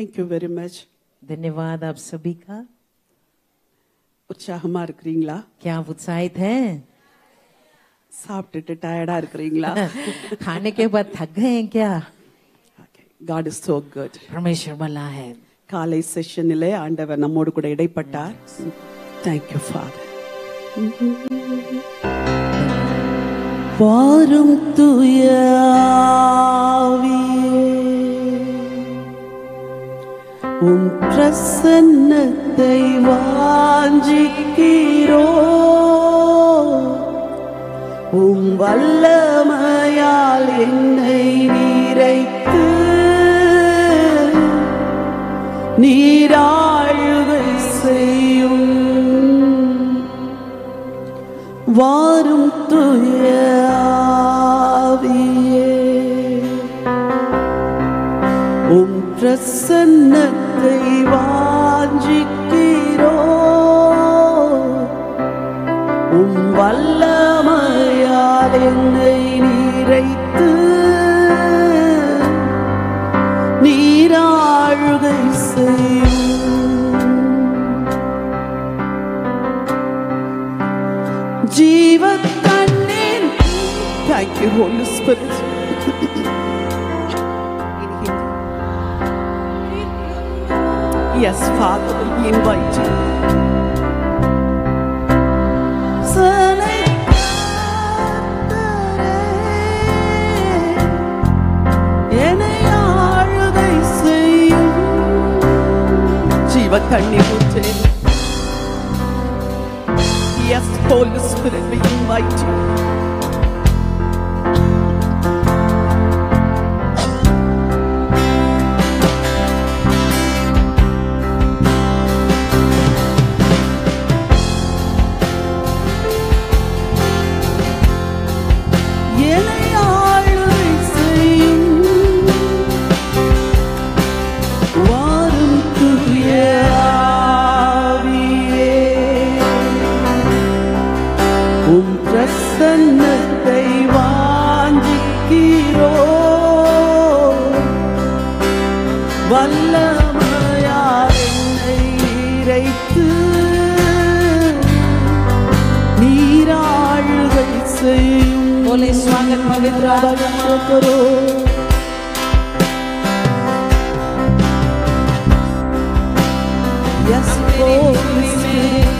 Thank you very much धन्यवाद आप सभी का உற்சாகமா இருக்கிறீங்களா क्या आप उत्साहित हैं சாப்பிட்டுட்டு டயர்டா இருக்கிறீங்களா खाने के बाद थक गए हैं क्या காட் இஸ் சோ குட் परमेश्वर भला है காலை செஷனிலே ஆண்டவர் நம்மோடு கூட இடைப்பட்டார் தேங்க்யூ ஃபாதர் வாரும் துயாவியே உம் பிரசன்னத்தை வாஞ்சிக்கிறோ உம் வல்லமையால் என்னை நீரைத்து நீராழுகை செய்யும் வாரும் துயாவியே உம் பிரசன்னத்தை வாஞ்சிக்கிறோ உம் வல்லமையால் என்னை நீரைத்து நீராழுகை செய்யும் ஜீவ தண்ணீர் Thank you, Holy Spirit. Yes, Father, we invite you. சனை என்னை ஆளுகை செய்யும் ஜீவ தண்ணீர் ஊற்றேன் Yes, Holy Spirit, we invite you. என்னை ஆளுகை செய்யும் வாரும் தூய ஆவியே. உம் பிரசன்னத்தை வாஞ்சிக்கிறோ வல்லமையால் என்னை இறைத்து நீராழுகை செய்யும் बोले स्वागत पवित्र आत्मा करो Yes, Holy Spirit.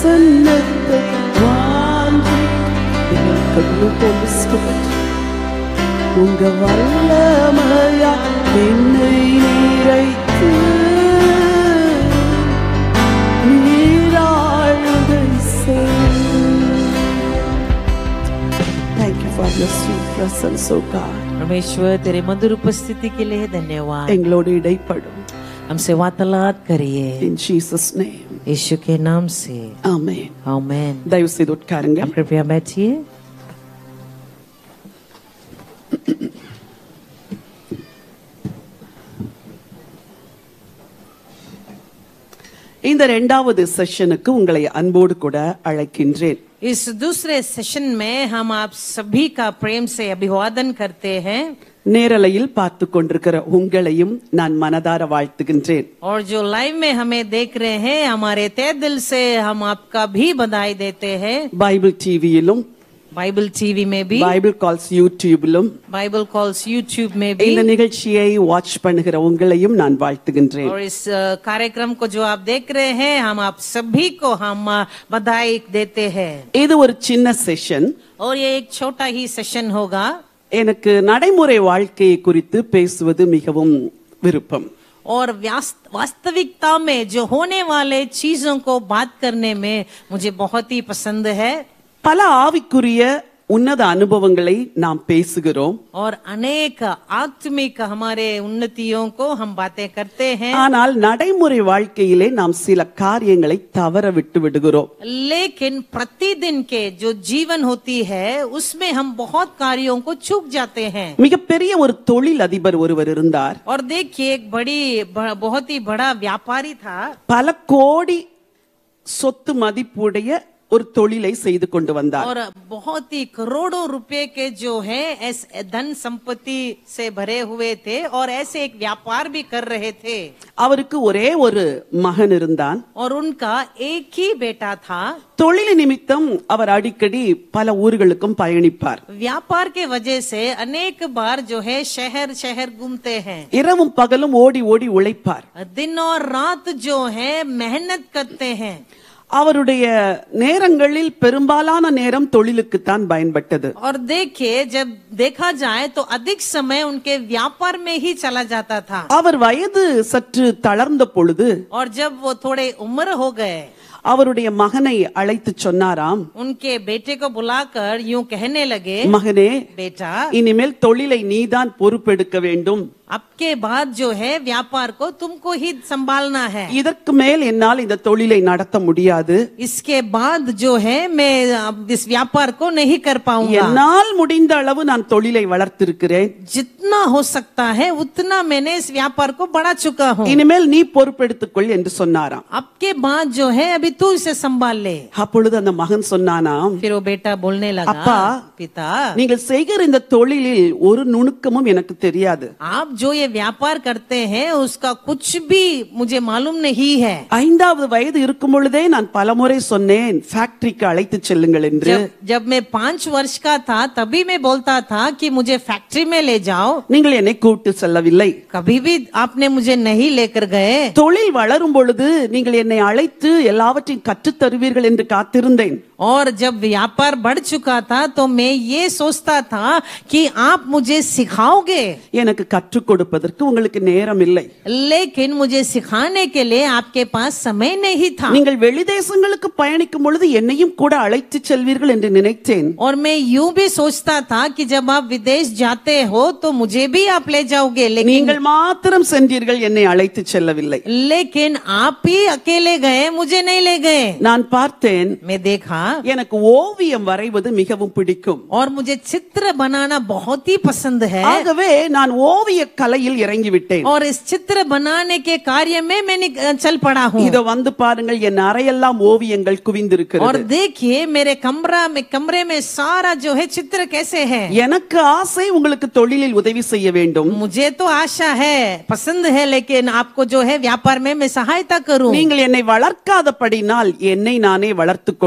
பிரசன்னத்தை வாஞ்சி Holy Spirit உங்க வல்லமையா என்னை நிறைத்து நீராளுகை Thank you for your sweet presence, O God. परमेश्वर तेरे मधुर उपस्थिति के लिए धन्यवाद எங்களோடு இடைப்படும் हमसे वार्तालाप करिए In Jesus' name. यीशु के नाम से Amen. आमेन தயவு செய்து உட்காருங்க आप कृपया बैठिए இந்த இரண்டாவது செஷனுக்கு உங்களை அன்போடு கூட அழைக்கின்றேன் इस दूसरे सेशन में हम आप सभी का प्रेम से अभिवादन करते हैं நேரலையில் பார்த்து கொண்டிருக்கிற உங்களையும் நான் மனதார வாழ்த்துகின்றேன் और जो लाइव में हमें देख रहे हैं हमारे तय दिल से हम आपका भी बधाई देते हैं பைபிள் டிவியிலும் बाइबल टीवी में भी பைபிள் கால்ஸ் யூடியூபிலும் बाइबल कॉल्स यूट्यूब में भी இந்த நிகழ்ச்சியை வாட்ச் பண்ணுகிற உங்களையும் நான் வாழ்த்துகின்றேன் और इस अ, कार्यक्रम को जो आप देख रहे हैं हम आप सभी को हम अ, बधाई देते हैं இது ஒரு சின்ன செஷன் और ये एक छोटा ही सेशन होगा எனக்கு நடைமுறை வாழ்க்கையை குறித்து பேசுவது மிகவும் விருப்பம் और व्यास- वास्तविकता में जो होने वाले चीजों को बात करने में मुझे बहुत ही पसंद है பல ஆவிக்குரிய உன்னத அனுபவங்களை நாம் பேசுகிறோம் और अनेक आत्मिक हमारे उन्नतियों को हम बातें करते हैं ஆனால் நடைமுறை வாழ்க்கையிலே நாம் சில காரியங்களை தவற விட்டு விடுகிறோம் लेकिन प्रतिदिन के जो जीवन होती है उसमें हम बहुत कार्यों को चूक जाते हैं மிகப்பெரிய ஒரு தொழில் அதிபர் ஒருவர் இருந்தார் और देखिए एक बड़ी ब- बहुत ही बड़ा व्यापारी था பல கோடி சொத்து மதிப்புடைய ஒரு தொழிலை செய்து கொண்டு வந்தார் और बहुत ही करोड़ों रुपए के जो है ऐस धन संपत्ति से भरे हुए थे और ऐसे एक व्यापार भी कर रहे थे அவருக்கு ஒரே ஒரு மகன் இருந்தான் और उनका एक ही बेटा था தொழில் நிமித்தம் அவர் அடிக்கடி பல ஊர்களுக்கும் பயணிப்பார் व्यापार के वजह से अनेक बार जो है शहर शहर घूमते हैं இரவும் பகலும் ஓடி ஓடி உழைப்பார் दिन और रात जो है मेहनत करते हैं அவருடைய நேரங்களில் பெரும்பாலான நேரம் தொழிலுக்குத்தான் பயன்பட்டது और देखिए जब देखा जाए तो अधिक समय उनके व्यापार में ही चला जाता था அவர் வயது சற்று தளர்ந்த பொழுது और जब वो थोड़े उम्र हो गए அவருடைய மகனை அழைத்து சொன்னாராம் उनके बेटे को बुलाकर यूं कहने लगे மகனே बेटा இனிமேல் தொழிலை நீதான் பொறுப்பெடுக்க வேண்டும் अब के बाद जो है व्यापार को तुमको ही संभालना है இதற்கு மேல் என்னால் இந்த தொழிலை நடத்த முடியாது इसके बाद जो है मैं अब इस व्यापार को नहीं कर पाऊंगा என்னால் முடிந்த அளவு நான் தொழிலை வளர்த்திருக்கிறேன் जितना हो सकता है उतना मैंने इस व्यापार को बढ़ा चुका हूँ இனிமேல் நீ பொறுப்பெடுத்துக்கொள் என்று சொன்னாராம் अब के बाद जो है अभी तू इसे संभाल ले அப்பொழுது அந்த மகன் சொன்னானாம் फिर वो बेटा बोलने लगा அப்பா, पिता நீங்கள் செய்கிற இந்த தொழிலில் ஒரு நுணுக்கமும் எனக்கு தெரியாது आप जो ये व्यापार करते हैं उसका कुछ भी मुझे मालूम नहीं है ஐந்தாவது வயது இருக்கும் பொழுதே நான் பலமுறை சொன்னேன் ஃபேக்டரிக்கு அழைத்து செல்லுங்கள் என்று जब जब मैं पांच वर्ष का था तभी मैं बोलता था कि मुझे फैक्ट्री में ले जाओ நீங்கள் என்னை கூட்டு செல்லவில்லை कभी भी आपने मुझे नहीं लेकर गए தொழில் வளரும் பொழுது நீங்கள் என்னை அழைத்து எல்லாவற்றையும் கற்றுத் தருவீர்கள் என்று காத்திருந்தேன் और जब व्यापार बढ़ चुका था तो मैं ये सोचता था कि आप मुझे सिखाओगे எனக்கு கற்றுக் கொடுப்பதற்கு உங்களுக்கு நேரம் இல்லை लेकिन मुझे सिखाने के लिए आपके पास समय नहीं था நீங்கள் வெளிதேசங்களுக்கு பயணிக்கும் பொழுது என்னையும் கூட அழைத்து செல்வீர்கள் என்று நினைத்தேன் और मैं यूं भी सोचता था कि जब आप विदेश जाते हो तो मुझे भी आप ले जाओगे लेकिन நீங்கள் மாத்திரம் சென்றீர்கள் என்னை அழைத்து செல்லவில்லை लेकिन आप ही अकेले गए मुझे नहीं ले गए நான் பார்த்தேன் मैं देखा எனக்கு ஓவியம் வரைவது மிகவும் பிடிக்கும் और मुझे चित्र बनाना बहुत ही पसंद है ஆகவே நான் ஓவிய கலையில் இறங்கி விட்டேன் और इस चित्र बनाने के कार्य में मैंने अ, चल पड़ा हूँ இத வந்து பாருங்கள் என் அறையெல்லாம் ஓவியங்கள் குவிந்திருக்கிறது और देखिए मेरे कमरा में कमरे में सारा जो है चित्र कैसे है எனக்கு ஆசை உங்களுக்கு தொழிலில் உதவி செய்ய வேண்டும் मुझे तो आशा है पसंद है लेकिन आपको जो है व्यापार में मैं सहायता करूं நீங்கள் என்னை வளர்க்காதபடினால் என்னை நானே வளர்த்துக் கொண்டேன்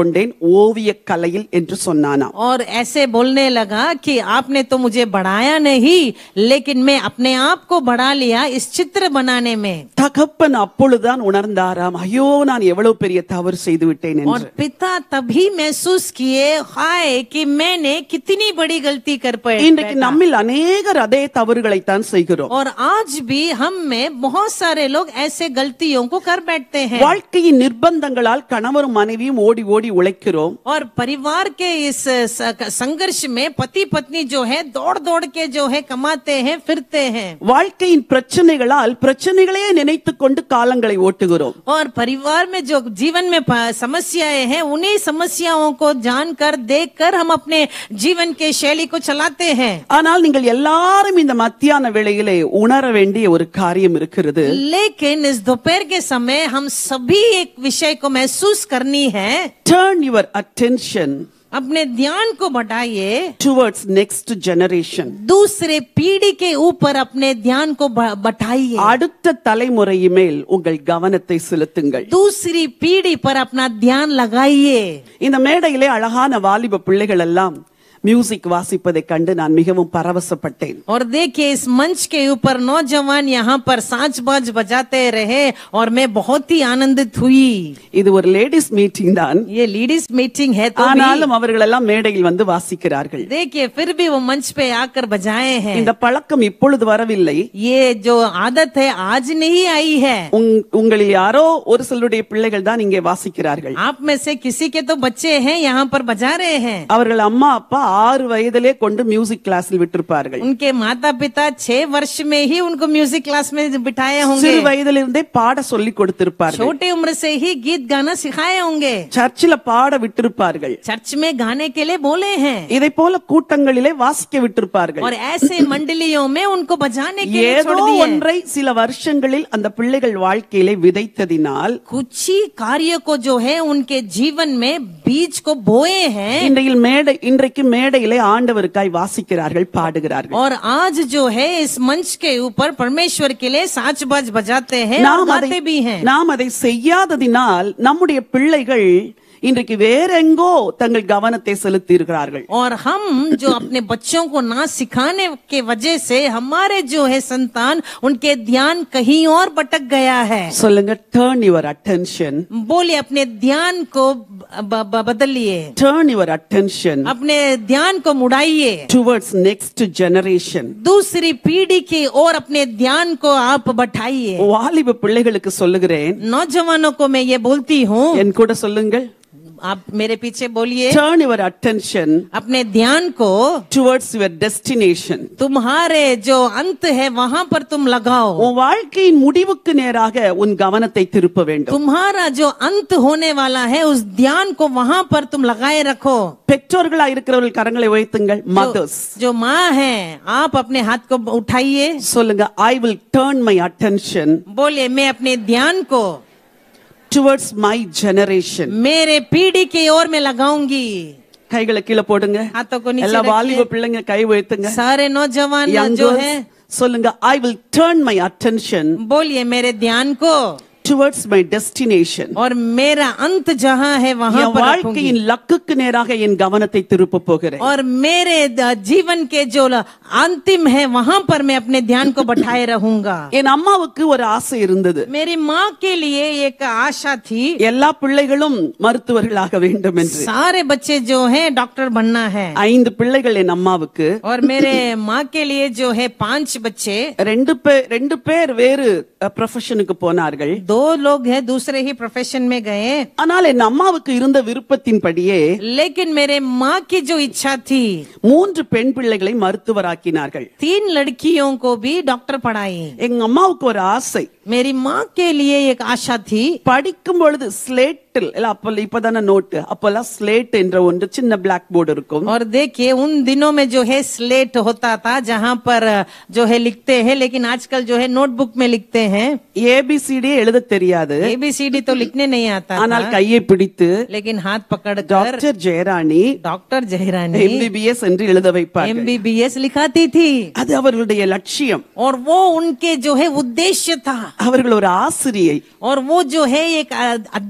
ஓவிய கலையில் என்று சொன்னானாம் और ऐसे बोलने लगा कि आपने तो मुझे बढ़ाया नहीं लेकिन मैं अपने आप को बढ़ा लिया इस चित्र बनाने में தகப்பன் அப்பொழுதுதான் உணர்ந்தாராம் ஐயோ நான் எவ்வளவு பெரிய தவறு செய்து விட்டேன் और என்று पिता तभी महसूस किए हाय कि मैंने कितनी बड़ी गलती कर पड़ी இன்றைக்கு நம்மில் அநேகர் அதே தவறுகளைத்தான் செய்கிறோம் और आज भी हम में बहुत सारे लोग ऐसे गलतियों को कर बैठते हैं வாழ்க்கையின் நிர்பந்தங்களால் கணவரும் மனைவியும் ஓடி ஓடி உழைக்கிறோம் और परिवार के इस स- संघर्ष में पति पत्नी जो है दौड़ दौड़ के जो है कमाते हैं फिरते हैं வாழ்க்கையின் பிரச்சனைகளால் பிரச்சனைகளே நினைத்துக் கொண்டு காலங்களை ஓட்டுகிறோம் और परिवार में जो जीवन में प- समस्याएं हैं उन्हीं समस्याओं को जानकर देखकर हम अपने जीवन के शैली को चलाते हैं ஆனால் நீங்கள் எல்லாரும் இந்த மத்தியான வேளையிலே உணர வேண்டிய ஒரு காரியம் இருக்கிறது लेकिन इस दोपहर के समय हम सभी एक विषय को महसूस करनी है டேர்ன் யுவர் அட்டென்ஷன் अपने ध्यान को बढ़ाइए டுவர்ட்ஸ் நெக்ஸ்ட் ஜெனரேஷன் दूसरे पीढ़ी के ऊपर अपने ध्यान को ब- बढ़ाइए அடுத்த தலைமுறை மேல் உங்கள் கவனத்தை செலுத்துங்கள் दूसरी पीढ़ी पर अपना ध्यान लगाइए இந்த மேடையிலே அழகான வாலிப பிள்ளைகள் எல்லாம் மியூசிக் வாசிப்பதை கண்டு நான் மிகவும் பரவசப்பட்டேன் और देखिए इस मंच के ऊपर नौजवान यहाँ पर सांच बाज बजाते रहे और मैं बहुत ही आनंदित हुई இது ஒரு லேடிஸ் மீட்டிங் தான் ये लेडीज मीटिंग है तो भी ஆனாலும் அவர்கள் எல்லாம் மேடையில் வந்து வாசிக்கிறார்கள் देखिए फिर भी वो मंच पे आकर बजाए हैं இந்த பழக்கம் இப்பொழுது வரவில்லை ये जो आदत है आज नहीं आई है உங்- உங்களில் யாரோ ஒரு சிலருடைய பிள்ளைகள் தான் இங்கே வாசிக்கிறார்கள் आप में से किसी के तो बच्चे हैं यहाँ पर बजा रहे हैं அவர்கள் அம்மா அப்பா ஆறு வயதிலே கொண்டு மியூசிக் கிளாஸில் விட்டிருப்பார்கள் उनके माता पिता छह वर्ष में ही उनको म्यूजिक क्लास में बिठाए होंगे சிறு வயதிலிருந்தே பாட சொல்லி கொடுத்திருப்பார்கள் छोटे उम्र से ही गीत गाना सिखाए होंगे சர்ச்சில் பாட விட்டிருப்பார்கள் चर्च में गाने के लिए बोले हैं இதை போல கூட்டங்களிலே வாசிக்க விட்டிருப்பார்கள் और ऐसे मंडलियों में उनको बजाने के लिए ஏதோ छोड़ दिए ஒன்றை சில வருஷங்களில் அந்த பிள்ளைகள் வாழ்க்கையிலே விதைத்ததினால் कुछ ही कार्य को जो है उनके जीवन में बीज को बोए हैं இன்றையில் மேடை இன்றைக்கு மேடையிலே ஆண்டவருக்காய் வாசிக்கிறார்கள் பாடுகிறார்கள் और आज जो है इस मंच के ऊपर परमेश्वर के लिए साच बाज बजाते हैं और நாம் गाते அதை भी हैं நாம் அதை செய்யாததினால் நம்முடைய பிள்ளைகள் இன்றைக்கு வேறெங்கோ தங்கள் கவனத்தை செலுத்தி இருக்கிறார்கள் और हम जो अपने बच्चों को ना सिखाने के वजह से हमारे जो है संतान उनके ध्यान कहीं और भटक गया है சொல்லுங்க டேர்ன் யுவர் அட்டென்ஷன் बोलिए अपने ध्यान को ब- ब- बदलिए டேர்ன் யுவர் அட்டென்ஷன் अपने ध्यान को मुड़ाइए டுவர்ட்ஸ் நெக்ஸ்ட் ஜெனரேஷன் दूसरी पीढ़ी की ओर अपने ध्यान को आप बढ़ाइए வாலிப பிள்ளைகளுக்கு சொல்லுகிறேன் नौजवानों को मैं ये बोलती हूँ என் கூட சொல்லுங்கள் आप मेरे पीछे बोलिए டேர்ன் யுவர் அட்டென்ஷன் अपने ध्यान को டுவர்ட்ஸ் யுவர் டெஸ்டினேஷன் तुम्हारे जो अंत है वहां पर तुम लगाओ உன் வாழ்க்கையின் முடிவுக்கு நேராக உன் கவனத்தை திருப்ப வேண்டும் तुम्हारा जो अंत होने वाला है उस ध्यान को वहां पर तुम लगाए रखो பெற்றோர்களா இருக்கிறவர்கள் கரங்களை உயர்த்துங்கள் மதர்ஸ் जो माँ है आप अपने हाथ को उठाइए சொல்லுங்க I will turn my attention बोलिए मैं अपने ध्यान को டுவர்ட்ஸ் மை ஜெனரேஷன் मेरे पीढ़ी की ओर में लगाऊंगी கைகளை கீழே போடுங்க हाथों को नीचे எல்லா रखिए। வாலிப பிள்ளைங்க கை உயர்த்துங்க सारे नौजवान Young जो girls, है சொல்லுங்க I will turn my attention बोलिए मेरे ध्यान को டுவர்ட்ஸ் மை டெஸ்டினேஷன் और मेरा अंत जहां है वहां என் पर रखूंगी வாழ்க்கையின் லக்குக்கு நேராக என் கவனத்தை திருப்ப போகிறேன் और मेरे द- जीवन के जो ल- अंतिम है वहां पर मैं अपने ध्यान को बैठाए रहूंगा என் அம்மாவுக்கு ஒரு ஆசை இருந்தது मेरी माँ के लिए एक आशा थी எல்லா பிள்ளைகளும் மருத்துவர்களாக வேண்டும் என்று सारे बच्चे जो हैं डॉक्टर बनना है ஐந்து பிள்ளைகள் என் அம்மாவுக்கு और मेरे माँ के लिए जो है पांच बच्चे ரெண்டு பேர் ரெண்டு பேர் வேறு ப்ரொஃபஷனுக்கு போனார்கள் दो लोग हैं दूसरे ही प्रोफेशन में गए ஆனால் என் அம்மாவுக்கு இருந்த விருப்பத்தின்படியே लेकिन मेरे माँ की जो इच्छा थी மூன்று பெண் பிள்ளைகளை மருத்துவராக்கினார்கள் तीन लड़कियों को भी डॉक्टर पढ़ाई எங்க அம்மாவுக்கு ஒரு ஆசை मेरी माँ के लिए एक आशा थी படிக்கும் பொழுது ஸ்லேட்டில் இல்ல அப்ப இப்பதானே நோட்டு அப்பெல்லாம் ஸ்லேட் என்ற ஒன்று சின்ன பிளாக் போர்டு இருக்கும் और देखिए उन दिनों में जो है स्लेट होता था जहाँ पर जो है लिखते हैं लेकिन आजकल जो है नोटबुक में लिखते हैं ஏபிசிடி எழுத தெரியாது एबीसीडी तो लिखने नहीं आता ஆனால் था கையை பிடித்து लेकिन हाथ पकड़कर doctor Jeyarani doctor Jeyarani MBBS என்று எழுத வைப்பார்கள் एमबीबीएस लिखाती थी அது அவர்களுடைய லட்சியம் और वो उनके जो है उद्देश्य था அவர்கள் ஒரு ஆசிரியை और वो जो है एक अ- अध्यापक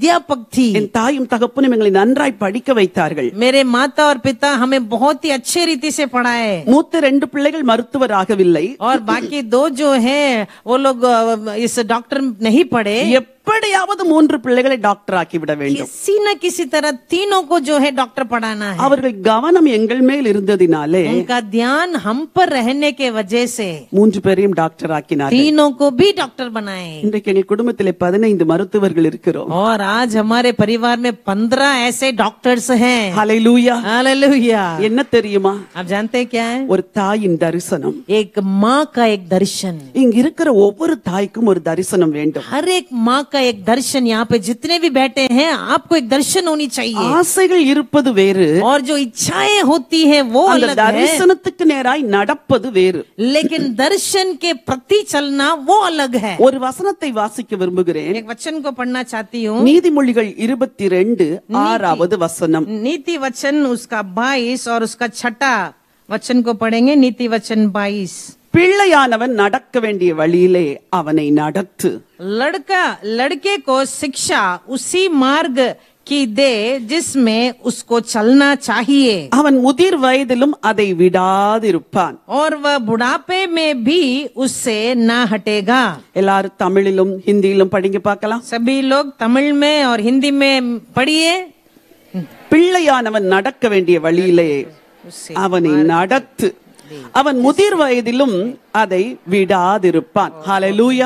थी என் தாயும் தகப்பனும் எங்களை நன்றாய் படிக்க வைத்தார்கள் मेरे माता और पिता हमें बहुत ही अच्छे रीति से पढ़ाए மூத்த ரெண்டு பிள்ளைகள் மருத்துவர் ஆகவில்லை और बाकी दो जो हैं वो लोग अ, इस डॉक्टर नहीं पढ़े எப்படியாவது மூன்று பிள்ளைகளை டாக்டர் ஆக்கி விட வேண்டும் किसी न किसी तरह तीनों को जो है डॉक्टर पढ़ाना है அவர்கள் கவனம் எங்கள் மேல் இருந்ததினாலே उनका ध्यान हम पर रहने के वजह से மூன்று பேரையும் டாக்டர் ஆக்கினார் तीनों को भी डॉक्टर बनाए இன்றைக்கு எங்கள் குடும்பத்திலே பதினைந்து மருத்துவர்கள் இருக்கிறோம் और आज हमारे परिवार में पंद्रह ऐसे डॉक्टर्स हैं ஹalleluya हालेलुया என்ன தெரியுமா आप जानते हैं क्या है ஒரு தாயின் தரிசனம் एक माँ का एक दर्शन இங்க இருக்கிற ஒவ்வொரு தாய்க்கும் ஒரு தரிசனம் வேண்டும் हर एक माँ का एक दर्शन यहाँ पे जितने भी बैठे हैं आपको एक दर्शन होनी चाहिए ஆசைகள் இருப்பது வேறு और जो इच्छाएं होती है वो அந்த अलग है தரிசனத்துக்கு நேராய் நடப்பது வேறு लेकिन दर्शन के प्रति चलना वो अलग है ஒரு வசனத்தை வாசிக்க விரும்புகிறேன் एक वचन को पढ़ना चाहती हूँ நீதிமொழிகள் இருபத்தி ரெண்டு ஆறாவது வசனம் नीति वचन उसका बाईस और उसका छठा वचन को पढ़ेंगे नीति वचन बाईस பிள்ளையானவன் நடக்க வேண்டிய வழியிலே அவனை நடத்து लड़का लड़के को शिक्षा उसी मार्ग की दे जिसमें उसको चलना चाहिए அவன் முதிர் வயதிலும் அதை விடாதிருப்பான் और वह बुढ़ापे में भी उससे ना हटेगा எல்லாரும் தமிழிலும் ஹிந்தியிலும் படிங்க பார்க்கலாம் सभी लोग तमिल में और हिंदी में पढ़िए பிள்ளையானவன் நடக்க வேண்டிய வழியிலே उससे அவனை நடத்து அவன் முதிர் வயதிலும் அதை விடாதிருப்பான் ஹalleluya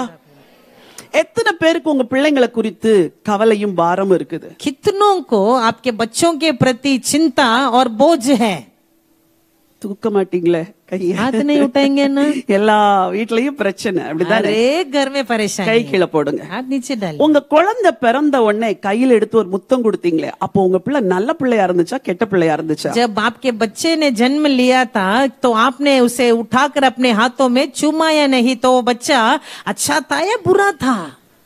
எத்தனை பேருக்கு உங்க பிள்ளைங்களை குறித்து கவலையும் பாரமும் இருக்குது कितनों को आपके बच्चों के प्रति चिंता और बोझ है தூக்க மாட்டீங்களே கைய हाथ नहीं उठाएंगे ना எல்லா வீட்லயும் பிரச்சனை அப்படிதானே अरे घर में கை परेशानी கீழே போடுங்க हाथ नीचे डाल உங்க குழந்தை பிறந்த உடனே கையில எடுத்து ஒரு முத்தம் கொடுத்தீங்களே அப்போ உங்க பிள்ளை நல்ல பிள்ளையா இருந்துச்சா கெட்ட பிள்ளையா இருந்துச்சா जब आपके बच्चे ने जन्म लिया था तो आपने उसे उठाकर अपने हाथों में चूमा या नहीं तो वो बच्चा अच्छा था या बुरा था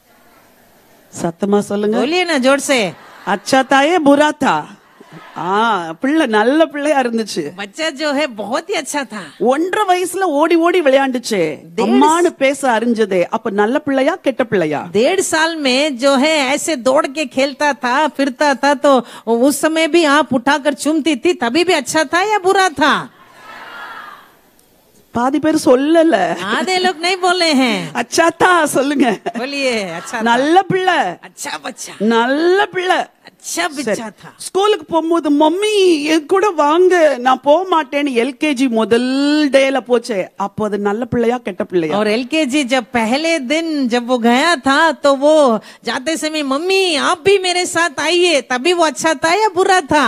சத்தமா சொல்லுங்க बोलिए ना जोर से அச்சா தாயே புரா தா ஆ பிள்ளை நல்ல பிள்ளையா இருந்துச்சு बच्चा जो है बहुत ही अच्छा था ஒன்றரை வயசுல ஓடி ஓடி விளையாண்டுச்சே அம்மான்னு பேச அறிஞ்சதே அப்ப நல்ல பிள்ளையா கெட்ட பிள்ளையா डेढ़ साल में जो है ऐसे दौड़ के खेलता था फिरता था तो उस समय भी आप उठाकर चूमती थी तभी भी अच्छा था या बुरा था பாதி பேர் சொல்லல आधे लोग नहीं बोले हैं அச்சாத்தா சொல்லுங்க बोलिए अच्छा था நல்ல பிள்ளை अच्छा बच्चा நல்ல பிள்ளை अच्छा बच्चा था ஸ்கூலுக்கு போகும்போது மம்மி என் கூட வாங்க நான் போக மாட்டேன்னு எல்கேஜி முதல் டேல போச்சே அப்போ அது நல்ல பிள்ளையா கெட்ட பிள்ளையா और एलकेजी जब पहले दिन जब वो गया था तो वो जाते समय मम्मी आप भी मेरे साथ आइए तभी वो अच्छा था या बुरा था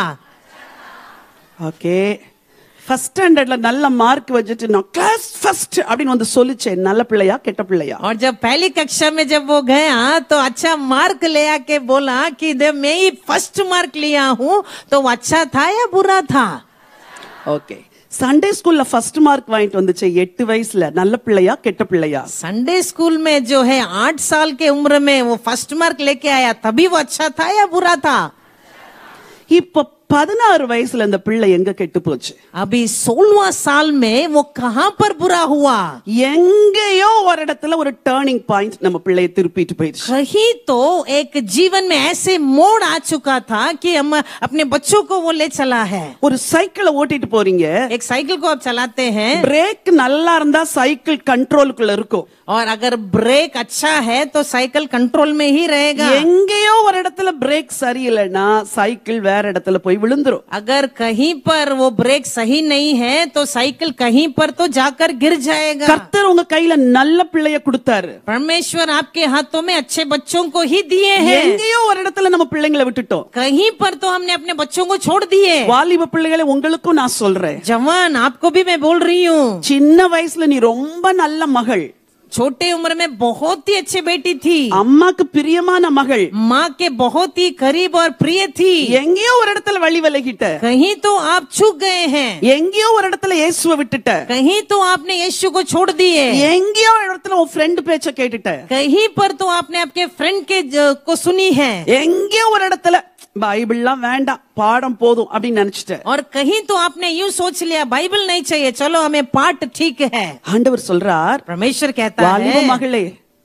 ஓகே ஃபர்ஸ்ட் ஸ்டாண்டர்ட்ல நல்ல மார்க் வச்சுட்டு நான் கிளாஸ் ஃபர்ஸ்ட் அப்படின்னு வந்து சொல்லிச்சேன் நல்ல பிள்ளையா கெட்ட பிள்ளையா और जब पहली कक्षा में जब वो गया तो अच्छा मार्क ले आके बोला कि दे मैं ही फर्स्ट मार्क लिया हूँ तो वो अच्छा था या बुरा था ஓகே சண்டே ஸ்கூல்ல ஃபர்ஸ்ட் மார்க் வாங்கிட்டு வந்துச்சு எட்டு வயசுல நல்ல பிள்ளையா கெட்ட பிள்ளையா संडे स्कूल में जो है आठ साल के उम्र में वो फर्स्ट मार्क लेके आया तभी वो अच्छा था या बुरा था இப்ப பதினாறு வயசுல இந்த பிள்ளை எங்க கெட்டு போச்சு अभी सोलवा साल में वो कहाँ पर बुरा हुआ எங்கேயோ ஒரு இடத்துல ஒரு டேர்னிங் பாயிண்ட் நம்ம பிள்ளைய திருப்பிட்டு போயிடுச்சு कहीं तो एक जीवन में ऐसे मोड़ आ चुका था कि हम अपने बच्चों को वो ले चला है ஒரு சைக்கிளை ஓட்டிட்டு போறீங்க एक साइकिल को आप चलाते हैं பிரேக் நல்லா இருந்தா சைக்கிள் கண்ட்ரோலுக்குள்ள இருக்கும் और अगर ब्रेक अच्छा है तो साइकिल कंट्रोल में ही रहेगा எங்கேயோ ஒரு இடத்துல பிரேக் சரியில்லைன்னா சைக்கிள் வேற இடத்துல போய் விழுந்துரும் अगर कहीं पर वो ब्रेक सही नहीं है तो साइकिल कहीं पर तो जाकर गिर जाएगा கர்த்தர் உங்க கையில நல்ல பிள்ளைய கொடுத்தாரு परमेश्वर आपके हाथों में अच्छे बच्चों को ही दिए हैं எங்கேயோ ஒரு இடத்துல நம்ம பிள்ளைங்களை விட்டுட்டோம் कहीं पर तो हमने अपने बच्चों को छोड़ दिए வாலிப பிள்ளைகளை உங்களுக்கும் நான் சொல்றேன் जवान आपको भी मैं बोल रही हूँ சின்ன வயசுல நீ ரொம்ப நல்ல மகள் छोटे उम्र में बहुत ही अच्छी बेटी थी அம்மாக்கு பிரியமான மகள் माँ के बहुत ही करीब और प्रिय थी எங்கேயோ ஒரு இடத்துல வழி விலகிட்ட कहीं तो आप चूक गए हैं எங்கேயோ ஒரு இடத்துல இயேசுவை விட்டுட்ட कहीं तो आपने यीशु को छोड़ दिए எங்கேயோ ஒரு இடத்துல உன் ஃப்ரெண்ட் பேச்ச கேட்டுட்ட कहीं पर तो आपने आपके फ्रेंड के ज- को सुनी है எங்கேயோ ஒரு இடத்துல பைபிள்லாம் வேண்டாம் பாடம் போதும் அப்படின்னு நினைச்சிட்ட और कहीं तो आपने यूं सोच लिया बाइबल नहीं चाहिए चलो हमें पाठ ठीक है ஆண்டவர் சொல்றார் परमेश्वर कहता வாலிப है மகளே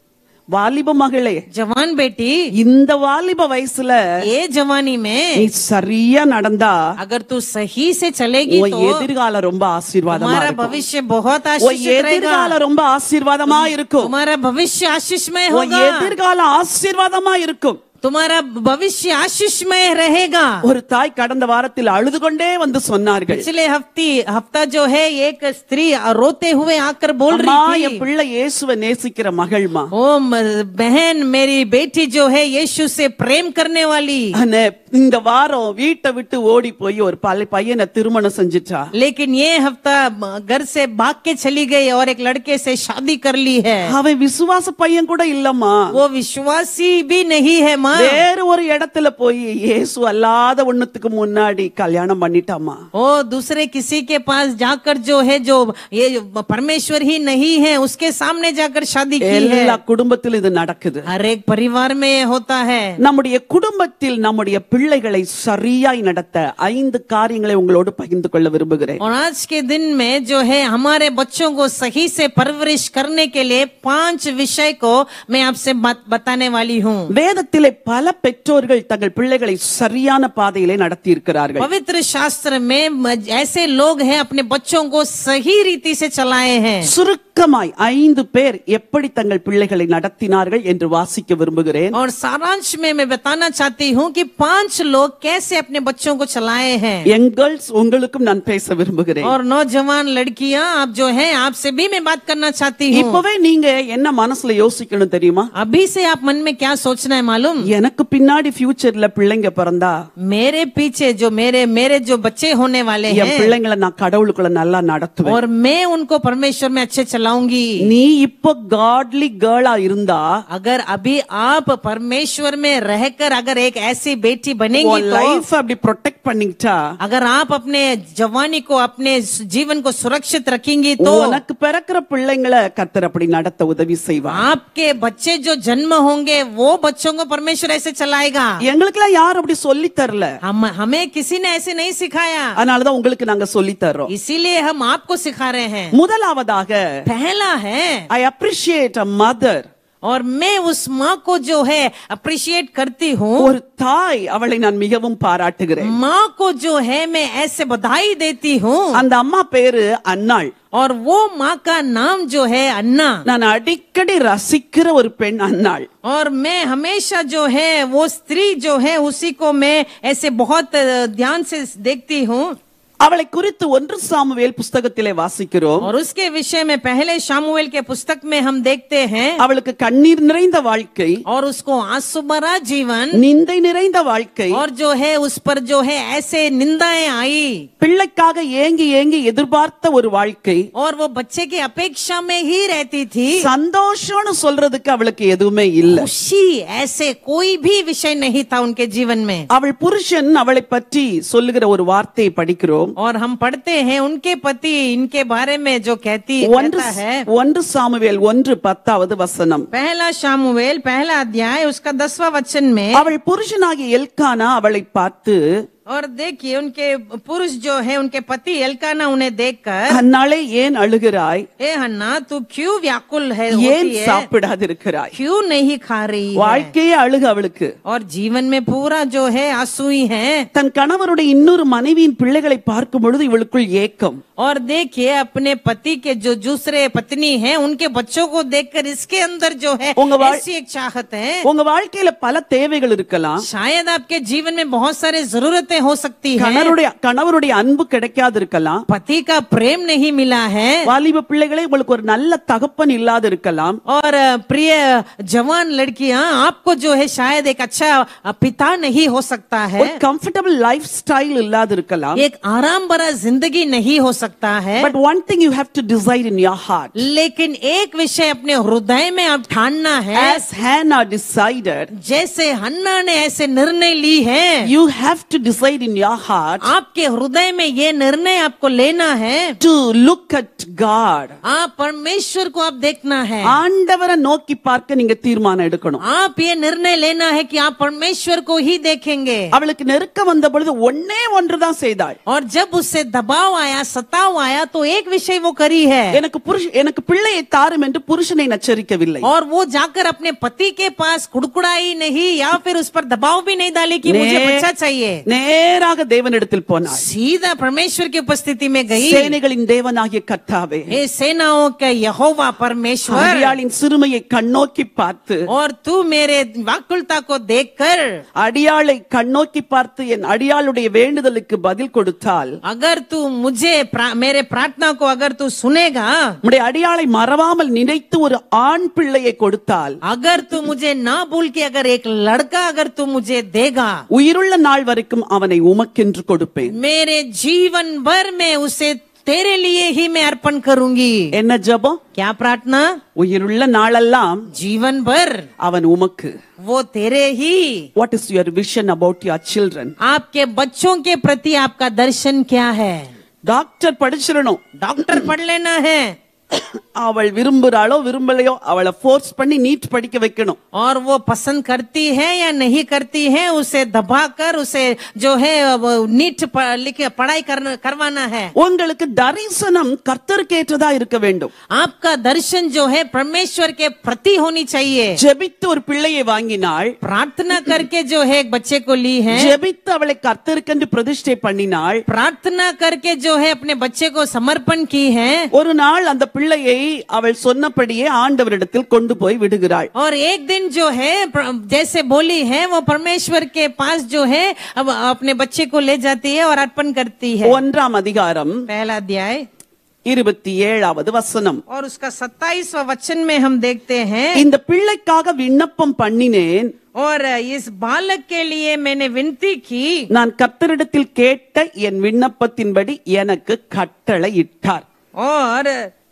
வாலிப மகளே जवान बेटी இந்த வாலிப வயசுல ये जवानी में நீ சரியா நடந்தா अगर तू सही से चलेगी உன் तो எதிர்காலம் ரொம்ப ஆசீர்வாதமா तुम्हारा இருக்கும் भविष्य बहुत உன் आशीषित रहेगा எதிர்காலம் ரொம்ப ஆசீர்வாதமா இருக்கும் तुम्हारा भविष्य आशीषमय உன் होगा எதிர்காலம் ஆசீர்வாதமா இருக்கும் तुम्हारा भविष्य आशीषमय रहेगा ஒரு தாய் கடந்த வாரத்தில் அழுது கொண்டே வந்து சொன்னார்கள் पिछले हफ्ते हफ्ता जो है एक स्त्री रोते हुए आकर बोल அம்மா रही என் थी பிள்ளை இயேசுவை நேசிக்கிற மகள்மா ओ म- बहन मेरी बेटी जो है यीशु से प्रेम करने वाली ஆனா, இந்த வாரம் வீட்டை விட்டு ஓடி போய் ஒரு பல பையனை திருமணம் செஞ்சுட்டா लेकिन ये हफ्ता म- घर से भाग के चली गई और एक लड़के से शादी कर ली है அவன் விசுவாச பையன் கூட இல்லம்மா वो विश्वासी भी नहीं है माँ வேற ஒரு இடத்துல போய் இயேசு அல்லாத ஒண்ணுத்துக்கு முன்னாடி கல்யாணம் பண்ணிட்டாமா ओ दूसरे किसी के पास जाकर जो है जो ये परमेश्वर ही नहीं है उसके सामने जाकर शादी की है எல்லா குடும்பத்திலும் இது நடக்குது हर एक परिवार में ये होता है நம்முடைய குடும்பத்தில் நம்முடைய பிள்ளைகளை சரியாய் நடத்த ஐந்து காரியங்களை உங்களோடு பகிர்ந்து கொள்ள விரும்புகிறேன் और आज के दिन में जो है हमारे बच्चों को सही से परवरिश करने के लिए पांच विषय को मैं आपसे बात बताने वाली हूँ வேதத்திலே பல பெற்றோர்கள் தங்கள் பிள்ளைகளை சரியான பாதையிலே நடத்தி இருக்கிறார்கள் पवित्र शास्त्र में म- ऐसे लोग हैं अपने बच्चों को सही रीति से चलाए हैं சுருக்கமாய் ஐந்து பேர் எப்படி தங்கள் பிள்ளைகளை நடத்தினார்கள் என்று வாசிக்க விரும்புகிறேன் और सारांश में मैं बताना चाहती हूँ कि पांच लोग कैसे अपने बच्चों को चलाए हैं எங்கள்ஸ் உங்களுக்கும் நான் பேச விரும்புகிறேன் और नौजवान लड़कियां आप जो हैं आपसे भी मैं बात करना चाहती हूँ இப்பவே நீங்க என்ன மனசுல யோசிக்கணும் தெரியுமா अभी से आप मन में क्या सोचना है मालूम எனக்கு பின்னாடி ஃபியூச்சர்ல பிள்ளைங்க பிறந்தா मेरे पीछे जो मेरे मेरे जो बच्चे होने वाले என் हैं பிள்ளைங்களை நான் கடவுளுக்குள்ள நல்லா நடத்துவேன் और मैं उनको परमेश्वर में अच्छे चलाऊंगी நீ இப்போ காட்லி கேர்ளா இருந்தா अगर अभी आप परमेश्वर में रहकर अगर एक ऐसी बेटी बनेंगी உன் तो லைஃப் அப்படி ப்ரொடெக்ட் பண்ணிக்கிட்டா अगर आप अपने जवानी को अपने जीवन को सुरक्षित रखेंगी तो உனக்கு பிறக்கிற பிள்ளைங்களை கத்தர் அப்படி நடத்த உதவி செய்வா आपके बच्चे जो जन्म होंगे वो बच्चों को परमेश्वर ऐसे चलाएगा எங்களுக்கெல்லாம் யாரும் அப்படி சொல்லி தரல हम हमें किसी ने ऐसे नहीं सिखाया அதனாலதான் உங்களுக்கு நாங்க சொல்லி தர்றோம் इसीलिए हम आपको सिखा रहे हैं முதலாவதாக पहला है ஐ அப்ரிஷியேட் அ மதர் और मैं उस माँ को जो है अप्रिशिएट करती हूँ ஒரு தாய் அவளை நான் மிகவும் பாராட்டுகிறேன் माँ को जो है मैं ऐसे बधाई देती हूँ அந்த அம்மா பேரு அன்னாள் और वो माँ का नाम जो है अन्ना நான் அடிக்கடி ரசிக்கிற ஒரு பெண் அன்னாள் और मैं हमेशा जो है वो स्त्री जो है उसी को मैं ऐसे बहुत अ, ध्यान से देखती हूँ அவளை குறித்து ஒன்று சாமுவேல் புஸ்தகத்திலே வாசிக்கிறோம் और उसके विषय में पहले शामुएल के पुस्तक में हम देखते हैं அவளுக்கு கண்ணீர் நிறைந்த வாழ்க்கை और उसको आंसू भरा जीवन நிந்தை நிறைந்த வாழ்க்கை और जो है उस पर जो है ऐसे निंदाएं आई பிள்ளைக்காக ஏங்கி ஏங்கி எதிர்பார்த்த ஒரு வாழ்க்கை और वो बच्चे की अपेक्षा में ही रहती थी சந்தோஷம்னு சொல்றதுக்கு அவளுக்கு எதுவுமே இல்ல खुशी ऐसे कोई भी विषय नहीं था उनके जीवन में அவள் புருஷன் அவளை பற்றி சொல்லுகிற ஒரு வார்த்தையை படிக்கிறோம் और हम पढ़ते हैं उनके पति इनके बारे में जो कहती ஒன்று कहता है ஒன்று சாமுவேல் ஒன்று பத்தாவது வசனம் पहला शामुवेल पहला अध्याय उसका दसवां वचन में அவள் புருஷனாகிய எல்கானா அவளை பார்த்து और देखिए उनके पुरुष जो है उनके पति एलकाना उन्हें देखकर அந்நாளே ஏன் அழுகிறாய் ए हन्ना तू क्यों व्याकुल है ஏன் होती है சாப்பிடாதிருக்கிறாய் क्यों नहीं खा रही है வாழ்க்கையே அழுக அவளுக்கு और जीवन में पूरा जो है आंसू ही है தன் கணவருடைய இன்னொரு மனைவியின் பிள்ளைகளை பார்க்கும் பொழுது இவளுக்குள் ஏக்கம் और देखिए अपने पति के जो दूसरे पत्नी हैं उनके बच्चों को देखकर इसके अंदर जो है उंग वाल- ऐसी एक चाहत है உங்க வாழ்க்கையில பல தேவைகள் இருக்கலாம் शायद आपके जीवन में बहुत सारे जरूरतें हो सकती है கணவருடைய கணவருடைய அன்பு கிடைக்காது இருக்கலாம் पति का प्रेम नहीं मिला है வாலிப பிள்ளைகளே உங்களுக்கு ஒரு நல்ல தகப்பன் இல்லாத இருக்கலாம் और अ, प्रिय जवान लड़कियां आपको जो है शायद एक अच्छा अ, पिता नहीं हो सकता है ஒரு கம்ஃபர்டபுள் லைஃப் ஸ்டைல் இல்லாத இருக்கலாம் एक आराम भरा जिंदगी नहीं हो सकता है but one thing you have to decide in your heart लेकिन एक विषय अपने हृदय में आप ठानना है as Hannah decided जैसे हन्ना ने ऐसे निर्णय ली है you have to decide in your heart आपके हृदय में ये निर्णय आपको लेना है to look at God आप परमेश्वर को आप देखना है ஆண்டவரை நோக்கி பார்க்க நீங்க தீர்மானம் எடுக்கணும் आप ये निर्णय लेना है कि आप परमेश्वर को ही देखेंगे அவளுக்கு நெருக்க வந்த பொழுது ஒன்னே ஒன்றுதான் செய்தாள் और जब उससे दबाव आया सताव प्रस्ताव आया तो एक विषय वो करी है எனக்கு புருஷ எனக்கு பிள்ளையை தாரும் என்று புருஷனை நச்சரிக்கவில்லை और वो जाकर अपने पति के पास कुड़कुड़ाई नहीं या फिर उस पर दबाव भी नहीं डाली कि मुझे ने- बच्चा चाहिए நேராக தேவனிடத்தில் போனார் सीधा परमेश्वर की उपस्थिति में गई சேனைகளின் தேவனாகிய கர்த்தாவே हे सेनाओं का यहोवा परमेश्वर அடியாளின் சிறுமையை கண்ணோக்கி பார்த்து और तू मेरे व्याकुलता को देखकर அடியாளை கண்ணோக்கி பார்த்து என் அடியாளுடைய வேண்டுதலுக்கு பதில் கொடுத்தால் अगर तू मुझे प्रा, मेरे प्रार्थना को अगर तू सुनेगा உம்முடைய அடியாளை மறவாமல் நினைத்து ஒரு ஆண் பிள்ளையை கொடுத்தால் अगर तू मुझे ना भूल के अगर एक लड़का अगर तू मुझे देगा உயிருள்ள நாள் வரைக்கும் அவனை உமக்கென்று கொடுப்பேன் मेरे जीवन भर में उसे तेरे लिए ही मैं अर्पण करूंगी என்ன ஜெபம் क्या प्रार्थना உயிருள்ள நாளெல்லாம் जीवन भर அவன் உமக்கு वो तेरे ही what is your vision about your children आपके बच्चों के प्रति आपका दर्शन क्या है டாக்டர் படிச்சிடணும் डॉक्टर पढ़ लेना है அவள் விரும்புறாளோ விரும்பலையோ அவளை ஃபோர்ஸ் பண்ணி நீட் படிக்க வைக்கணும் और वो पसंद करती है या नहीं करती है उसे दबाकर उसे जो है वो नीट प- लिख पढ़ाई करना करवाना है உங்களுக்கு தரிசனம் கர்த்தருக்கு ஏற்றதா இருக்க வேண்டும் आपका दर्शन जो है परमेश्वर के प्रति होनी चाहिए ஜெபித்து ஒரு பிள்ளையை வாங்கினாள் प्रार्थना करके जो है एक बच्चे को ली है ஜெபித்து அவளை கர்த்தருக்கென்று பிரதிஷ்டை பண்ணினாள் प्रार्थना करके जो है अपने बच्चे को समर्पण की है ஒரு நாள் அந்த பிள்ளையை அவள் சொன்னபடியே ஆண்டவரிடத்தில் கொண்டு போய் விடுகிறாள் और एक दिन जो है प्र- जैसे बोली है वो परमेश्वर के पास जो है अब अपने बच्चे को ले जाती है और अर्पण करती है ஒன்றாம் அதிகாரம் पहला अध्याय இருபத்தி ஏழாவது வசனம் और उसका सत्ताईसवा वचन में हम देखते हैं இந்த பிள்ளைக்காக விண்ணப்பம் பண்ணினேன் और इस बालक के लिए मैंने विनती की நான் கர்த்தரிடத்தில் கேட்ட என் விண்ணப்பத்தின்படி எனக்கு கட்டளை இட்டார் और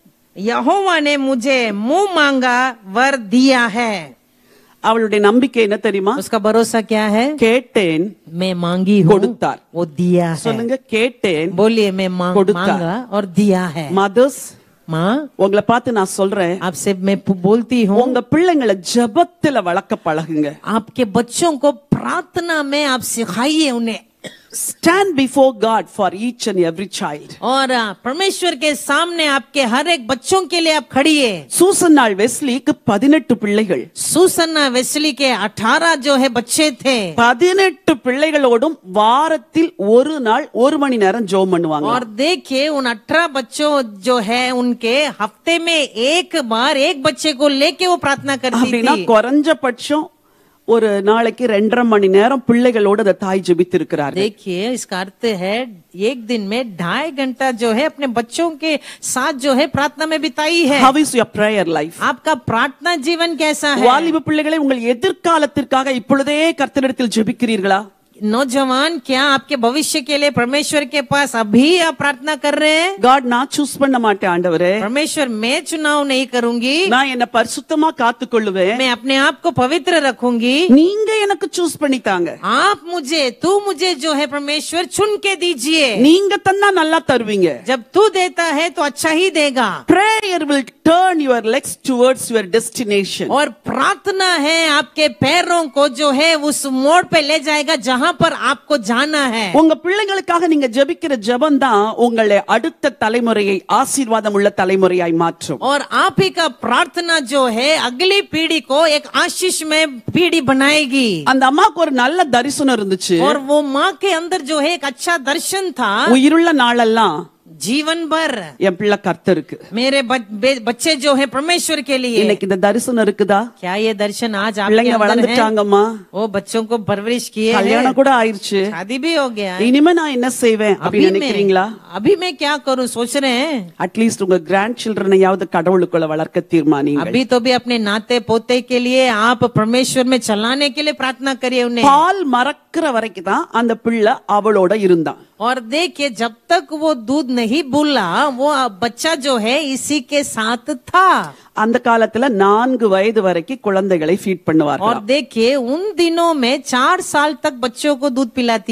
यहोवा ने मुझे मुंह मांगा वर दिया है அவளுடைய நம்பிக்கை என்ன தெரியுமா उसका भरोसा क्या है கேட்டேன் मैं मांगी हूँ கொடுத்தார் वो दिया है சொல்லுங்க கேட்டேன் बोलिए मैं मांग, கொடுத்தார். मांगा और दिया है மதர்ஸ் माँ உங்களை பார்த்து நான் சொல்றேன் आपसे मैं पु- बोलती हूँ உங்க பிள்ளைங்களை ஜெபத்துல வளர்க்க பழகுங்க आपके बच्चों को प्रार्थना में आप सिखाइए उन्हें stand before God for each and every child और आ, परमेश्वर के सामने आपके हर एक बच्चों के लिए आप खड़िए சூசன் நாள் வெஸ்லிக்கு பதினெட்டு பிள்ளைகள் सुसन्ना वेस्ली के अठारह जो है बच्चे थे பதினெட்டு பிள்ளைகளோடும் வாரத்தில் ஒரு நாள் ஒரு மணி நேரம் ஜோம் பண்ணுவாங்க और देखिए उन अठारह बच्चों जो है उनके हफ्ते में एक बार एक बच्चे को लेके वो प्रार्थना करती அப்படின்னா थी குறைஞ்சபட்சம் ஒரு நாளைக்கு ரெண்டரை மணி நேரம் பிள்ளைகளோடு அந்த தாய் ஜெபித்திருக்கிறார் देखिए इसका अर्थ है एक दिन में ढाई घंटा जो है अपने बच्चों के साथ जो है प्रार्थना में बिताई है how is your prayer life आपका प्रार्थना जीवन कैसा है வாலிப பிள்ளைகளை உங்கள் எதிர்காலத்திற்காக இப்பொழுதே கர்த்தரிடத்தில் ஜெபிக்கிறீர்களா नौजवान क्या आपके भविष्य के लिए परमेश्वर के पास अभी आप प्रार्थना कर रहे हैं காட் நான் சூஸ் பண்ண மாட்டேன் ஆண்டவரே परमेश्वर मैं चुनाव नहीं करूंगी நான் என்ன பரிசுத்தமா காத்துக்கொள்ளுவேன் मैं अपने आप को पवित्र रखूंगी நீங்க எனக்கு சூஸ் பண்ணித்தாங்க आप मुझे तू मुझे जो है परमेश्वर चुन के दीजिए நீங்க தந்தா நல்லா தருவீங்க जब तू देता है तो अच्छा ही देगा prayer will turn your legs towards your destination और प्रार्थना है आपके पैरों को जो है उस मोड़ पे ले जाएगा जहां पर आपको जाना है உங்க பிள்ளைங்களுக்காக நீங்க ஜெபிக்கிற ஜெபம் தான் உங்களை அடுத்த தலைமுறையை ஆசீர்வாதம் உள்ள தலைமுறையாய் மாற்றும் और आप ही का प्रार्थना जो है अगली पीढ़ी को एक आशीष में पीढ़ी बनाएगी அந்த अம்மாக்கு ஒரு நல்ல தரிசனம் இருந்துச்சு और वो माँ के अंदर जो है एक अच्छा दर्शन था உயிருள்ள நாளெல்லாம் जीवन भर என் பிள்ளை கர்த்தருக்கு मेरे बच- बे- बच्चे जो है परमेश्वर के लिए இன்னைக்கு இந்த தரிசனம் இருக்குதா क्या ये दर्शन आज आपके பிள்ளைங்க अंदर है வளர்ந்துட்டாங்கம்மா वो बच्चों को परवरिश किए हैं கல்யாணம் கூட ஆயிருச்சு शादी भी हो गया है இனிமே நான் என்ன செய்வேன் अभी அப்படின்னு நினைக்கிறீங்களா मैं अभी मैं क्या करूं सोच रहे हैं அட்லீஸ்ட் உங்க கிராண்ட் சில்ட்ரனையாவது கடவுளுக்குள்ள வளர்க்க தீர்மானிங்க अभी तो भी अपने नाते पोते के लिए आप परमेश्वर में चलाने के लिए प्रार्थना करिए उन्हें பால் மறக்கிற வரைக்கும் தான் அந்த பிள்ளை அவளோட இருந்தான் और देखिए जब तक वो दूध नहीं बोला वो बच्चा जो है इसी के साथ था அந்த காலத்துல நான்கு வயது வரைக்கும் குழந்தைகளை ஃபீட் பண்ணுவார்கள் और देखिए उन दिनों में चार साल तक बच्चों को दूध पिलाती है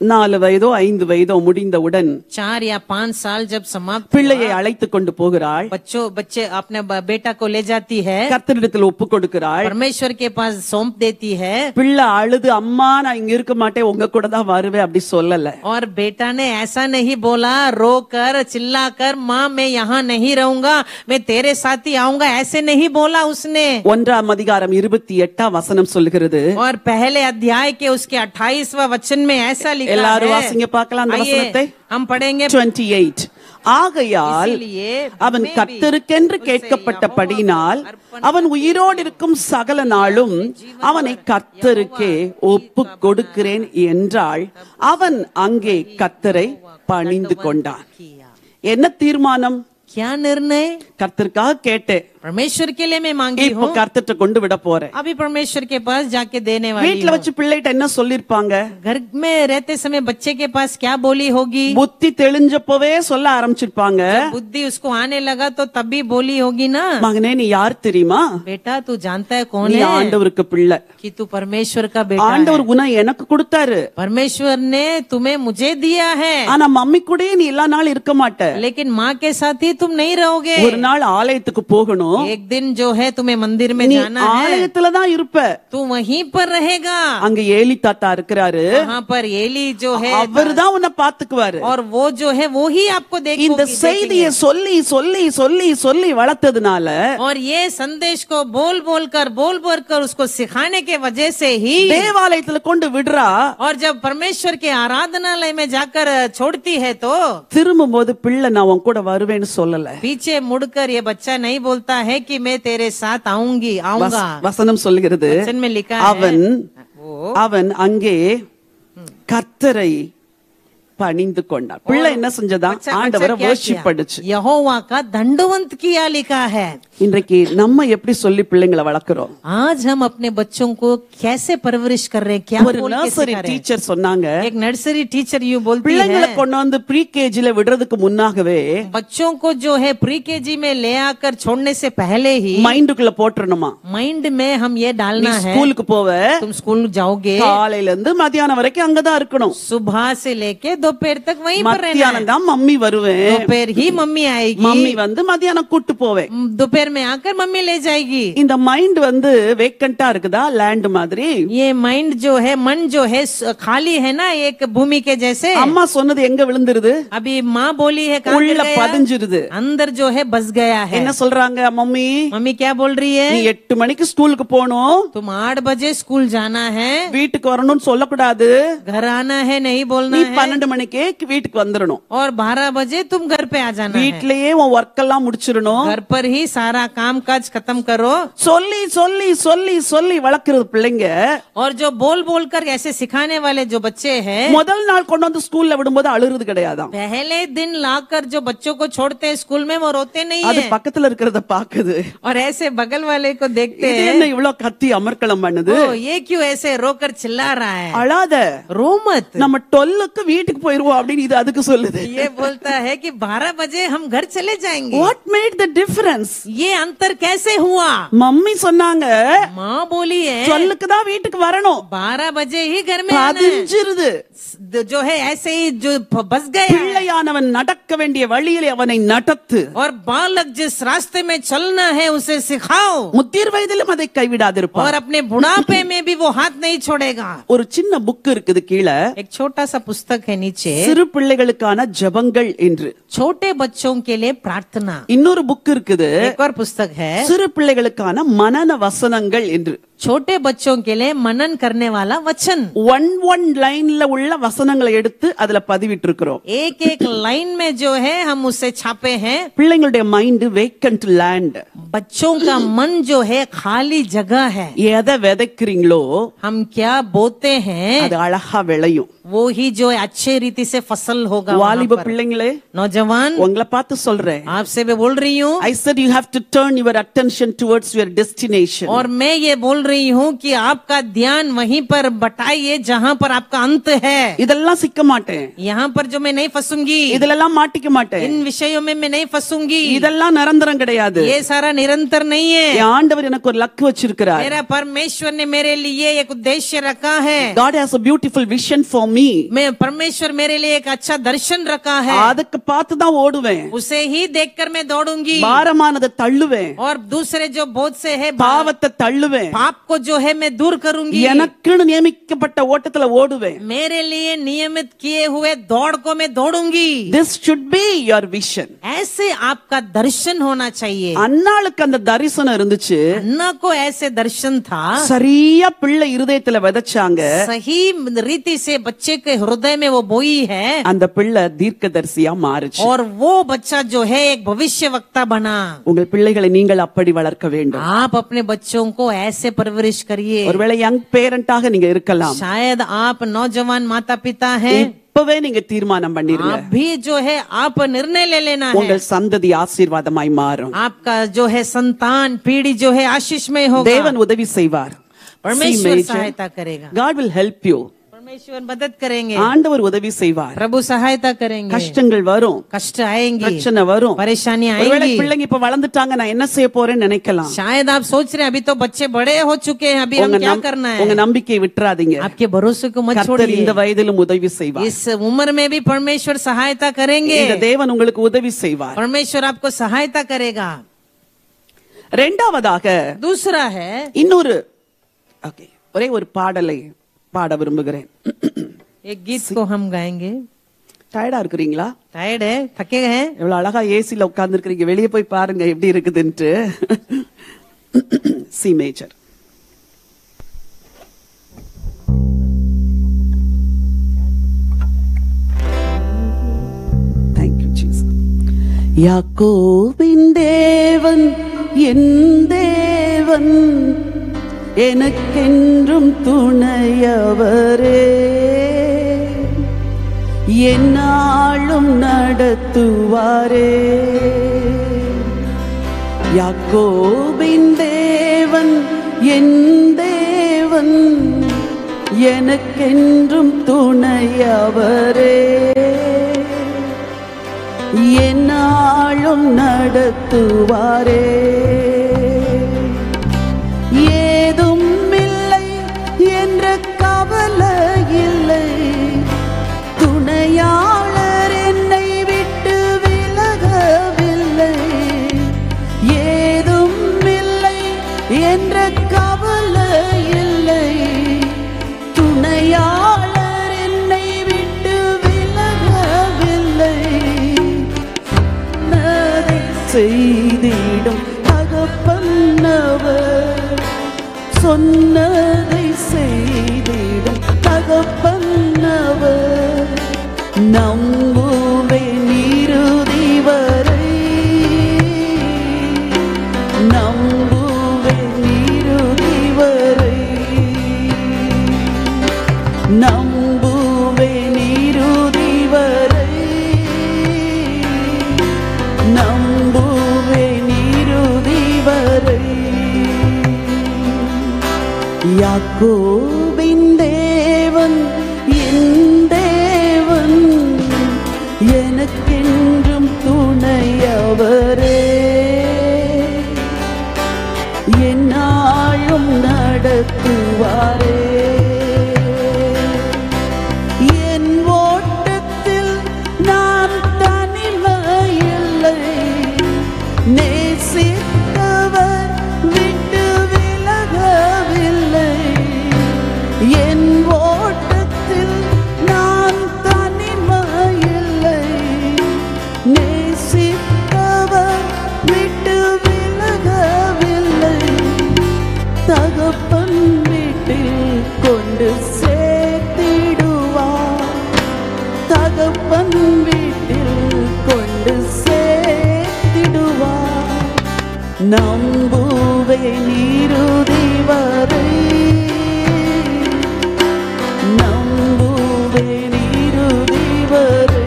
நாலு வயதோ ஐந்து வயதோ முடிந்தவுடன் चार या पांच साल जब समाप्त பிள்ளையை அழைத்து கொண்டு போகிறாள் बच्चों बच्चे अपने ब- बेटा को ले जाती है கர்த்தரிடத்தில் ஒப்பு கொடுக்கிறாள் परमेश्वर के पास सौंप देती है பிள்ளை அழுது அம்மா நான் இங்க இருக்க மாட்டேன் உங்க கூட தான் வருவேன் அப்படி சொல்லல और बेटा ने ऐसा नहीं बोला रो कर चिल्ला कर माँ मैं यहाँ नहीं रहूंगा मैं तेरे साथ ही आऊंगा ऐसे नहीं बोला उसने ஒன்றாம் அதிகாரம் இருபத்தி எட்டாம் வசனம் சொல்லுகிறது और पहले अध्याय के उसके अट्ठाईसवा वचन में ऐसा लिखा எல்லாரும் है வாசிங்க பார்க்கலாம் அந்த आइए, வசனத்தை हम पढ़ेंगे 28 ஆகையால் इसीलिए அவன் मैं भी கர்த்தருக்கென்று उसे கேட்கப்பட்டபடினால் यहोवा को அவன் உயிரோடு இருக்கும் சகல நாளும் அவனை கர்த்தருக்கே ஒப்பு கொடுக்கிறேன் என்றால் அவன் அங்கே கர்த்தரை பணிந்து கொண்டான் किया என்ன தீர்மானம் क्या निर्णय கர்த்தருக்காக கேட்டேன் परमेश्वर के लिए मैं मांगी இப்போ हूँ கர்த்தர்ட்ட கொண்டு விட போறேன் अभी परमेश्वर के पास जाके देने वाली வீட்டுல हूँ வச்சு பிள்ளைகிட்ட என்ன சொல்லிருப்பாங்க घर में रहते समय बच्चे के पास क्या बोली होगी புத்தி தெளிஞ்சப்பவே சொல்ல ஆரம்பிச்சிருப்பாங்க बुद्धि उसको आने लगा तो तभी बोली होगी ना மகனே நீ யார் தெரியுமா बेटा तू जानता है कौन நீ है ஆண்டவருக்கு பிள்ளை कि तू परमेश्वर का बेटा है ஆண்டவர் உன எனக்கு கொடுத்தாரு परमेश्वर ने तुम्हें मुझे दिया है ஆனா மம்மி கூடயே நீ எல்லா நாள் இருக்க மாட்ட लेकिन माँ के साथ ही तुम नहीं रहोगे ஒரு நாள் ஆலயத்துக்கு போகணும் एक दिन जो है तुम्हें मंदिर में நீ जाना है ஆலயத்துல தான் இருப்ப तू वहीं पर रहेगा அங்க ஏலி தாத்தா இருக்கிறாரு वहाँ पर एली जो है அவர் தான் உன்னை பாத்துக்குவாரு और वो जो है वो ही आपको இந்த देखो செய்தியை சொல்லி சொல்லி சொல்லி சொல்லி வளர்த்ததுனால और ये संदेश को बोल बोल कर बोल बोल कर उसको सिखाने के वजह से ही தேவாலயத்துல கொண்டு விடுறா और जब परमेश्वर के आराधनालय में जाकर छोड़ती है तो திரும்பும் போது பிள்ளை நான் உன் கூட வருவேன்னு சொல்லல पीछे मुड़कर ये बच्चा नहीं बोलता है कि मैं तेरे साथ आऊंगी आऊंगा வசனம் சொல்லுகிறது वचन में लिखा அவன் है वो அவன் அங்கே கர்த்தரை பணிந்து கொண்டான் பிள்ளை என்ன செஞ்சதான் बच्चा- ஆண்டவரை बच्चा क्या வர்ஷிப் किया? பண்ணுச்சு यहोवा का दंडवंत किया लिखा है இன்றைக்கு நம்ம எப்படி சொல்லி பிள்ளைங்களை வளர்க்கிறோம் आज हम अपने बच्चों को कैसे परवरिश कर रहे हैं क्या ஒரு बोल के நர்சரி सिखा रहे हैं? டீச்சர் சொன்னாங்க एक नर्सरी टीचर यू बोलती பிள்ளைங்களை है கொண்டு வந்து ப்ரீ கேஜில விடுறதுக்கு முன்னாகவே बच्चों को जो है प्री के जी में ले आकर छोड़ने से पहले ही மைண்டுக்குள்ள போட்டுறணுமா माइंड में हम ये நீ डालना है ஸ்கூலுக்கு போவ तुम स्कूल जाओगे காலையில இருந்து மத்தியானம் வரைக்கும் அங்கதான் இருக்கணும் सुबह से लेके दोपहर तक वहीं पर रहना है மத்தியானம் தான் மம்மி வருவேன் दोपहर ही मम्मी आएगी மம்மி வந்து மத்தியானம் கூட்டு போவேன் म, दोपहर में आकर मम्मी ले जाएगी இந்த மைண்ட் வந்து வேக்கண்டா இருக்குதா லேண்ட் மாதிரி ये माइंड जो है मन जो है स- खाली है ना एक भूमि के जैसे அம்மா சொன்னது எங்க விழுந்துருது अभी माँ बोली है कहाँ உள்ள गिर गया? பதிஞ்சிருது अंदर जो है बस गया है என்ன சொல்றாங்க மம்மி मम्मी क्या बोल रही है நீ எட்டு மணிக்கு ஸ்கூலுக்கு போகணும் तुम आठ बजे स्कूल जाना है வீட்டுக்கு வரணும்னு சொல்லக்கூடாது घर आना है नहीं बोलना நீ है பன்னெண்டு மணிக்கே வீட்டுக்கு வந்துடணும் और बारह बजे तुम घर पे आ जाना है வீட்லயே உன் ஒர்க் எல்லாம் முடிச்சிடணும் घर पर ही सारा काम काज खत्म करो சொல்லி சொல்லி சொல்லி சொல்லி வளர்க்கறது பிள்ளைங்க और जो बोल बोल कर ऐसे सिखाने वाले जो बच्चे हैं முதல் நாள் கொண்டு வந்து ஸ்கூல்ல விடும்போது அழுறது கிடையாதாம் पहले दिन लाकर जो बच्चों को छोड़ते हैं स्कूल में वो रोते नहीं அது है பக்கத்துல இருக்கிறத பாக்குது और ऐसे बगल वाले को देखते இது हैं என்ன இவ்வளவு கத்தி அமர்க்களம் பண்ணுது ओ ये क्यों ऐसे रोकर चिल्ला रहा है அழாத रो मत நம்ம டொல்லுக்கு வீட்டுக்கு போயிருவோம் அப்படின்னு இது அதுக்கு சொல்லுது ये बोलता है कि बारह बजे हम घर चले जाएंगे வாட் மேட் த டிஃபரன்ஸ் ये अंतर कैसे हुआ மம்மி சொன்னாங்க माँ बोली है சொல்லுக்கு தான் வீட்டுக்கு வரணும் बारह बजे ही घर में आना है பதிஞ்சிருது जो है ऐसे ही जो बस गया है। பிள்ளையானவன் நடக்க வேண்டிய வழியிலே அவனை நடத்து और बालक जिस रास्ते में चलना है उसे सिखाओ முதிர் வயதிலும் அதை கைவிடாதிருப்பான் और अपने बुढ़ापे में भी वो हाथ नहीं छोड़ेगा ஒரு சின்ன புக் இருக்குது கீழே एक छोटा सा पुस्तक है नीचे சிறு பிள்ளைகளுக்கான ஜெபங்கள் என்று छोटे बच्चों के लिए प्रार्थना இன்னொரு புக் இருக்குது एक और पुस्तक है சிறு பிள்ளைகளுக்கான மனன வசனங்கள் என்று छोटे बच्चों के लिए मनन करने वाला वचन ஒன் ஒன் லைன்ல உள்ள வசனங்களை எடுத்து அதுல பதிவிட்டு இருக்கிறோம் एक एक लाइन में जो है हम उसे छापे हैं பிள்ளைங்களுடைய மைண்ட் வேக்கண்ட் லேண்ட் बच्चों का मन जो है खाली जगह है எதை விதைக்கிறீங்களோ हम क्या बोते हैं அது அழகா விளையும் वो ही जो है अच्छे रीति से फसल होगा वहाँ வாலிப पर। பிள்ளைங்களே नौजवान உங்களை பார்த்து சொல்றேன் आपसे मैं बोल रही हूँ I said you have to turn your attention towards your destination. और मैं ये बोल रही हूँ कि आपका ध्यान वहीं पर बटाइए जहाँ पर आपका अंत है இதெல்லாம் சிக்க மாட்டேன் यहाँ पर जो मैं नहीं फंसूंगी இதுலெல்லாம் மாட்டிக்க மாட்டேன் इन विषयों में मैं नहीं फंसूंगी இதெல்லாம் நிரந்தரம் கிடையாது ये सारा निरंतर नहीं है என் ஆண்டவர் எனக்கு ஒரு லக்கு வச்சிருக்கிறார் मेरा परमेश्वर ने मेरे लिए एक उद्देश्य रखा है God has a beautiful vision for me मैं परमेश्वर मेरे लिए एक अच्छा दर्शन रखा है அதுக்கு பார்த்து தான் ஓடுவேன் उसे ही देखकर मैं दौड़ूंगी பாரமானதை தள்ளுவேன் और दूसरे जो बोझ से है பாவத்தை தள்ளுவேன் पाप को जो है मैं दूर करूंगी எனக்குன்னு நியமிக்கப்பட்ட ஓட்டத்துல ஓடுவேன் मेरे लिए नियमित किए हुए दौड़ को मैं दौड़ूंगी this should be your vision ऐसे आपका दर्शन होना चाहिए அன்னாளுக்கு அந்த தரிசனம் இருந்துச்சு अन्ना को ऐसे दर्शन था சரியா பிள்ளை இருதயத்துல விதைச்சாங்க सही रीति से बच्चे के हृदय में वो बोई है அந்த பிள்ளை தீர்க்கதரிசியா மாறுச்சு और वो बच्चा जो है एक भविष्य वक्ता बना உங்கள் பிள்ளைகளை நீங்கள் அப்படி வளர்க்க வேண்டும் आप अपने बच्चों को ऐसे परवरिश करिए ஒருவேளை யங் பேரண்டாக நீங்க இருக்கலாம் शायद आप नौजवान माता पिता हैं இப்பவே நீங்க தீர்மானம் பண்ணிருங்க अभी जो है आप निर्णय ले लेना है உங்கள் சந்ததி ஆசீர்வாதமாய் மாறும் आपका जो है संतान पीढ़ी जो है आशीषमय होगा தேவன் உதவி செய்வார் परमेश्वर सहायता करेगा God will help you परमेश्वर मदद करेंगे ஆண்டவர் உதவி செய்வார் प्रभु सहायता करेंगे கஷ்டங்கள் வரும் कष्ट आएंगी பிரச்சனை வரும் परेशानी ஒருவேளை आएंगी பிள்ளைங்க இப்ப வளர்ந்துட்டாங்க நான் என்ன செய்ய போறேன்னு நினைக்கலாம் शायद आप सोच रहे हैं अभी तो बच्चे बड़े हो चुके हैं अभी हम உங்க क्या நம்- करना உங்க है நம்பிக்கையை விட்டுறாதீங்க आपके भरोसे को मत கர்த்தர் छोड़िए இந்த வயதிலும் உதவி செய்வார் इस उम्र में भी परमेश्वर सहायता करेंगे இந்த தேவன் உங்களுக்கு உதவி செய்வார் परमेश्वर आपको सहायता करेगा ரெண்டாவதாக दूसरा है இன்னொரு ஓகே ஒரே ஒரு பாடலை பாட விரும்புகிறேன் एक गीत को हम गाएंगे டயர்டா இருக்கிறீங்களா टायर्ड है थके हैं எவ்வளவு அழகா ஏசில உட்கார்ந்து இருக்கிறீங்க வெளியே போய் பாருங்க எப்படி இருக்குதுன்ட்டு சி மேஜர் தேங்க்யூ ஜீசஸ் யாக்கோபின் தேவன் என் தேவன் எனக்கென்றும் துணையவரே என்னாலும் நடத்துவாரே யாக்கோபின் தேவன் என் தேவன் எனக்கென்றும் துணையவரே என்னாலும் நடத்துவாரே ஏதும் இல்லை என்ற கவலை இல்லை துணையாளர் என்னை விட்டு விலகவில்லை ஏதும் இல்லை என்ற கவலை இல்லை துணையாளர் என்னை விட்டு விலகவில்லை சொன்னதை செய்திடும் தகப்பன்னவர் சொன்னதை செய்திடும் தகப்பன்னவர் நம்புவே நிருதி வரை நம்புவே நிருதி வரை நம்புவே நிருதி வரை நம்புவே நிருதி வரை யாக்கோபின் தேவன் என் தேவன் எனக்கென்றும் துணையவரே என்னாலும் நடத்துவாரே என் ஓட்டத்தில் நான் தனிமையில்லை நேசித்தவர் விட்டு விலகவில்லை என் ஓட்டத்தில் நான் தனிமையில்லை நேசித்தவர் விட்டு விலகவில்லை தகப்பன் வீட்டில் கொண்டு சேர்த்திடுவார் தகப்பன் வீட்டில் கொண்டு சேர்த்திடுவார் நம்புவே நீருதி வரை நம்புவே நீருதி வரை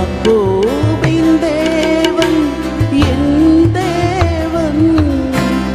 யாக்கோபின் தேவன் என் தேவன்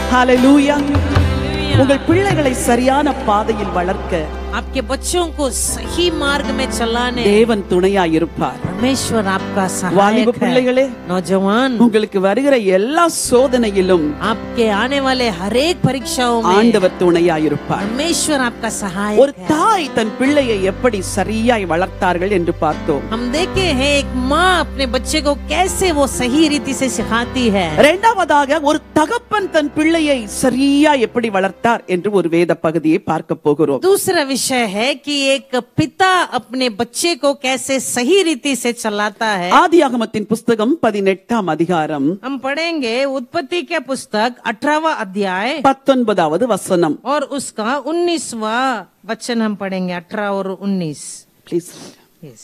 ஹalleluya உங்கள் பிள்ளைகளை சரியான பாதையில் வளர்க்க आपके बच्चों को सही मार्ग में चलाने தேவன் துணையாய் இருப்பார் परमेश्वर आपका வாலிப सहायक है பிள்ளைகளே नौजवान உங்களுக்கு வருகிற எல்லா சோதனையிலும் आपके आने वाले हर एक परीक्षाओं में ஆண்டவர் துணையாய் இருப்பார் परमेश्वर आपका ஒரு सहायक है தாய் தன் பிள்ளையை எப்படி சரியாய் வளர்த்தார்கள் என்று பார்த்தோம் हम देखे हैं एक माँ अपने बच्चे को कैसे वो सही रीति से सिखाती है இரண்டாவதாக ஒரு தகப்பன் தன் பிள்ளையை சரியா எப்படி வளர்த்தார் என்று ஒரு வேத பகுதியை பார்க்க போகிறோம் दूसरा विषय है कि एक पिता अपने बच्चे को कैसे सही रीति से चलाता है ஆதியாகமத்தின் புஸ்தகம் பதினெட்டாம் அதிகாரம் हम पढ़ेंगे उत्पत्ति के पुस्तक अठारवा अध्याय பத்தொன்பதாவது வசனம் और उसका उन्नीसवा वचन हम पढ़ेंगे अठारह और उन्नीस ப்ளீஸ் यस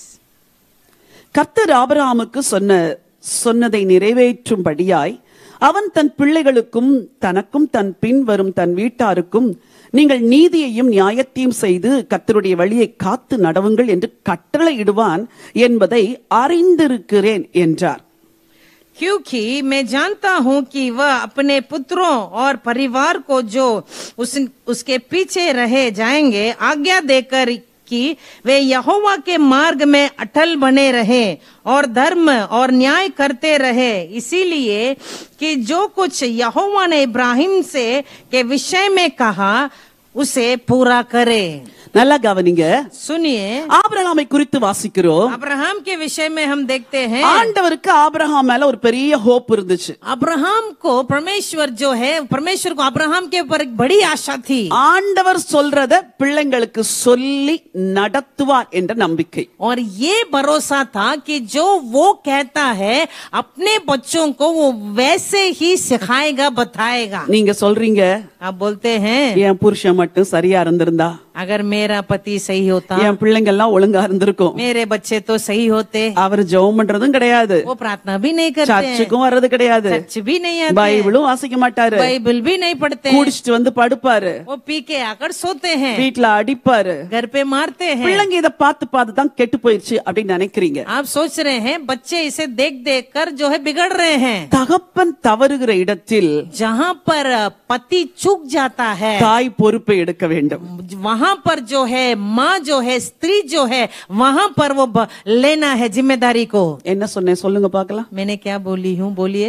கர்த்தர் ஆபிரகாமுக்கு சொன்ன சொன்னதை நிறைவேற்றும்படியாய் அவன் தன் பிள்ளைகளுக்கும் தனக்கும் தன் பின் வரும் தன் வீட்டாருக்கும் நீங்கள் நீதியையும் நியாயத்தையும் செய்து கர்த்தருடைய வழியை காத்து நடவுங்கள் என்று கட்டளையிடுவான் என்பதை அறிந்திருக்கிறேன் என்றார் क्योंकि मैं जानता हूं कि वह अपने पुत्रों और परिवार को जो उस उसके पीछे रहे जाएंगे आज्ञा देकर कि वे यहोवा के मार्ग में अटल बने रहे और धर्म और न्याय करते रहे इसीलिए कि जो कुछ यहोवा ने इब्राहिम से के विषय में कहा उसे पूरा करे நல்லா கவனிங்க सुनिए ஆபிரகாமை குறித்து வாசிக்கிறோம் अब्राहम के विषय में हम देखते हैं ஆண்டவருக்கு ஆபிரகாம் மேல ஒரு பெரிய ஹோப் இருந்துச்சு अब्राहम को परमेश्वर जो है परमेश्वर को अब्राहम के ऊपर एक बड़ी आशा थी ஆண்டவர் சொல்றத பிள்ளைங்களுக்கு சொல்லி நடத்துவார் என்ற நம்பிக்கை और ये भरोसा था कि जो वो कहता है अपने बच्चों को वो वैसे ही सिखाएगा बताएगा நீங்க சொல்றீங்க आप बोलते हैं என் புருஷன் மட்டும் சரியா இருந்திருந்தா अगर मेरा पति सही होता என் பிள்ளைங்க எல்லாம் ஒழுங்கா இருந்திருக்கும் मेरे बच्चे तो सही होते அவர் ஜெபம் பண்றதும் கிடையாது वो प्रार्थना भी नहीं करते हैं சர்ச்சுக்கும் வர்றது கிடையாது चर्च भी नहीं आते हैं, பைபிளும் வாசிக்க மாட்டாரு बाइबल भी नहीं पढ़ते हैं குடிச்சிட்டு வந்து படுப்பாரு वो पी के आकर सोते हैं வீட்டுல அடிப்பாரு घर पे मारते हैं பிள்ளைங்க இத பார்த்து பார்த்து தான் கெட்டு போயிருச்சு அப்படின்னு நினைக்கிறீங்க आप सोच रहे हैं बच्चे इसे देख देख कर जो है बिगड़ रहे हैं தகப்பன் தவறுகிற இடத்தில் जहाँ पर पति चूक जाता है தாய் பொறுப்பை எடுக்க வேண்டும் वहां पर जो है माँ जो है स्त्री जो है वहां पर वो ब- लेना है जिम्मेदारी को என்ன சொன்னேன் சொல்லுங்க பார்க்கலாம் मैंने क्या बोली हूँ बोलिए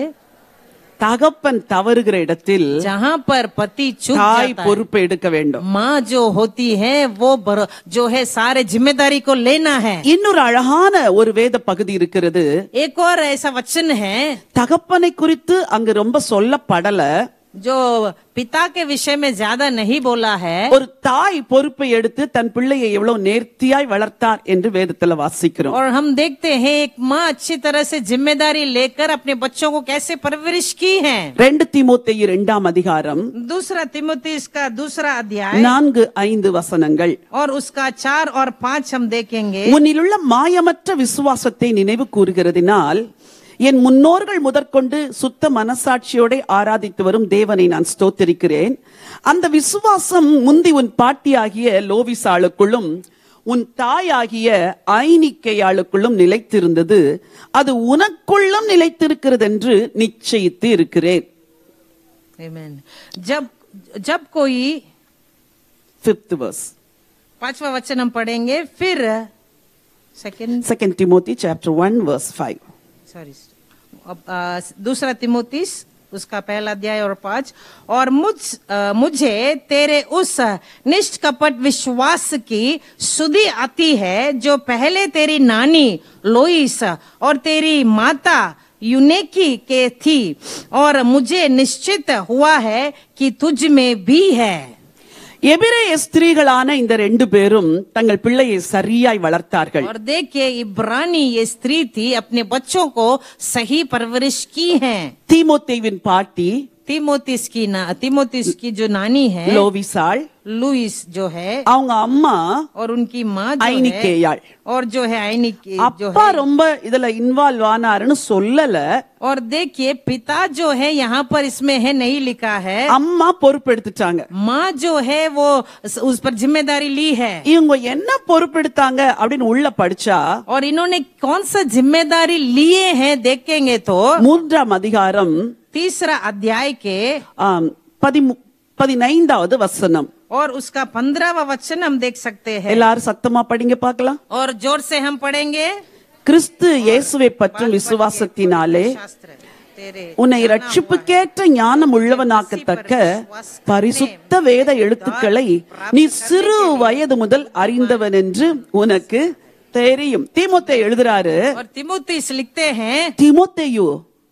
தகப்பன் தவறுகிற இடத்தில் जहाँ पर पति चूक தாய் जाता है பொறுப்பை எடுக்க வேண்டும் माँ जो होती है वो बर, जो है सारे जिम्मेदारी को लेना है இன்னொரு அழகான ஒரு வேத பகுதி இருக்கிறது एक और ऐसा वचन है தகப்பனை குறித்து அங்கு ரொம்ப சொல்லப்படல जो पिता के विषय में ज्यादा नहीं बोला है ஒரு தாய் பொறுப்பை எடுத்து தன் பிள்ளையை எவ்வளவு நேர்த்தியாய் வளர்த்தார் என்று வேதத்துல வாசிக்கிறோம் और हम देखते हैं एक माँ अच्छी तरह से जिम्मेदारी लेकर अपने बच्चों को कैसे परवरिश की है ரெண்டு தீமோத்தேயு இரண்டாம் அதிகாரம் दूसरा तिमोती इसका दूसरा अध्याय நான்கு ஐந்து வசனங்கள் और उसका चार और पांच हम देखेंगे உன்னிலுள்ள மாயமற்ற விசுவாசத்தை நினைவு கூறுகிறதினால் என் முன்னோர்கள் முதற்கொண்டு சுத்த மனசாட்சியோட ஆராதித்து வரும் தேவனை நான் ஸ்தோத்திரிக்கிறேன் அந்த விசுவாசம் முந்தி உன் பாட்டியாகிய லோவிசாளுக்குள்ளும் உன் தாயாகிய ஐனிக்கையாளுக்குள்ளும் நிலைத்திருந்தது அது உனக்குள்ளும் நிலைத்திருக்கிறது என்று நிச்சயித்து இருக்கிறேன் Amen. जब जब कोई ஃபிஃப்த் வர்ஸ் पांचवा वचन हम पढ़ेंगे फिर second second Timothy chapter one verse five sorry अब आ, दूसरा तिमोतीस उसका पहला अध्याय और पांच और मुझ आ, मुझे तेरे उस निष्कपट विश्वास की सुधि आती है जो पहले तेरी नानी लोइस और तेरी माता यूनेकी के थी और मुझे निश्चित हुआ है कि तुझ में भी है எபிரேய ஸ்திரீகளான இந்த ரெண்டு பேரும் தங்கள் பிள்ளையை சரியாய் வளர்த்தார்கள் और देखिए इब्रानी ये स्त्री थी अपने बच्चों को सही परवरिश की है தீமோத்தேவின் பாட்டி तिमोतिस की ना तिमोतिस की जो नानी है லோவிசாள் लुइस जो है அவங்க அம்மா और उनकी माँ जो है ஐனிக்கேயாள் और जो है आइनिक जो அப்பா है ரொம்ப இதுல இன்வால்வ் ஆனாருன்னு சொல்லல और देखिए पिता जो है यहाँ पर इसमें है नहीं लिखा है அம்மா பொறுப்பெடுத்துட்டாங்க माँ जो है वो उस पर जिम्मेदारी ली है இவங்க என்ன பொறுப்பெடுத்தாங்க அப்படின்னு உள்ள படிச்சா और इन्होंने कौन सा जिम्मेदारी लिए हैं देखेंगे तो மூன்றாம் அதிகாரம் तीसरा अध्याय के ஆம், பதிமு பதினைந்தாவது வசனம் और उसका पंद्रहवा वचन हम देख सकते हैं எல்லாரும் சத்தமா படிங்க பார்க்கலாம் और जोर से हम पढ़ेंगे கிறிஸ்து இயேசுவை பற்றும் விசுவாசத்தினாலே शास्त्र तेरे உன்னை ரட்சிப்புக்கேற்ற ஞானம் உள்ளவனாக்கத்தக்க பரிசுத்த வேத எழுத்துக்களை நீ சிறு வயது முதல் அறிந்தவன் என்று உனக்கு தெரியும் தீமோத்தே எழுதுறாரு और तिमोतीस लिखते हैं தீமோத்தேயு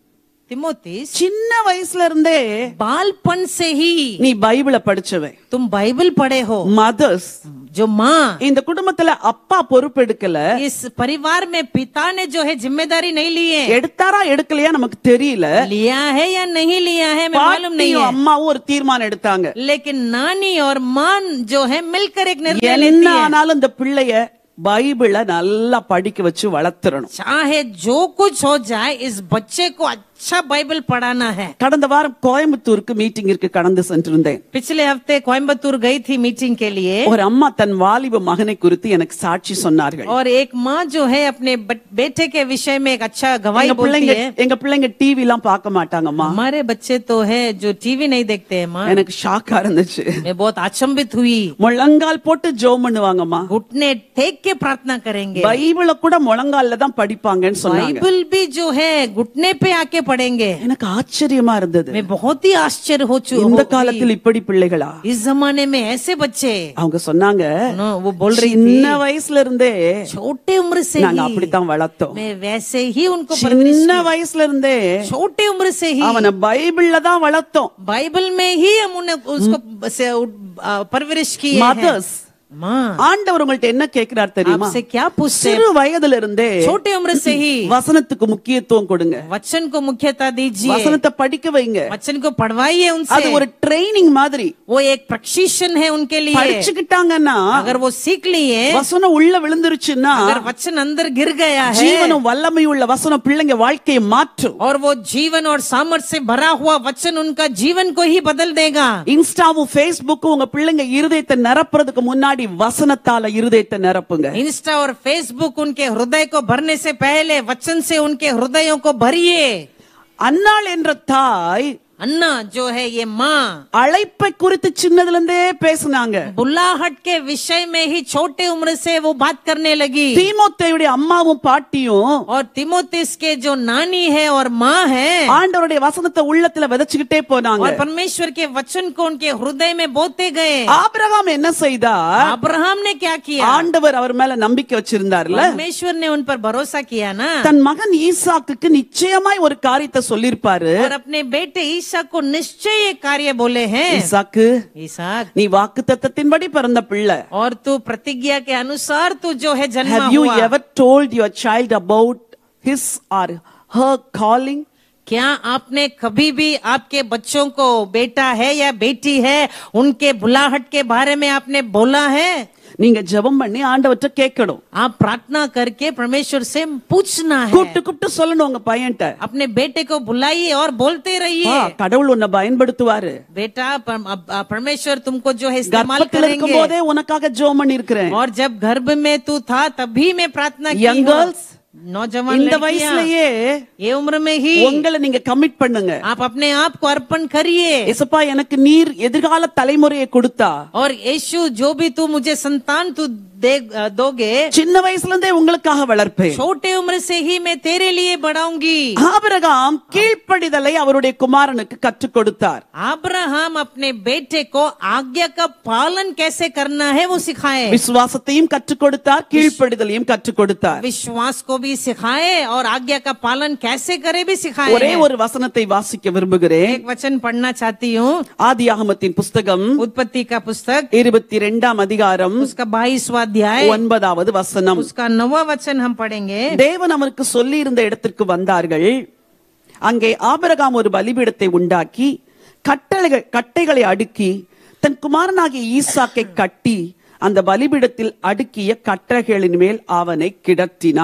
तिमोतीस சின்ன வயசுல இருந்தே बालपन से ही நீ பைபிளை படிச்சவன் तुम बाइबल पढ़े हो மதர்ஸ் जो माँ இந்த குடும்பத்துல அப்பா பொறுப்பெடுக்கல इस परिवार में पिता ने जो है जिम्मेदारी नहीं ली है எடுத்தாரா எடுக்கலையா நமக்கு தெரியல लिया है या नहीं लिया है मैं मालूम नहीं பாட்டியும் है அம்மாவும் ஒரு தீர்மானம் எடுத்தாங்க लेकिन नानी और माँ जो है मिलकर एक निर्णय लेती என்ன है ஆனாலும் இந்த பிள்ளைய பைபிளை நல்லா படிக்க வச்சு வளர்த்துறணும் चाहे जो कुछ हो जाए इस बच्चे को अच्छा बाइबल पढ़ाना है கடந்த வாரம் கோயம்புத்தூருக்கு மீட்டிங் இருக்கு கடந்து சென்றிருந்தேன் पिछले हफ्ते कोयम्बतूर गई थी मीटिंग के लिए ஒரு அம்மா தன் வாலிப மகனை குறித்து எனக்கு சாட்சி சொன்னார்கள் और एक माँ जो है अपने बट- बेटे के विषय में एक अच्छा गवाही எங்க बोलती பிள்ளைங்க है எங்க பிள்ளைங்க டிவி எல்லாம் பார்க்க மாட்டாங்கம்மா हमारे बच्चे तो है जो टीवी नहीं देखते हैं माँ எனக்கு ஷாக்கா இருந்துச்சு मैं बहुत अचंभित हुई முழங்கால் போட்டு ஜோம் பண்ணுவாங்கம்மா घुटने टेक के प्रार्थना करेंगे பைபிளை கூட முழங்கால்ல தான் படிப்பாங்கன்னு சொன்னாங்க बाइबल भी जो है घुटने पे आके पढ़ेंगे எனக்கு ஆச்சரியமா இருந்தது मैं बहुत ही आश्चर्य हो चुकी இந்த காலத்தில் இப்படி பிள்ளைகளா इस जमाने में ऐसे बच्चे அவங்க சொன்னாங்க नो, वो बोल रही சின்ன வயசுல இருந்தே छोटे उम्र से நாங்க ही அப்படித்தான் வளர்த்தோம் मैं वैसे ही उनको परवरिश சின்ன வயசுல இருந்தே छोटे उम्र से ही அவனை பைபிள்ல தான் வளர்த்தோம் बाइबल में ही हम उन्हें उसको से, आ, परवरिश की है மதர்ஸ் माँ ஆண்டவர் உங்கள்ட்ட என்ன கேக்குறார் தெரியுமா आपसे क्या पूछते சிறு வயதுல இருந்தே छोटे उम्र से ही வசனத்துக்கு முக்கியத்துவம் கொடுங்க वचन को मुख्यता दीजिए வசனத்தை படிக்க வைங்க वचन को पढ़वाइए அது उनसे ஒரு ட்ரைனிங் மாதிரி वो एक प्रशिक्षण है उनके लिए படிச்சுக்கிட்டாங்கன்னா अगर वो सीख लिए வசனம் உள்ள விழுந்துருச்சுன்னா अगर वचन अंदर गिर गया है ஜீவனும் வல்லமை உள்ள வசனம் பிள்ளைங்க வாழ்க்கையை மாற்றும் और वो जीवन और सामर्थ्य से भरा हुआ वचन उनका जीवन को ही बदल देगा இன்ஸ்டாவும் ஃபேஸ்புக்கும் உங்க பிள்ளைங்க இருதயத்தை நிரப்புறதுக்கு முன்னாடி வசனத்தால இருதயத்தை நிரப்புங்க इंस्टा और फेसबुक उनके हृदय को भरने से पहले वचन से उनके हृदयों को भरिए அன்னாள் என்ற தாய் अन्ना जो है ये माँ அழைப்பை குறித்து சின்னதுல இருந்தே பேசுனாங்க बुलाहट के विषय में ही छोटे उम्र से वो बात करने लगी தீமோத்தேயுடைய அம்மாவும் பாட்டியும் और तिमोतिस के जो नानी है और माँ है ஆண்டவருடைய வசனத்தை உள்ளத்துல விதைச்சுக்கிட்டே போனாங்க और परमेश्वर के वचन को उनके हृदय में बोते गए ஆபிரகாம் என்ன செய்தார் अब्राहम ने क्या किया ஆண்டவர் அவர் மேல நம்பிக்கை வச்சிருந்தார்ல परमेश्वर ने उन पर भरोसा किया ना தன் மகன் ஈசாக்குக்கு நிச்சயமாய் ஒரு காரியத்தை சொல்லிருப்பாரு और अपने बेटे ईसा को निश्चय ये कार्य बोले हैं ஈசாக்கு ईसाक நீ வாக்கு தத்தத்தின்படி பிறந்த பிள்ளை और तू प्रतिज्ञा के अनुसार तू जो है जन्मा Have you हुआ ever told your child about his or her calling? क्या आपने कभी भी आपके बच्चों को बेटा है या बेटी है उनके बुलाहट के बारे में आपने बोला है நீங்க ஜெபம் பண்ணி ஆண்டவர்ட்ட கேட்கணும் आप प्रार्थना करके परमेश्वर से पूछना है கூப்பிட்டு கூப்பிட்டு சொல்லணும் உங்க பையன்ட்ட अपने बेटे को बुलाइए और बोलते रहिए "பா, கடவுள் உன்னை பயன்படுத்துவாரு बेटा पर- अब- अब परमेश्वर तुमको जो है इस्तेमाल கர்ப்பத்தில் இருக்கும் करेंगे போதே உனக்காக ஜெபம் பண்ணி இருக்கிறேன் और जब गर्भ में तू था तभी मैं प्रार्थना की Young हूँ। girls, नौजवान இந்த लड़कियां, வயசுலயே ये उम्र में ही உங்களை நீங்க கமிட் பண்ணுங்க आप अपने आप को अर्पण करिए இசப்பா எனக்கு நீர் எதிர்கால தலைமுறையை கொடுத்தா और यीशु जो भी तू मुझे संतान तू दे दोगे சின்ன வயசுல இருந்தே உங்களுக்காக வளர்ப்பேன் छोटे उम्र से ही मैं तेरे लिए बढ़ाऊंगी ஆபிரகாம் கீழ்ப்படிதலை அவருடைய குமாரனுக்கு கற்றுக் கொடுத்தார் अब्राहम अपने बेटे को आज्ञा का पालन कैसे करना है वो सिखाए விசுவாசத்தையும் கற்றுக் கொடுத்தார் கீழ்ப்படிதலையும் கற்றுக் கொடுத்தார் विश्वास को भी सिखाए और आज्ञा का पालन कैसे करे भी सिखाए ஒரே ஒரு வசனத்தை வாசிக்க விரும்புகிறேன் एक वचन पढ़ना चाहती हूँ ஆதியாகமத்தின் புஸ்தகம் उत्पत्ति का पुस्तक இருபத்தி ரெண்டாம் அதிகாரம் उसका बाईसवा अध्याय ஒன்பதாவது வசனம் उसका नवा वचन हम पढ़ेंगे தேவன் அவருக்கு சொல்லி இருந்த இடத்திற்கு வந்தார்கள் அங்கே ஆபிரகாம் ஒரு பலிபீடத்தை உண்டாக்கி கட்டளைகள் கட்டைகளை அடுக்கி தன் குமாரனாகிய ஈசாக்கை கட்டி அந்த பலிபீடத்தில் அடுக்கிய கட்டளைகளின் மேல் அவனை கிடத்தினான்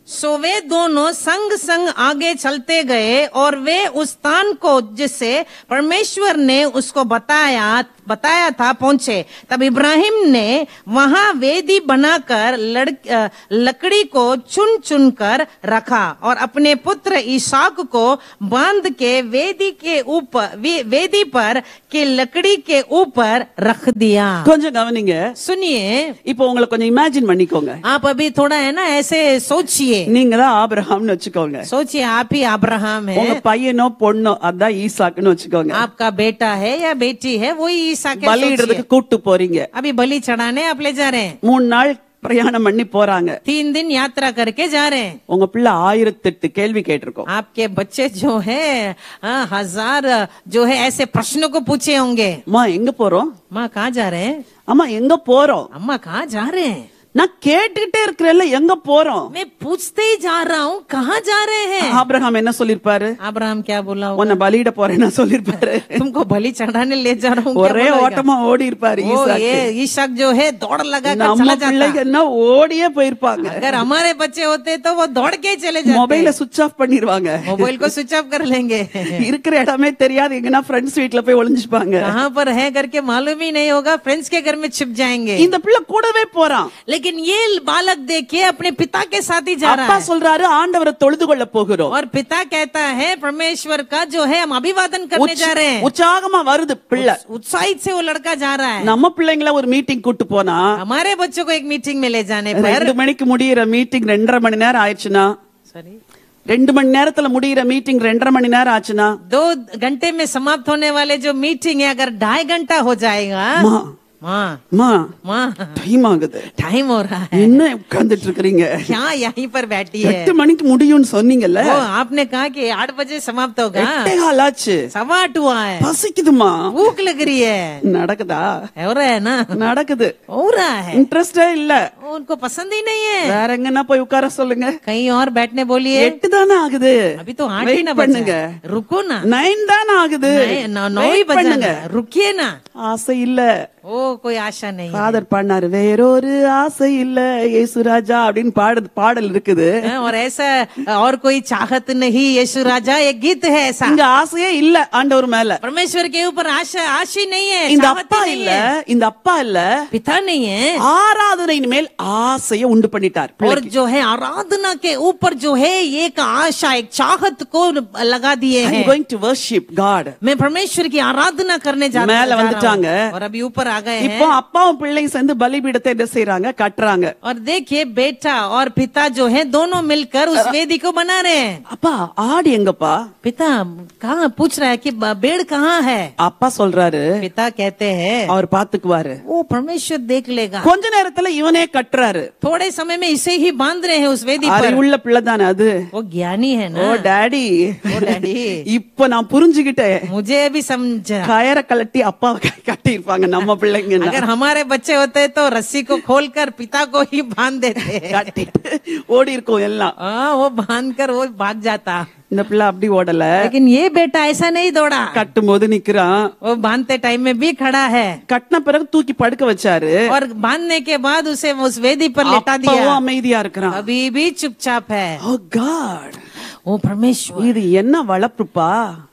सो वे दोनों संग संग आगे चलते गए और वे उस स्थान को जिसे परमेश्वर ने उसको बताया बताया था पहुंचे तब इब्राहिम ने वहां वेदी बनाकर लड़ अ, लकड़ी को चुन चुन कर रखा और अपने पुत्र ईसाक को बांध के वेदी के ऊपर वे- वेदी पर के लकड़ी के ऊपर रख दिया கொஞ்சம் கவனிங்க सुनिए இப்போ உங்களை கொஞ்சம் இமேஜின் பண்ணிக்கோங்க आप अभी थोड़ा है ना ऐसे सोचिए நீங்க தான் ஆபிரகாம்னு வச்சுக்கோங்க सोचिए आप ही अब्राहम உங்க है பையனோ பொண்ணோ அதான் ஈசாக்குன்னு வச்சுக்கோங்க आपका बेटा है या बेटी है वही ईसा के सोचिए। பலியிடுறதுக்கு கூட்டு போறீங்க अभी बलि चढ़ाने आप ले जा रहे हैं மூணு நாள் பிரயாணம் பண்ணி போறாங்க तीन दिन यात्रा करके जा रहे हैं உங்க பிள்ளை ஆயிரத்தெட்டு கேள்வி கேட்டிருக்கோம் आपके बच्चे जो है हाँ, हजार जो है ऐसे प्रश्नों को पूछे होंगे அம்மா எங்க போறோம் माँ कहाँ जा रहे हैं அம்மா எங்க போறோம் अम्मा कहाँ जा रहे हैं நான் கேட்டுக்கிட்டே இருக்கிறேன்ல எங்க போறோம் मैं पूछते ही जा रहा हूँ कहाँ जा रहे हैं ஆபிரகாம் என்ன சொல்லிருப்பாரு अब्राहम क्या बोला होगा? உன்னை பலியிட போறேன்னு சொல்லிருப்பாரு तुमको बलि चढ़ाने ले जा रहा हूँ क्या ஒரே बोला होगा? ஓட்டமா ஓடி இருப்பாரு वो ஈசாக்கு. ये ईशक जो है दौड़ लगा कर நம்ம चला जाता பிள்ளைங்க என்ன ஓடியே போயிருப்பாங்க अगर हमारे बच्चे होते तो वो दौड़ के ही चले जाते மொபைல சுவிட்ச் ஆஃப் பண்ணிருவாங்க मोबाइल को स्विच ऑफ कर लेंगे இருக்கிற இடமே தெரியாது எங்கன்னா ஃப்ரெண்ட்ஸ் வீட்ல போய் ஒளிஞ்சுப்பாங்க कहाँ पर है करके मालूम ही नहीं होगा फ्रेंड्स के घर में छिप जाएंगे இந்த பிள்ளை கூடவே போறான் लेकिन ये बालक देखिए अपने पिता के साथ ही जा रहा அப்பா है சொல்றாரு ஆண்டவரை தொழுது கொள்ள போகிறோம் और पिता कहता है परमेश्वर का जो है हम अभिवादन करने जा रहे हैं உற்சாகமா வருது பிள்ளை उत्साहित से वो लड़का जा रहा है நம்ம பிள்ளைங்கள ஒரு மீட்டிங் கூட்டு போனா हमारे बच्चों को एक मीटिंग में ले जाने पर ரெண்டு மணிக்கு முடியிற மீட்டிங் ரெண்டரை மணி நேரம் ஆயிடுச்சுன்னா सॉरी ரெண்டு மணி நேரத்துல முடியிற மீட்டிங் ரெண்டரை மணி நேரம் ஆச்சுன்னா दो घंटे में समाप्त होने वाले जो मीटिंग है अगर ढाई घंटा हो जाएगा மா माँ மா माँ டைம் ஆகுது टाइम हो रहा है என்ன உட்கார்ந்துட்டு இருக்கிறீங்க क्या यहीं पर बैठी है எட்டு மணிக்கு முடியும்னு சொன்னீங்கல்ல वो आपने कहा कि आठ बजे समाप्त होगा எட்டே கால் ஆச்சு सवा आठ हुआ है பசிக்குதுமா भूख लग रही है நடக்குதா हो रहा है ना நடக்குது हो रहा है இன்ட்ரெஸ்டே இல்ல उनको पसंद ही नहीं है வேற எங்கன்னா போய் உட்கார சொல்லுங்க कहीं और बैठने बोलिए எட்டு தானே ஆகுது अभी तो आठ ही Wait ना பண்ணுங்க बजा रुको ना நைன் தானே ஆகுது नहीं, नौ नौ ही Wait பண்ணுங்க बजा रुकिए ना ஆசை இல்ல ओ कोई आशा नहीं है ஃபாதர் பாடினாரு வேறொரு ஆசை இல்ல ஏசுராஜா அப்படின்னு பாடு பாடல் இருக்குது हाँ, और ऐसा और कोई चाहत नहीं यीशु राजा एक गीत है ऐसा இங்க ஆசையே இல்ல ஆண்டவர் மேல परमेश्वर के ऊपर आशा आशी नहीं है இந்த चाहत அப்பா ही नहीं இல்ல है இந்த அப்பா இல்ல पिता नहीं है ஆராதனையின் மேல் ஆசையை உண்டு பண்ணிட்டார் और जो है आराधना के ऊपर जो है एक आशा एक चाहत को लगा दिए हैं கோயிங் டு வர்ஷிப் காட் मैं परमेश्वर की आराधना करने जा மேல जा रहा வந்துட்டாங்க. हूं। और अभी ऊपर आ गए हैं இப்போ அப்பாவும் பிள்ளையும் சேர்ந்து பலிபீடத்தை என்ன செய்யறாங்க கட்டுறாங்க और देखिए बेटा और पिता जो है दोनों मिलकर उस वेदी को बना रहे हैं அப்பா ஆடு எங்கப்பா पिता कहाँ पूछ रहा है कि ब- बेड़ कहाँ है அப்பா சொல்றாரு पिता कहते हैं அவர் பாத்துக்குவாரு वो परमेश्वर देख लेगा கொஞ்ச நேரத்துல இவனே கட்டுறாரு थोड़े समय में इसे ही बांध रहे हैं उस वेदी पर அறிவுள்ள பிள்ளை தானே அது वो ज्ञानी है ஓ ना டாடி ओ डैडी இப்ப நான் புரிஞ்சுகிட்டேன் मुझे भी समझा கயரை கலட்டி அப்பா கட்டி இருப்பாங்க நம்ம பிள்ளைங்க अगर हमारे बच्चे होते तो रस्सी को खोलकर पिता को ही बांध देते கட்டிட்டு ஓடி இருக்கும் எல்லாம் हाँ वो बांध कर वो भाग जाता இந்த பிள்ளை அப்படி ஓடல लेकिन ये बेटा ऐसा नहीं दौड़ा கட்டும் போது நிக்கிறான் वो बांधते टाइम में भी खड़ा है கட்டின பிறகு தூக்கி படுக்க வச்சாரு और बांधने के बाद उसे उस वेदी पर लेटा அப்பவும் दिया அமைதியா இருக்கிறான் अभी भी चुपचाप है ஓ காட் वो परमेश्वर இது என்ன வளர்ப்புப்பா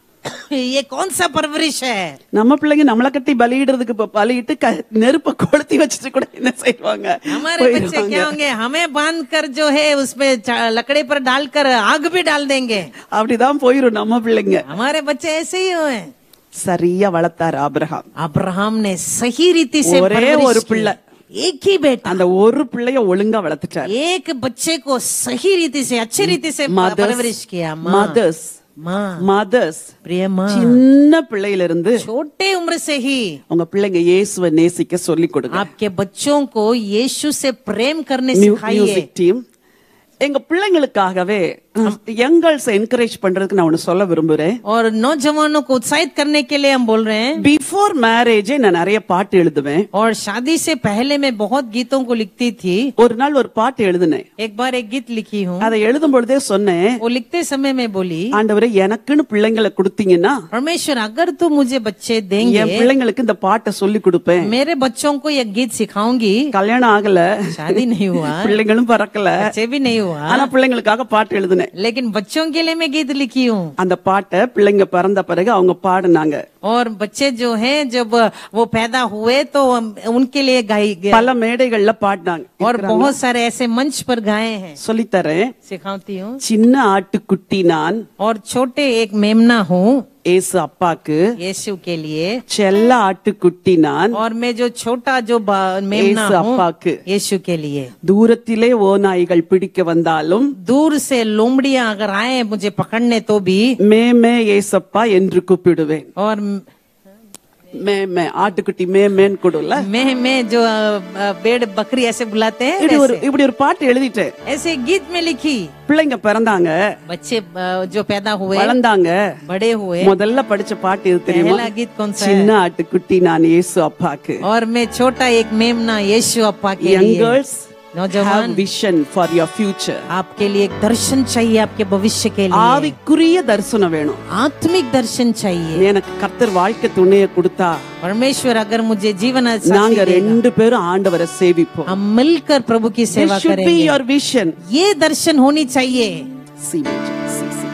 ये कौन सा परवरिश है நம்ம பிள்ளைங்க நம்மள கட்டி பலியிடுறதுக்கு இப்ப பலியிட்டு க- நெருப்ப கொளுத்தி வச்சுட்டு கூட என்ன செய்வாங்க हमारे बच्चे क्या होंगे हमें बांध कर जो है उसमें चा- लकड़ी पर डालकर आग भी डाल देंगे அப்படிதான் போயிரும் நம்ம பிள்ளைங்க हमारे बच्चे ऐसे ही हुए சரியா வளர்த்தாரு ஆபிரகாம் अब्राहम ने सही रीति से ஒரே परवरिश ஒரு की। பிள்ளை. एक ही बेटा அந்த ஒரு பிள்ளைய ஒழுங்கா வளர்த்துட்டாரு एक बच्चे को सही रीति से अच्छी रीति से परवरिश किया माँ மதர்ஸ் माँ மதர்ஸ் प्रिय माँ சின்ன பிள்ளையில இருந்து छोटे उम्र से ही உங்க பிள்ளைங்க இயேசுவை நேசிக்க சொல்லி கொடுங்க आपके बच्चों को यीशु से प्रेम करने सिखाइए மியூசிக் டீம் எங்க பிள்ளைங்களுக்காகவே யங்கர்ஸ் என்கரேஜ் பண்றதுக்கு நான் ஒண்ணு சொல்ல விரும்புறேன் और नौजवानों को उत्साहित करने के लिए हम बोल रहे हैं பிஃபோர் மேரேஜே நான் நிறைய பாட்டு எழுதுவேன் और शादी से पहले मैं बहुत गीतों को लिखती थी ஒரு நாள் ஒரு பாட்டு எழுதினேன் एक बार एक गीत लिखी हूँ அதை எழுதும் பொழுதே சொன்னேன் वो लिखते समय में बोली ஆண்டவரே எனக்குன்னு பிள்ளைங்களை கொடுத்தீங்கன்னா परमेश्वर अगर तू मुझे बच्चे என் देंगे பிள்ளைங்களுக்கு இந்த பாட்டை சொல்லி கொடுப்பேன் मेरे बच्चों को यह गीत सिखाऊंगी கல்யாணம் ஆகல शादी नहीं हुआ பிள்ளைங்களும் பறக்கல बच्चे भी नहीं हुआ हुआ ஆனா பிள்ளைங்களுக்காக பாட்டு எழுதினேன் लेकिन बच्चों के लिए मैं गीत लिखी हूँ அந்த பாட்டை பிள்ளைங்க பிறந்த பிறகு அவங்க பாடுனாங்க और बच्चे जो हैं जब वो पैदा हुए तो उनके लिए गाई गया பல மேடைகள்ல பாடினாங்க और बहुत सारे ऐसे मंच पर गाए हैं சொல்லித்தரேன் सिखाती हूँ சின்ன ஆட்டுக்குட்டி நான் और छोटे एक मेमना हूँ ஏசு அப்பாக்கு यीशु के लिए செல்ல ஆட்டுக்குட்டி நான் और मैं जो छोटा जो बा- मेमना ஏசு हूँ அப்பாக்கு यीशु के लिए தூரத்திலே ஓநாய்கள் பிடிக்க வந்தாலும் दूर से लोमड़ियां अगर आए मुझे पकड़ने तो भी மே மே ஏசப்பா என்று கூப்பிடுவேன் और மே மே ஆட்டுக்குட்டி மே மேன்னு கூடும்ல मैं मैं जो अ, अ, बेड़ बकरी ऐसे बुलाते हैं இப்படி ஒரு वैसे। இப்படி ஒரு பாட்டு எழுதிட்டேன் ऐसे गीत में लिखी பிள்ளைங்க பிறந்தாங்க बच्चे अ, जो पैदा हुए வளர்ந்தாங்க बड़े हुए முதல்ல படிச்ச பாட்டு இது தெரியுமா पहला गीत कौन सा है சின்ன ஆட்டுக்குட்டி நான் ஏசு அப்பாக்கு और मैं छोटा एक मेमना यीशु अप्पा के யங் लिए கேர்ள்ஸ் नौजवान have vision for your future आपके लिए एक दर्शन चाहिए आपके भविष्य के लिए ஆவிக்குரிய தரிசனம் வேணும் आत्मिक दर्शन चाहिए எனக்கு கர்த்தர் வாழ்க்கை துணையை கொடுத்தா परमेश्वर अगर मुझे जीवन साथी நாங்க देगा, ரெண்டு பேரும் ஆண்டவரை சேவிப்போம் हम मिलकर प्रभु की This सेवा should be करेंगे your vision ये दर्शन होनी चाहिए C major, C, C.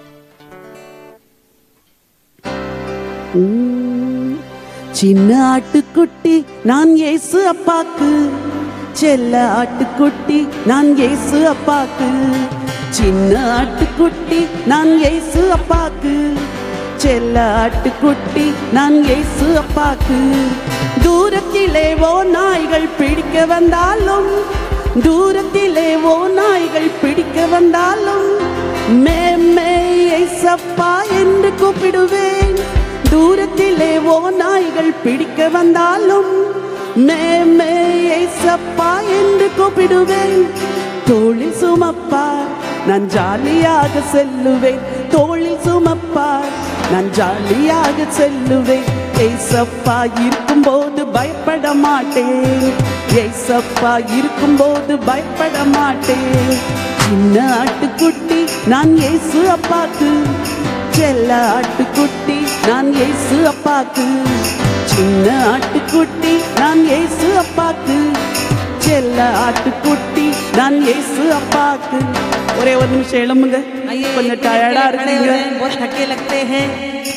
உம், சின்ன ஆட்டுக்குட்டி நான் இயேசு அப்பாக்கு செல்ல ஆட்டுக்குட்டி நான் இயேசு அப்பாக்கு சின்ன ஆட்டுக்குட்டி நான் இயேசு அப்பாக்கு செல்ல ஆட்டுக்குட்டி நான் இயேசு அப்பாக்கு தூரத்திலே ஓ நாய்கள் பிடிக்க வந்தாலும் தூரத்திலே ஓ நாய்கள் பிடிக்க வந்தாலும் மே மே ஏசப்பா என்று கூப்பிடுவேன் தூரத்திலே ஓ நாய்கள் பிடிக்க வந்தாலும் மே மே ஏசப்பா என்று கூப்பிடுவேன் தோளில் சுமப்பார் நான் ஜாலியாக செல்லுவேன் தோளில் சுமப்பார் நான் ஜாலியாக செல்லுவேன் ஏசப்பா இருக்கும்போது பயப்பட மாட்டேன் ஏசப்பா இருக்கும்போது பயப்பட மாட்டேன் சின்ன ஆட்டுக்குட்டி நான் ஏசு அப்பாக்கு செல்ல ஆட்டுக்குட்டி நான் ஏசு அப்பாக்கு சின்ன ஆட்டுக்குட்டி நான் ஏசு அப்பாக்கு செல்ல ஆட்டுக்குட்டி நான் ஏசு அப்பாக்கு ஒரே ஒரு நிமிஷம் எழும்புங்க आइए, கொஞ்சம் एक मिनट டயர்டா के लिए खड़े हो இருக்கீங்க जाएं, बहुत थके लगते हैं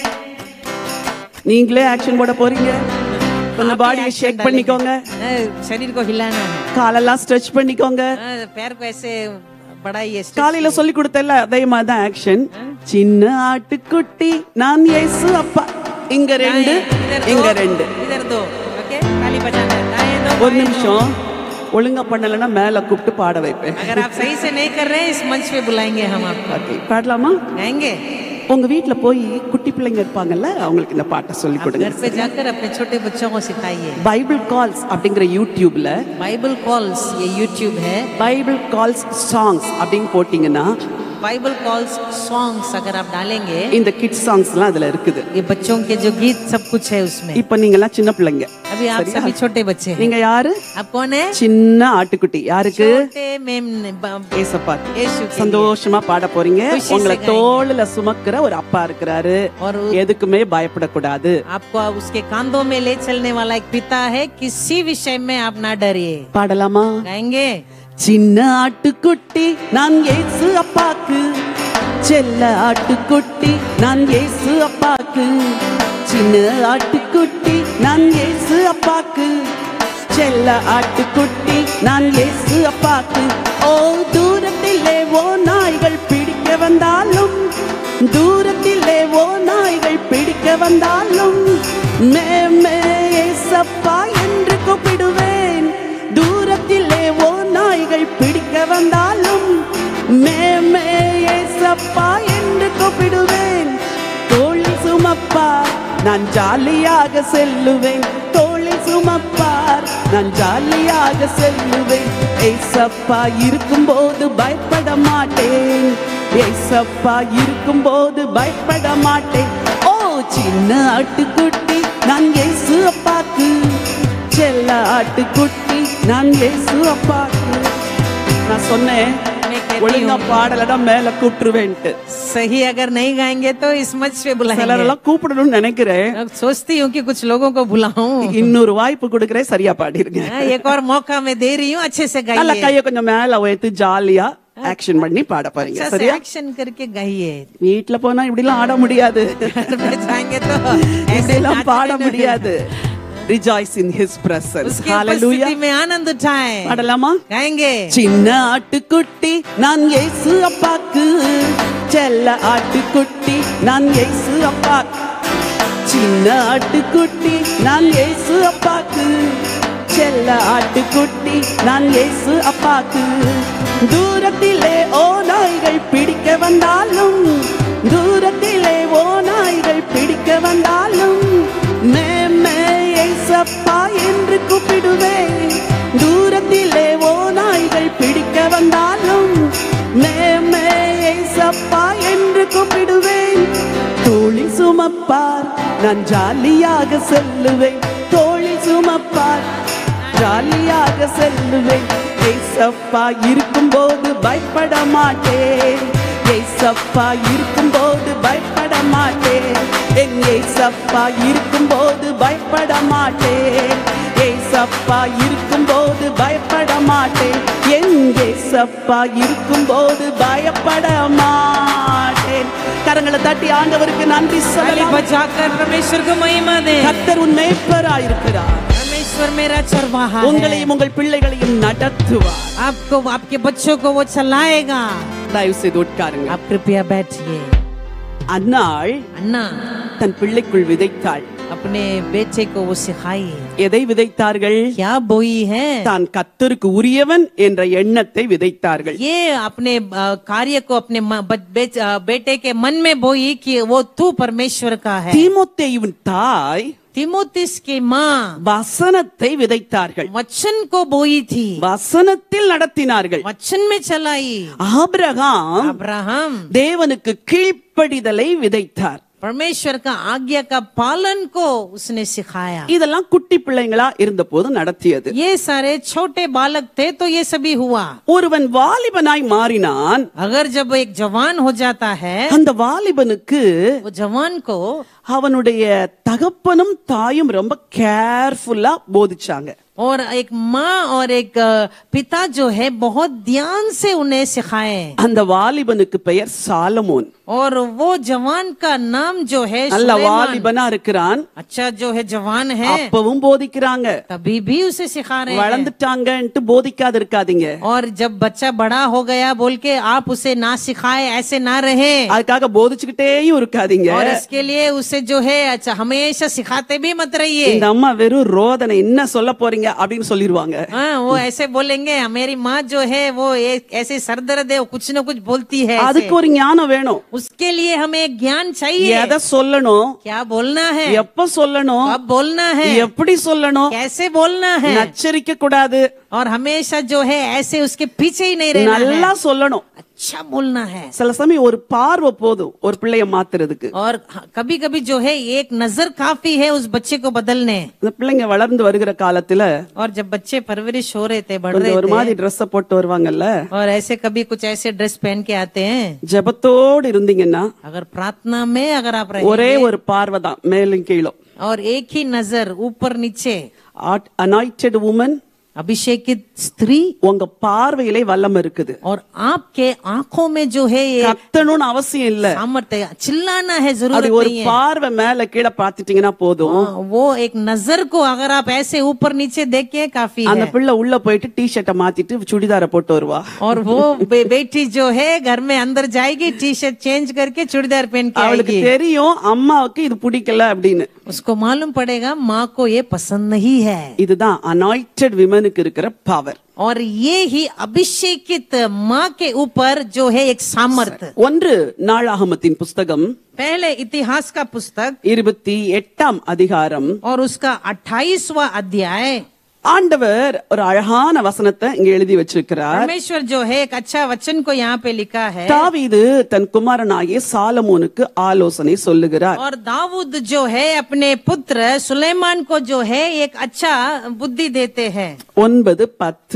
நீங்களே ஆக்ஷன் போட போறீங்க கொஞ்சம் आप ही பாடியை action ஷேக் डालेंगे। பண்ணிக்கோங்க हाँ, शरीर को हिलाना है காலெல்லாம் ஸ்ட்ரெச் பண்ணிக்கோங்க हाँ, पैर को ऐसे बढ़ाइए stretch காலையில சொல்லி கொடுத்தல அதே மாதிரி தான் ஆக்ஷன் சின்ன ஆட்டுக்குட்டி நான் இயேசு அப்பா இங்க ரெண்டு इधर दो, இங்க ரெண்டு इधर दो ओके ताली बजाना है दाएं दो ஒரு बाएं दो। நிமிஷம் ஒழுங்கா பண்ணலைன்னா மேல கூப்பிட்டு பாட வைப்பேன் अगर आप सही से नहीं कर रहे हैं इस मंच पे बुलाएंगे हम आपको Okay, பாடலாமா गाएंगे உங்க வீட்ல போய் குட்டி பிள்ளைங்க இருப்பாங்கல்ல அவங்களுக்கு இந்த பாட்டை சொல்லி आप கொடுங்க घर पे जाकर अपने छोटे बच्चों को सिखाइए பைபிள் கால்ஸ் அப்படிங்கிற யூடியூப்ல बाइबल कॉल्स ये यूट्यूब है பைபிள் கால்ஸ் சாங்ஸ் அப்படின்னு போட்டீங்கன்னா बाइबल कॉल्स सॉन्ग्स अगर आप डालेंगे இந்த கிட்ஸ் சாங்ஸ் எல்லாம் அதுல இருக்குது ये बच्चों के जो गीत सब कुछ है उसमें இப்ப நீங்க எல்லாம் சின்ன பிள்ளைங்க अभी आप सभी छोटे बच्चे हैं நீங்க யாரு आप कौन है சின்ன ஆட்டுக்குட்டி யாருக்கு छोटे मेम ब- ஏசப்பா यीशु के சந்தோஷமா பாட போறீங்க खुशी से உங்களை गाएंगे। தோளுல சுமக்கிற ஒரு அப்பா இருக்கிறாரு और எதுக்குமே பயப்படக்கூடாது आपको उसके कांधों में ले चलने वाला एक पिता है किसी विषय में आप ना डरिए பாடலாமா गाएंगे சின்ன ஆட்டுக்குட்டி நான் ஏசு அப்பாக்கு செல்ல ஆட்டுக்குட்டி நான் ஏசு அப்பாக்கு சின்ன ஆட்டுக்குட்டி நான் ஏசு அப்பாக்கு செல்ல ஆட்டுக்குட்டி நான் ஏசு அப்பாக்கு ஓ தூரத்திலே ஓ நாய்கள் பிடிக்க வந்தாலும் தூரத்திலே ஓ நாய்கள் பிடிக்க வந்தாலும் மே மே ஏசப்பா என்று கூப்பிடுவேன் தூரத்திலே ஓ நாய்கள் பிடிக்க வந்தாலும் மே மே ஏசப்பா என்று கூப்பிடுவேன் தோளில் சுமப்பார் நான் ஜாலியாக செல்லுவேன் தோளில் சுமப்பார் நான் ஜாலியாக செல்லுவேன் ஏசப்பா இருக்கும்போது பயப்பட மாட்டேன் ஏசப்பா இருக்கும்போது பயப்பட மாட்டேன் ஓ சின்ன ஆட்டுக்குட்டி நான் ஏசு அப்பாக்கு செல்ல ஆட்டுக்குட்டி நான் ஏசு அப்பாக்கு நான் சொன்னேன் मैं कहती ஒழுங்கா பாடலடா மேல கூப்பிட்டுருவேன்ட்டு सही अगर नहीं गाएंगे तो इस मंच पे बुलाएंगे சிலரெல்லாம் கூப்பிடணும்னு நினைக்கிறேன் अब सोचती हूँ कि कुछ लोगों को बुलाऊं இன்னொரு வாய்ப்பு கொடுக்கறேன் சரியா பாடிருங்க हाँ, एक और मौका मैं दे रही हूँ अच्छे से நல்ல गाइए கைய கொஞ்சம் மேல உயர்த்து ஜாலியா ஆக்ஷன் பண்ணி பாட போறீங்க अच्छा से சரியா एक्शन करके गाइए வீட்ல போனா இப்படி எல்லாம் ஆட முடியாது घर में जाएंगे तो இப்படி ऐसे எல்லாம் नाचने பாட नहीं முடியாது ரிஜாய்ஸ் இன் ஹிஸ் பிரசன்ஸ் उसकी ஹalleluya उपस्थिति में आनंद उठाएं பாடலாமா गाएंगे சின்ன ஆட்டுக்குட்டி நான் இயேசு அப்பாக்கு செல்ல ஆட்டுக்குட்டி நான் இயேசு அப்பாக்கு சின்ன ஆட்டுக்குட்டி நான் இயேசு அப்பாக்கு செல்ல ஆட்டுக்குட்டி நான் இயேசு அப்பாக்கு தூரத்திலே ஓ நாய்கள் பிடிக்க வந்தாலும் தூரத்திலே ஓ நாய்கள் பிடிக்க வந்தாலும் மேமே ஏசப்பா என்று கூப்பிடுவேன் தூரத்திலே ஓ நாய்கள் பிடிக்க வந்தாலும் மேமே ஏசப்பா என்று கூப்பிடுவேன் தோழி சுமப்பார் நான் ஜாலியாக செல்லுவேன் தோழி சுமப்பார் ஜாலியாக செல்லுவேன் ஏசப்பா இருக்கும்போது பயப்பட மாட்டேன் ஏசப்பா இருக்கும்போது பயப்பட மாட்டேன் என் ஏசப்பா இருக்கும்போது பயப்பட மாட்டேன் ஏசப்பா இருக்கும்போது பயப்பட மாட்டேன் என் ஏசப்பா இருக்கும்போது பயப்பட மாட்டேன் கரங்களை தட்டி ஆண்டவருக்கு நன்றி ताली சொல்லலாம் बजाकर परमेश्वर को महिमा दे கர்த்தர் உன் மேய்ப்பராயிருக்கிறார் परमेश्वर मेरा चरवाहा है உங்களையும் உங்கள் பிள்ளைகளையும் நடத்துவார் आपको आपके बच्चों को वो चलाएगा தயவு செய்து உட்காருங்க आप कृपया बैठिए அன்னாள் अन्ना தன் பிள்ளைக்குள் விதைத்தாள் अपने बेटे को वो सिखाई எதை விதைத்தார்கள் क्या बोई है தான் கத்தருக்கு உரியவன் என்ற எண்ணத்தை விதைத்தார்கள் ये अपने अ, कार्य को अपने म- ब- बेच- अ, बेटे के मन में बोई कि वो तू परमेश्वर का है தீமோத்தேயுவின் தாய் तिमोतिस की माँ வசனத்தை விதைத்தார்கள் वचन को बोई थी வசனத்தில் நடத்தினார்கள் वचन में चलाई ஆபிரகாம் अब्राहम தேவனுக்கு கீழ்ப்படிதலை விதைத்தார் परमेश्वर का आज्ञा का पालन को उसने सिखाया இதெல்லாம் குட்டி பிள்ளைங்களா இருந்த போது நடத்தியது ये सारे छोटे बालक थे तो ये सभी हुआ ஒருவன் வாலிபனாய் மாறினான் अगर जब एक जवान हो जाता है அந்த வாலிபனுக்கு वो जवान को அவனுடைய தகப்பனும் தாயும் ரொம்ப கேர்ஃபுல்லா போதிச்சாங்க और एक माँ और एक अ, पिता जो है बहुत ध्यान से उन्हें सिखाए அந்த வாலிபனுக்கு பெயர் சாலமோன் और वो जवान का नाम जो है நல்ல सुलेमान। வாலிபனா இருக்கிறான் अच्छा जो है जवान है அப்பவும் போதிக்கிறாங்க तभी भी उसे सिखा रहे हैं வளர்ந்துட்டாங்கன்ட்டு போதிக்காது இருக்காதீங்க और जब बच्चा बड़ा हो गया बोल के आप उसे ना सिखाए ऐसे ना रहे அதுக்காக போதிச்சுக்கிட்டேயும் இருக்காதீங்க और इसके लिए उसे जो है अच्छा हमेशा सिखाते भी मत रहिए இந்த அம்மா வெறும் ரோதனை என்ன சொல்ல போறீங்க அப்படின்னு சொல்லிருவாங்க हाँ वो ऐसे बोलेंगे मेरी माँ जो है वो एक ऐसे सरदर्द है वो कुछ न कुछ बोलती है ऐसे। அதுக்கு ஒரு ஞானம் வேணும் उसके लिए हमें एक ज्ञान चाहिए எதை சொல்லணும் क्या बोलना है எப்ப சொல்லணும் कब बोलना है எப்படி சொல்லணும் कैसे बोलना है நச்சரிக்க கூடாது और हमेशा जो है ऐसे उसके पीछे ही नहीं रहना है நல்லா சொல்லணும் अच्छा बोलना है சில சமயம் ஒரு பார்வை போதும் ஒரு பிள்ளைய மாத்துறதுக்கு और कभी कभी जो है एक नजर काफी है उस बच्चे को बदलने இந்த பிள்ளைங்க வளர்ந்து வருகிற காலத்துல और जब बच्चे परवरिश हो रहे थे बढ़ रहे கொஞ்சம் ஒரு थे மாதிரி ட்ரெஸ் போட்டு வருவாங்கல்ல और ऐसे कभी कुछ ऐसे ड्रेस पहन के आते हैं ஜெபத்தோடு இருந்தீங்கன்னா अगर प्रार्थना में अगर आप रहे ஒரே ஒரு பார்வை தான் மேலும் கீழும் और एक ही नजर ऊपर नीचे அனாய்டட் உமன் अभिषेकित स्त्री உங்க பார்வையிலே வல்லம் இருக்குது और आपके आंखों में जो है ये கத்தணும்னு அவசியம் இல்ல सामर्थ्य चिल्लाना है அது जरूरत ஒரு नहीं है பார்வை மேல கீழே பாத்துட்டீங்கன்னா போதும் हाँ, वो एक नजर को अगर आप ऐसे ऊपर नीचे देखे काफी அந்த है பிள்ளை உள்ள போயிட்டு டி ஷர்ட்டை மாத்திட்டு சுடிதார போட்டு வருவா और वो बे, बेटी जो है घर में अंदर जाएगी टी शर्ट चेंज करके चूड़ीदार पहन के அவளுக்கு आएगी தெரியும் அம்மாவுக்கு இது பிடிக்கல அப்படின்னு उसको मालूम पड़ेगा माँ को ये पसंद नहीं है இதுதான் அனாய்டட் விமனுக்கு இருக்கிற பவர் और ये ही अभिषेकित माँ के ऊपर जो है एक सामर्थ्य ஒன்று நாளாகமத்தின் புஸ்தகம் पहले इतिहास का पुस्तक இருபத்தி எட்டாம் அதிகாரம் और उसका अट्ठाईसवा अध्याय ஆண்டவர் ஒரு அழகான வசனத்தை இங்க எழுதி வச்சிருக்கிறார் परमेश्वर जो है एक अच्छा वचन को यहाँ पे लिखा है தாவீது தன் குமாரனாகிய சாலமோனுக்கு ஆலோசனை சொல்லுகிறார் और दाऊद जो है अपने पुत्र सुलेमान को जो है एक अच्छा बुद्धि देते हैं ஒன்பது பத்து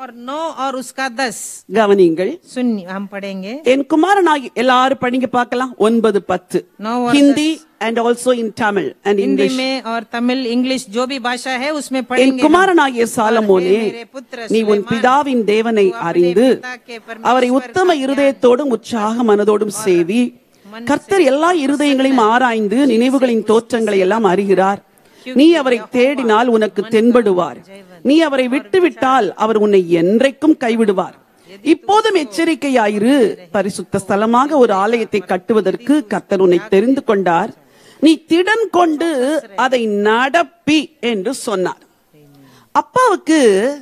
और नौ और उसका दस கவனிங்கள் सुनिए हम पढ़ेंगे என் குமாரனாகி எல்லாரும் படிங்க பார்க்கலாம் ஒன்பது பத்து नौ और Hindi and also in Tamil and Hindi English में और तमिल इंग्लिश जो भी भाषा है उसमें என் पढ़ेंगे குமாரனாகிய சாலமோனே मेरे पुत्र நீ உன் பிதாவின் தேவனை அறிந்து அவரை உத்தம இருதயத்தோடும் உற்சாக மனதோடும் சேவி கர்த்தர் எல்லா இருதயங்களையும் ஆராய்ந்து நினைவுகளின் தோற்றங்களை எல்லாம் அறிகிறார் நீ அவரை தேடினால் உனக்கு தென்படுவார் நீ அவரை விட்டுவிட்டால் அவர் உன்னை என்றைக்கும் கைவிடுவார் இப்போதும் எச்சரிக்கையாயிரு பரிசுத்த ஸ்தலமாக ஒரு ஆலயத்தை கட்டுவதற்கு கர்த்தர் உன்னை தெரிந்து கொண்டார் நீ திடன் கொண்டு அதை நடப்பி என்று சொன்னார் அப்பாவுக்கு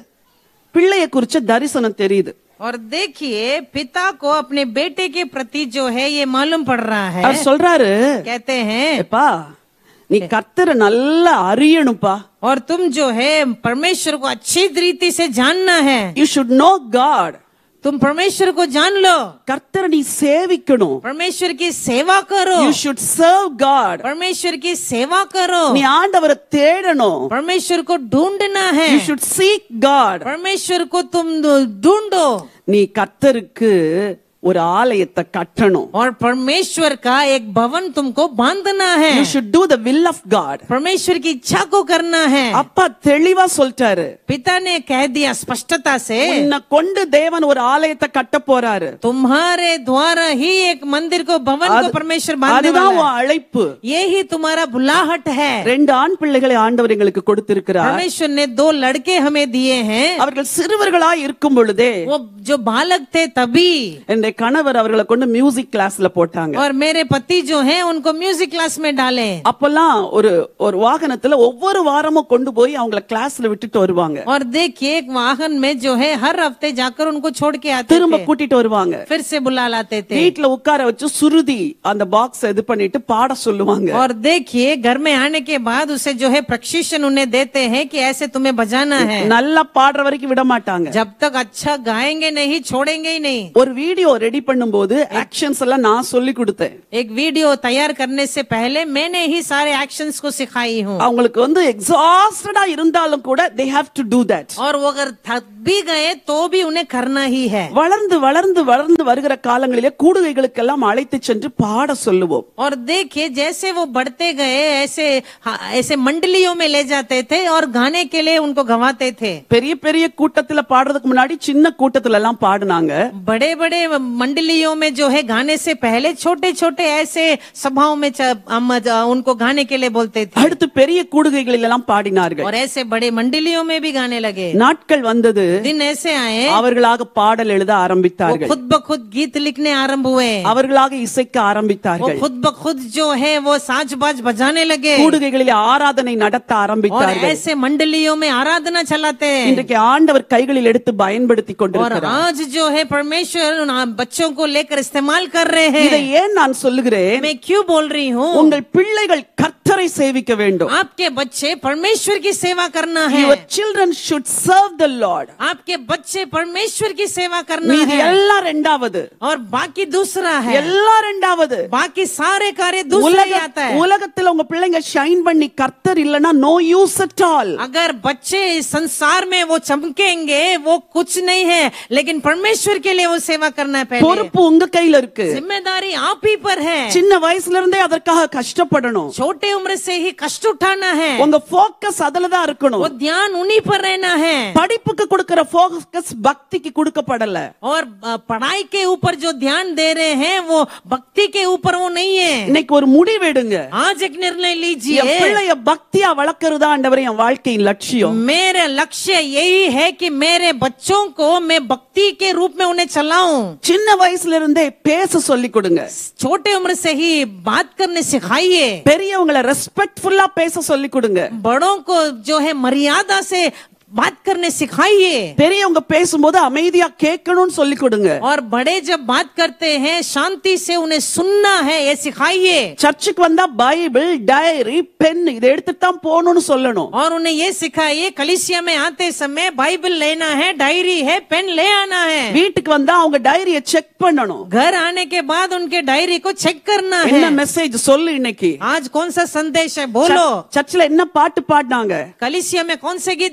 பிள்ளைய குறிச்ச தரிசனம் தெரியுது और देखिए पिता को अपने बेटे के प्रति जो है ये मालूम पड़ रहा है அவர் சொல்றாரு कहते हैं எப்பா நீ கர்த்தரை நல்லா அறியணும்ப்பா और तुम जो है परमेश्वर को अच्छी रीति से जानना है யூ ஷுட் நோ காட் तुम परमेश्वर को जान लो கர்த்தரை நீ சேவிக்கணும் परमेश्वर की सेवा करो யூ ஷுட் சர்வ் காட் परमेश्वर की सेवा करो நீ ஆண்டவரை தேடணும் परमेश्वर को ढूंढना है யூ ஷுட் சீக் காட் परमेश्वर को तुम ढूंढो நீ கர்த்தருக்கு ஒரு ஆலயத்தை கட்டணும் और परमेश्वर का एक भवन तुमको बांधना है you should do the will of God परमेश्वर की इच्छा को करना है அப்பா தெளிவா சொல்லிட்டாரு पिता ने कह दिया स्पष्टता से உன்னை கொண்டு தேவன் ஒரு ஆலயத்தை கட்ட போறாரு तुम्हारे द्वारा ही एक मंदिर को भवन को परमेश्वर बांधने அதுதான் वाला உன் அழைப்பு है ये ही तुम्हारा बुलाहट है ரெண்டு ஆண் பிள்ளைகளை ஆண்டவர் எங்களுக்கு கொடுத்திருக்கிறார் परमेश्वर ने दो लड़के हमें दिए हैं அவர்கள் சிறுவர்களாய் இருக்கும் பொழுதே वो जो बालक थे तभी என்னுடைய கணவர் அவர்களை கொண்டு மியூசிக் கிளாஸ்ல போட்டாங்க और मेरे पति जो हैं उनको म्यूजिक क्लास में डाले அப்பெல்லாம் ஒரு ஒரு வாகனத்துல ஒவ்வொரு வாரமும் கொண்டு போய் அவங்கள கிளாஸ்ல விட்டுட்டு வருவாங்க और देखिए एक वाहन में जो है हर हफ्ते जाकर उनको छोड़ के आते திரும்ப थे கூட்டிட்டு வருவாங்க फिर से बुला लाते थे வீட்டுல உட்கார வச்சு சுருதி அந்த பாக்ஸ் இது பண்ணிட்டு பாட சொல்லுவாங்க और देखिए घर में आने के बाद उसे जो है प्रशिक्षण उन्हें देते हैं कि ऐसे तुम्हें बजाना है நல்லா பாடுற வரைக்கும் விட மாட்டாங்க जब तक अच्छा गाएंगे नहीं छोड़ेंगे ही नहीं ஒரு வீடியோ ரெடி பண்ணும்போது ஆக்ஷன்ஸ் எல்லாம் நான் சொல்லி கொடுத்தேன் एक वीडियो तैयार करने से पहले मैंने ही सारे एक्शंस को सिखाई हूँ அவங்களுக்கு வந்து எக்ஸாஸ்டடா இருந்தாலும் கூட they have to do that और वो अगर थक भी गए तो भी उन्हें करना ही है வளர்ந்து வளர்ந்து வளர்ந்து வருகிற காலங்களிலே கூடுகைகளுக்கெல்லாம் அழைத்து சென்று பாட சொல்லுவோம் और देखिए जैसे वो बढ़ते गए ऐसे हाँ, ऐसे मंडलियों में ले जाते थे और गाने के लिए उनको गवाते थे பெரிய பெரிய கூட்டத்துல பாடுறதுக்கு முன்னாடி சின்ன கூட்டத்துல எல்லாம் பாடுனாங்க बड़े बड़े मंडलियों में जो है गाने से पहले छोटे छोटे ऐसे सभाओं में च- हम ज- उनको गाने के लिए बोलते थे அடுத்து பெரிய கூடுகைகளில் எல்லாம் பாடினார்கள் और ऐसे बड़े मंडलियों में भी गाने लगे நாட்கள் வந்தது दिन ऐसे आए அவர்களாக பாடல் எழுத वो ஆரம்பித்தார்கள் खुद ब खुद गीत लिखने आरंभ हुए அவர்களாக இசைக்க वो ஆரம்பித்தார்கள் खुद ब खुद जो है वो साज बाज बजाने लगे கூடுகைகளில் ஆராதனை நடத்த और ஆரம்பித்தார்கள் ऐसे मंडलियों में आराधना चलाते हैं இன்றைக்கு ஆண்டவர் கைகளில் எடுத்து பயன்படுத்தி और கொண்டிருக்கிறார் आज जो है परमेश्वर उन बच्चों को लेकर इस्तेमाल कर रहे இதை हैं ஏன் நான் சொல்லுகிறேன் मैं क्यों बोल रही हूँ உங்கள் பிள்ளைகள் கர்த்தரை சேவிக்க வேண்டும் आपके बच्चे परमेश्वर की सेवा करना है Your children should serve the Lord. आपके बच्चे परमेश्वर की सेवा करना மீதி है எல்லாம் ரெண்டாவது और बाकी दूसरा है எல்லாம் ரெண்டாவது बाकी सारे कार्य दूसरा ही உலக आता है உலகத்துல உங்க பிள்ளைங்க ஷைன் பண்ணி கர்த்தர் இல்லனா நோ யூஸ் அட் ஆல் अगर बच्चे इस संसार में वो चमकेंगे वो कुछ नहीं है लेकिन परमेश्वर के लिए वो सेवा करना है पहले பொறுப்பு உங்க கையில இருக்கு जिम्मेदारी आप ही पर है சின்ன வயசுல இருந்தே அதற்காக கஷ்டப்படணும் छोटे उम्र से ही कष्ट उठाना है உங்க போக்கஸ் அதுல தான் இருக்கணும் वो ध्यान उन्हीं पर रहना है படிப்புக்கு கொடுக்கிற போக்கஸ் பக்திக்கு கொடுக்கப்படல और अ, पढ़ाई के ऊपर जो ध्यान दे रहे हैं वो भक्ति के ऊपर वो नहीं है இன்னைக்கு ஒரு முடிவெடுங்க आज एक निर्णय என் लीजिए பிள்ளைய பக்தியா வளர்க்கறதா ஆண்டவரே என் வாழ்க்கையின் லட்சியம் मेरा लक्ष्य यही है कि मेरे बच्चों को मैं भक्ति के रूप में उन्हें चलाऊं சின்ன வயசுல இருந்தே பேச சொல்லி கொடுங்க छोटे उम्र से ही बात करने सिखाइए பெரியவங்களை ரெஸ்பெக்ட்ஃபுல்லா பேச சொல்லி கொடுங்க बड़ों को जो है मर्यादा से बात करने सिखाइए பெரியவங்க பேசும்போது அமைதியா கேட்கணும்னு சொல்லி கொடுங்க और बड़े जब बात करते हैं शांति से उन्हें सुनना है ये सिखाइए சர்ச்சுக்கு வந்தா பைபிள் டைரி பென் இதை எடுத்துட்டு தான் போகணும்னு சொல்லணும் और उन्हें ये सिखाइए कलिसिया में आते समय बाइबल लेना है डायरी है पेन ले आना है வீட்டுக்கு வந்தா அவங்க டைரிய செக் பண்ணணும் घर आने के बाद उनके डायरी को चेक करना என்ன है மெசேஜ் சொல்லு இன்னைக்கு आज कौन सा संदेश है बोलो சர்ச்சில் என்ன பாட்டு பாடினாங்க कलिसिया में कौन से गीत गाए हैं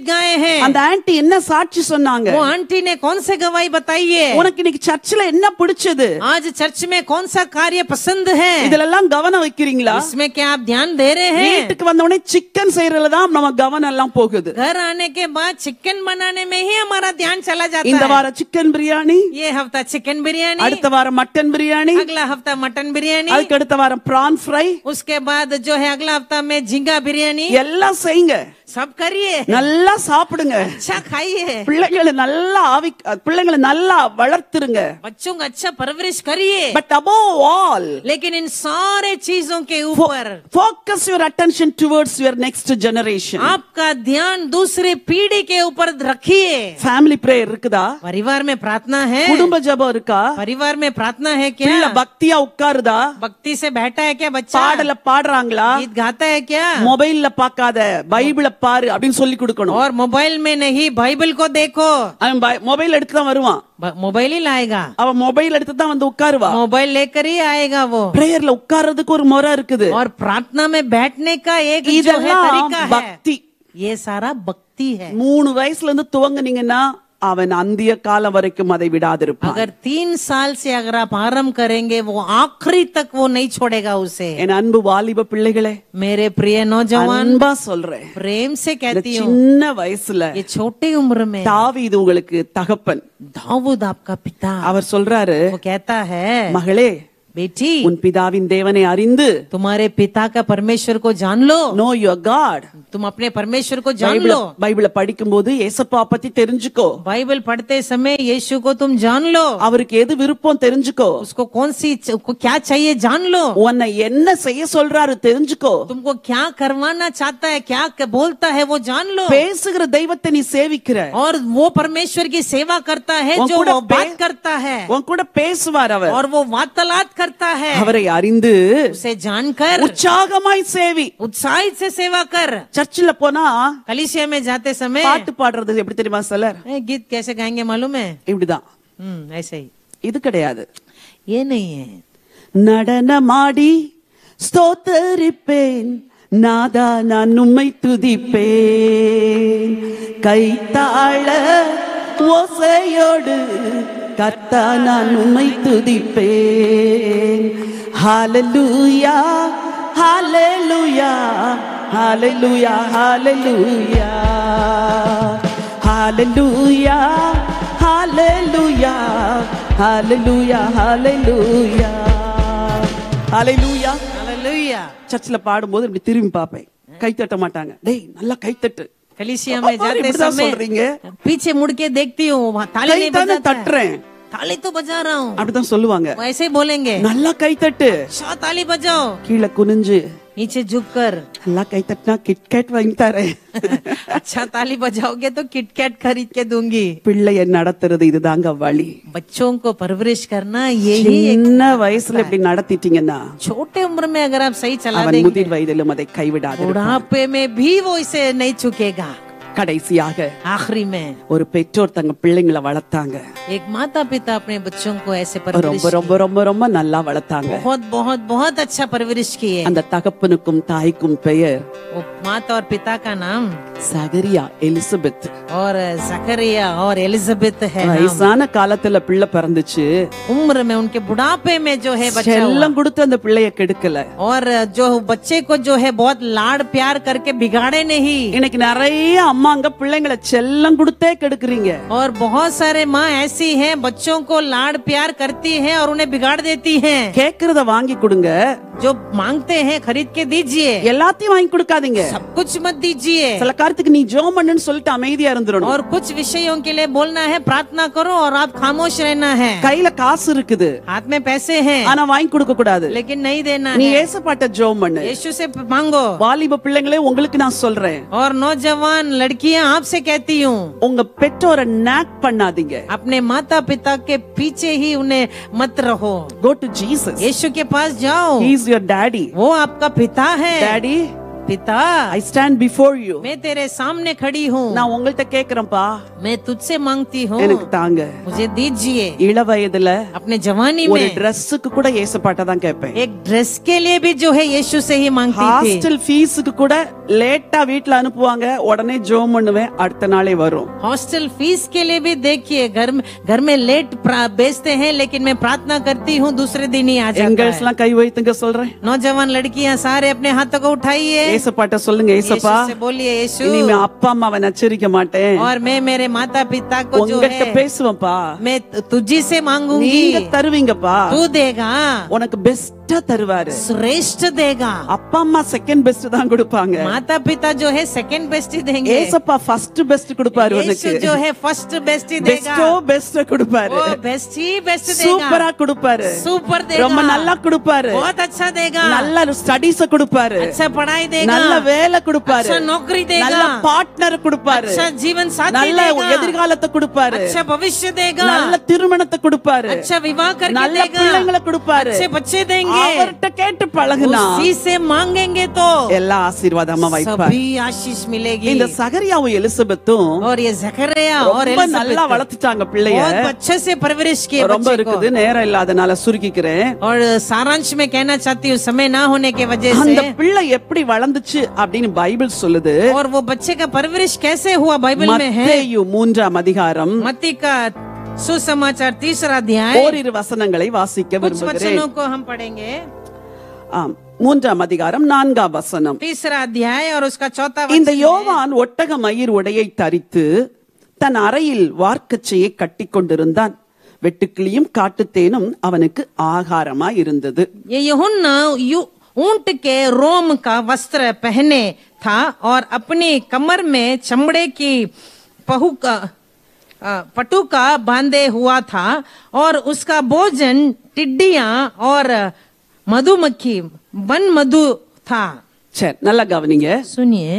हैं அந்த ஆன்ட்டி என்ன சாட்சி சொன்னாங்க वो आंटी ने कौन से गवाही बताई है உனக்கு இன்னைக்கு சர்ச்சில் என்ன பிடிச்சது आज चर्च में कौन सा कार्य पसंद है இதுலெல்லாம் கவனம் வைக்கிறீங்களா इसमें क्या आप ध्यान दे रहे हैं வீட்டுக்கு வந்த உடனே சிக்கன் செய்யறதுல தான் நம்ம கவனம் எல்லாம் போகுது घर आने के बाद चिकन बनाने में ही हमारा ध्यान चला जाता இந்த है வாரம் சிக்கன் பிரியாணி ये हफ्ता चिकन बिरयानी அடுத்த வாரம் மட்டன் பிரியாணி अगला हफ्ता मटन बिरयानी அதுக்கு அடுத்த வாரம் பிரான் ஃப்ரை उसके बाद जो है अगला हफ्ता में झींगा बिरयानी எல்லாம் செய்யுங்க सब करिए நல்லா சாப்பிடுங்க अच्छा खाइए பிள்ளைங்களை நல்லா ஆவி பிள்ளைங்களை நல்லா வளர்த்துருங்க बच्चों का अच्छा परवरिश करिए பட் above ஆல் लेकिन इन सारे चीजों के ऊपर focus your attention towards your next generation आपका ध्यान दूसरे पीढ़ी के ऊपर रखिए ஃபேமிலி பிரேயர் இருக்குதா परिवार में प्रार्थना है குடும்ப ஜெபம் இருக்கா परिवार में प्रार्थना है क्या பிள்ளை பக்தியா உட்காருதா भक्ति से बैठा है क्या बच्चा பாடல பாடுறாங்களா गीत गाता है क्या மொபைல்ல பார்க்காத பைபிள பாரு அப்படின்னு சொல்லி கொடுக்கணும் और मोबाइल में नहीं बाइबल को देखो அவன் மொபைல் எடுத்து தான் வருவான் ब- मोबाइल ही लाएगा அவன் மொபைல் எடுத்து தான் வந்து உட்காருவா मोबाइल लेकर ही आएगा वो பிரேயர்ல உட்கார்றதுக்கு ஒரு முறை இருக்குது और प्रार्थना में बैठने का एक जो है இதெல்லாம் तरीका है பக்தி ये सारा भक्ति है மூணு வயசுல இருந்து துவங்குனீங்கன்னா அவன் அந்திய காலம் வரைக்கும் அதை விடாதிருப்பான் अगर तीन साल से अगर आप आरंभ करेंगे वो आखिरी तक वो नहीं छोड़ेगा उसे என் அன்பு வாலிப பிள்ளைகளே मेरे प्रिय नौजवान அன்பா சொல்றேன் प्रेम से இந்த कहती हूँ சின்ன வயசுல ये छोटी उम्र में தாவீது உங்களுக்கு தகப்பன் दाऊद आपका पिता அவர் சொல்றாரு वो कहता है மகளே बेटी உன் பிதாவின் தேவனை அறிந்து तुम्हारे पिता का परमेश्वर को जान लो நோ யுவர் காட் तुम अपने परमेश्वर को जान பைபிள लो பைபிள படிக்கும் போது ஏசப்பா பத்தி தெரிஞ்சுக்கோ बाइबल पढ़ते समय यीशु को तुम जान लो அவருக்கு எது விருப்பம் தெரிஞ்சுக்கோ उसको कौन सी को क्या चाहिए जान लो உன்னை என்ன செய்ய சொல்றாரு தெரிஞ்சுக்கோ तुमको क्या करवाना चाहता है क्या क- बोलता है वो जान लो பேசுகிற தெய்வத்தை நீ சேவிக்கிற और वो परमेश्वर की सेवा करता है वो जो पूरा वो पे- बात करता है உன் கூட பேசுவார் அவர் और वो वार्तालाप करता है அவரை அறிந்து उसे जानकर உற்சாகமாய் சேவி उत्साहित से सेवा कर சர்ச்சில் போனா कलिसिया में जाते समय பாட்டு பாடுறது எப்படி தெரியுமா சிலர் ए, गीत कैसे गाएंगे मालूम है இப்படிதான் हम्म ऐसे ही இது கிடையாது ये नहीं है நடனமாடி ஸ்தோத்தரிப்பேன் நாதா நான் உம்மை துதிப்பேன் கைத்தாள ஓசையோடு கர்த்தா நான் உம்மை துதிப்பேன் ஹalleluya ஹalleluya ஹalleluya ஹalleluya ஹalleluya ஹalleluya ஹalleluya ஹalleluya ஹalleluya हालेलुया சர்ச்சில் பாடும்போது இப்படி திரும்பி பார்ப்பேன் கை தட்ட மாட்டாங்க டேய் நல்லா கை தட்டு कलिसिया அப்பா, में जाते இப்படிதான் समय சொல்றீங்க पीछे मुड़ के देखती हूँ वहाँ ताली கை नहीं தானே बजाता है। தட்டுறேன் ताली तो बजा रहा हूँ அப்படிதான் சொல்லுவாங்க वो ऐसे ही बोलेंगे நல்லா கை தட்டு अच्छा ताली बजाओ கீழே குனிஞ்சு नीचे झुक कर நல்லா கை தட்டினா கிட்கேட் வாங்கி தரேன் अच्छा ताली बजाओगे तो किटकैट खरीद के दूंगी பிள்ளைய நடத்துறது இதுதாங்க வழி बच्चों को परवरिश करना यही एक சின்ன வயசுல இப்படி நடத்திட்டீங்கன்னா छोटे उम्र में अगर आप सही चला அவன் देंगे முதிர் வயதிலும் அதை கைவிடாது बुढ़ापे में भी वो इसे नहीं चुकेगा கடைசியாக आखिरी में ஒரு பெற்றோர் தங்க பிள்ளைங்களை வளர்த்தாங்க एक माता पिता अपने बच्चों को ऐसे परवरिश ரொம்ப ரொம்ப ரொம்ப ரொம்ப நல்லா வளர்த்தாங்க बहुत बहुत बहुत अच्छा परवरिश किए அந்த தகப்பனுக்கும் தாய்க்கும் பெயர் वो माता और पिता का नाम சகரியா எலிசபெத் और जकरिया और एलिजाबेथ है नाम। வயசான காலத்துல பிள்ளை பிறந்துச்சு उम्र में उनके बुढ़ापे में जो है बच्चा हुआ। செல்லம் கொடுத்து அந்த பிள்ளைய கெடுக்கல और जो बच्चे को जो है बहुत लाड प्यार करके बिगाड़े नहीं இன்னைக்கு நிறைய அம்மாங்க பிள்ளைங்களை செல்லம் கொடுத்தே கெடுக்குறீங்க और बहुत सारे माँ ऐसी हैं बच्चों को लाड प्यार करती हैं और उन्हें बिगाड़ देती हैं கேக்குறத வாங்கி கொடுங்க जो मांगते हैं खरीद के दीजिए எல்லாத்தையும் வாங்கி கொடுக்காதீங்க सब कुछ मत दीजिए சில காரியத்துக்கு நீ ஜோம் பண்ணுன்னு சொல்லிட்டு அமைதியா இருந்துடணும் और कुछ विषयों के लिए बोलना है प्रार्थना करो और आप खामोश रहना है கையில காசு இருக்குது हाथ में पैसे हैं ஆனா வாங்கி கொடுக்க கூடாது लेकिन नहीं देना நீ है ஏசப்பாட்ட ஜோம் பண்ணு यीशु से मांगो வாலிப பிள்ளைங்களே உங்களுக்கு நான் சொல்றேன் और नौजवान लड़कियां आपसे कहती हूँ உங்க பெற்றோரை நாக் பண்ணாதீங்க अपने माता पिता के पीछे ही उन्हें मत रहो கோ டு ஜீசஸ் यीशु के पास जाओ ஹி இஸ் யுவர் டாடி वो आपका पिता है டாடி पिता ஐ ஸ்டாண்ட் பிஃபோர் யூ मैं तेरे सामने खड़ी हूँ நான் உங்கள்ட்ட கேக்குறேன்ப்பா मैं तुझसे मांगती हूँ எனக்கு தாங்க मुझे दीजिए இள வயதுல अपने जवानी ஒரு में ட்ரெஸ்ஸுக்கு கூட ஏசப்பாட்ட தான் கேட்பேன் एक ड्रेस के लिए भी जो है यीशु से ही मांगती थी ஹாஸ்டல் ஃபீஸுக்கு கூட லேட்டா வீட்ல அனுப்புவாங்க உடனே ஜோம் பண்ணுவேன் அடுத்த நாளே வரும் हॉस्टल फीस के लिए भी देखिए घर में घर में लेट प्रा- भेजते हैं लेकिन मैं प्रार्थना करती हूँ दूसरे दिन ही आ जाता எங்கள்ஸ் है எல்லாம் கை வைத்துங்க சொல்றேன் नौजवान लड़कियां सारे अपने हाथों को उठाइए ஏசப்பாட்ட சொல்லுங்க यीशु ஏசப்பா से बोलिए यीशु இனிமே அப்பா அம்மாவை நச்சரிக்க மாட்டேன் और मैं मेरे माता पिता को जो உங்ககிட்ட है பேசுவேன்ப்பா मैं तुझी से मांगूंगी நீங்க தருவீங்கப்பா तू देगा உனக்கு பெஸ்டா தருவாரு श्रेष्ठ देगा அப்பா அம்மா செகண்ட் பெஸ்ட் தான் கொடுப்பாங்க माता पिता जो है सेकंड बेस्ट ही देंगे ஏசப்பா ஃபர்ஸ்ட் பெஸ்ட் கொடுப்பாரு यीशु உனக்கு जो है फर्स्ट बेस्ट ही देगा பெஸ்டோ பெஸ்ட் கொடுப்பாரு वो बेस्ट ही बेस्ट देगा சூப்பரா கொடுப்பாரு सुपर ரொம்ப देगा நல்லா கொடுப்பாரு बहुत अच्छा देगा நல்ல ஸ்டடீஸ கொடுப்பாரு अच्छा पढ़ाई देगा நல்ல வேலை கொடுப்பாரு अच्छा नौकरी நல்ல देगा பார்ட்னர் கொடுப்பாரு अच्छा जीवन साथी நல்ல देगा எதிர்காலத்தை கொடுப்பாரு अच्छा भविष्य देगा நல்ல திருமணத்தை கொடுப்பாரு अच्छा विवाह करके நல்ல देगा பிள்ளைங்களை கொடுப்பாரு अच्छे बच्चे देंगे அவர்கிட்ட கேட்டு பழகுனா उसी से मांगेंगे तो எல்லா ஆசீர்வாதமா வைப்பார் सभी आशीष मिलेगी இந்த சகரியாவும் எலிசபெத்தும் और ये जकरिया और ரொம்ப நல்லா एलिजाबेथ வளர்த்துட்டாங்க பிள்ளைய बहुत अच्छे से परवरिश किए ரொம்ப बच्चे को இருக்குது நேரம் இல்லாதனால சுருக்கிக்கிறேன் और सारांश में कहना चाहती हूँ समय ना होने के वजह அந்த से பிள்ளை எப்படி வளர்ந்துச்சு அப்படின்னு பைபிள் சொல்லுது और वो बच्चे का परवरिश कैसे हुआ बाइबल में है மத்தேயு மூன்றாம் அதிகாரம் मत्ती का सुसमाचार तीसरा अध्याय ஓரிரு வசனங்களை வாசிக்க कुछ விரும்புகிறேன் वचनों को हम पढ़ेंगे ஆம் மூன்றாம் அதிகாரம் நான்காம் வசனம் तीसरा अध्याय और उसका चौथा இந்த वचन யோவான் ஒட்டக மயிர் உடையை தரித்து தன் அறையில் வார்க்கச்சையை கட்டிக் கொண்டிருந்தான் வெட்டுக்கிளியும் காட்டுத்தேனும் அவனுக்கு ஆகாரமா இருந்தது ये यूहन्ना यू ऊंट के रोम का वस्त्र पहने था और अपनी कमर में चमड़े की पहु का अ, पटुका बांधे हुआ था और उसका भोजन टिड्डियां और मधुमक्खी वन मधु था சரி நல்லா கவனிங்க सुनिए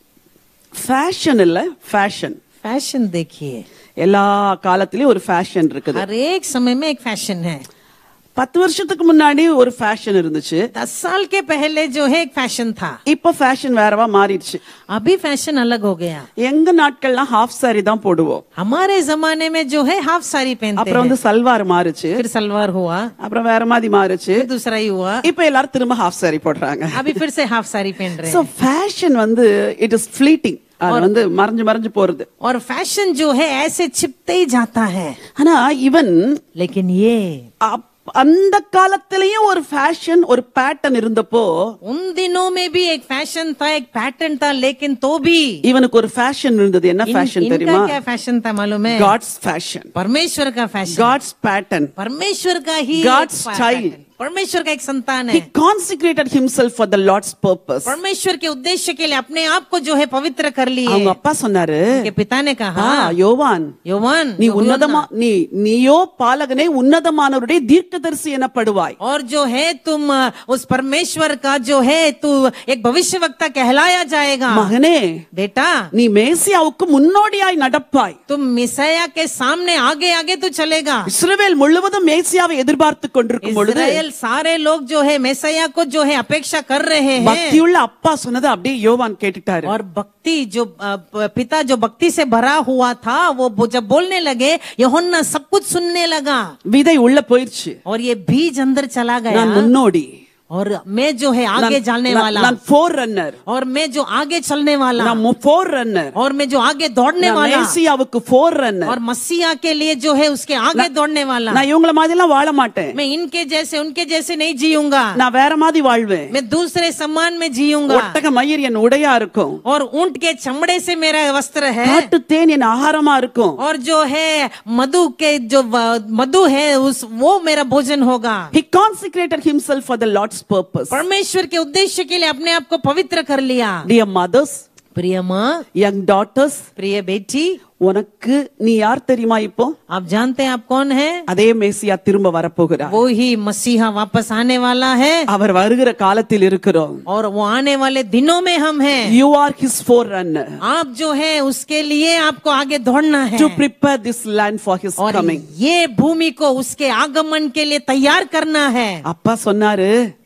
ஃபேஷன் இல்ல ஃபேஷன் फैशन देखिए எல்லா காலத்திலயும் ஒரு ஃபேஷன் இருக்குது हर एक समय में एक फैशन है பத்து வருஷத்துக்கு முன்னாடி ஒரு ஃபேஷன் இருந்துச்சு दस साल के पहले जो है एक फैशन था இப்ப ஃபேஷன் வேறவா மாறிடுச்சு अभी फैशन अलग हो गया எங்க நாட்கள்லாம் ஹாஃப் சாரி தான் போடுவோம் हमारे जमाने में जो है हाफ साड़ी पहनते அப்புறம் हैं வந்து சல்வார் மாறுச்சு फिर सलवार हुआ அப்புறம் வேற மாதிரி மாறுச்சு फिर दूसरा ही हुआ இப்ப எல்லாரும் திரும்ப ஹாஃப் சாரி போடுறாங்க अभी फिर से हाफ साड़ी पहन रहे சோ हैं ஃபேஷன் வந்து இட் இஸ் ஃபிளீட்டிங் அது வந்து மறைஞ்சு மறைஞ்சு போறது और फैशन जो है ऐसे छिपते ही जाता है ஆனா இவன் लेकिन ये அப்- அந்த காலத்திலயும் ஒரு ஃபேஷன் ஒரு பேட்டர்ன் இருந்தப்போ उन दिनों में भी एक फैशन था एक पैटर्न था लेकिन तो भी இவனுக்கு ஒரு ஃபேஷன் இருந்தது என்ன इन- ஃபேஷன் इनका தெரியுமா क्या फैशन था मालूम है காட்ஸ் ஃபேஷன் परमेश्वर का फैशन காட்ஸ் பேட்டர்ன் परमेश्वर का ही God's एक style. pattern. परमेश्वर का एक संतान he है consecrated himself for the lord's purpose परमेश्वर के उद्देश्य के लिए अपने आप को जो है पवित्र कर लिए அவங்க அப்பா சொன்னாரு के पिता ने कहा "ஆ, யோவான் योवान நீ உன்னதமா நீ நீயோ பாலகனே உன்னதமானவருடைய தீர்க்கதரிசி எனப்படுவாய் और जो है तुम अ, उस परमेश्वर का जो है तू एक भविष्य वक्ता कहलाया जाएगा மகனே बेटा நீ மேசியாவுக்கு முன்னோடியாய் நடப்பாய் तुम मिसैया के सामने आगे आगे तो चलेगा இஸ்ரவேல் முழுவதும் மேசியாவை எதிர்பார்த்து கொண்டிருக்கும் பொழுது इसराइल सारे लोग जो है मैसैया को जो है अपेक्षा कर रहे हैं பக்தியுள்ள அப்பா சொன்னதை அப்படியே யோவான் கேட்டுட்டாரு और भक्ति जो अ, प- पिता जो भक्ति से भरा हुआ था वो बो- जब बोलने लगे यूहन्ना सब कुछ सुनने लगा விதை உள்ள போயிருச்சு और ये बीज अंदर चला गया நான் முன்னோடி और मैं जो है आगे जाने वाला நான் ஃபோர் ரன்னர் और मैं जो आगे चलने वाला நான் ஃபோர் ரன்னர் और मैं जो आगे दौड़ने वाला மேசியாவுக்கு ஃபோர் ரன்னர் और मसीहा के लिए जो है उसके आगे दौड़ने वाला நான் இவங்கள மாதிரி எல்லாம் வாழ மாட்டேன் मैं इनके जैसे उनके जैसे नहीं जीऊंगा நான் வேற மாதிரி வாழ்வேன் मैं दूसरे सम्मान में जीऊंगा ஒட்டக மயிர் என் உடையா இருக்கும் और ऊंट के चमड़े से मेरा वस्त्र है காட்டு தேன் என் ஆகாரமா இருக்கும் और जो है मधु के जो व- मधु है उस वो मेरा भोजन होगा he consecrated himself for the lord's purpose परमेश्वर के उद्देश्य के लिए अपने आप को पवित्र कर लिया dear mothers प्रिय माँ young daughters प्रिय बेटी உனக்கு நீ யார் தெரியுமா இப்போ आप जानते हैं आप कौन है அதே மேசியா திரும்ப வரப்போகிறார் वो ही मसीहा वापस आने वाला है அவர் வருகிற காலத்தில் இருக்கிறோம் और वो आने वाले दिनों में हम हैं you are his forerunner आप जो है उसके लिए आपको आगे दौड़ना है to prepare this land for his और coming ये भूमि को उसके आगमन के लिए तैयार करना है அப்பா சொன்னாரு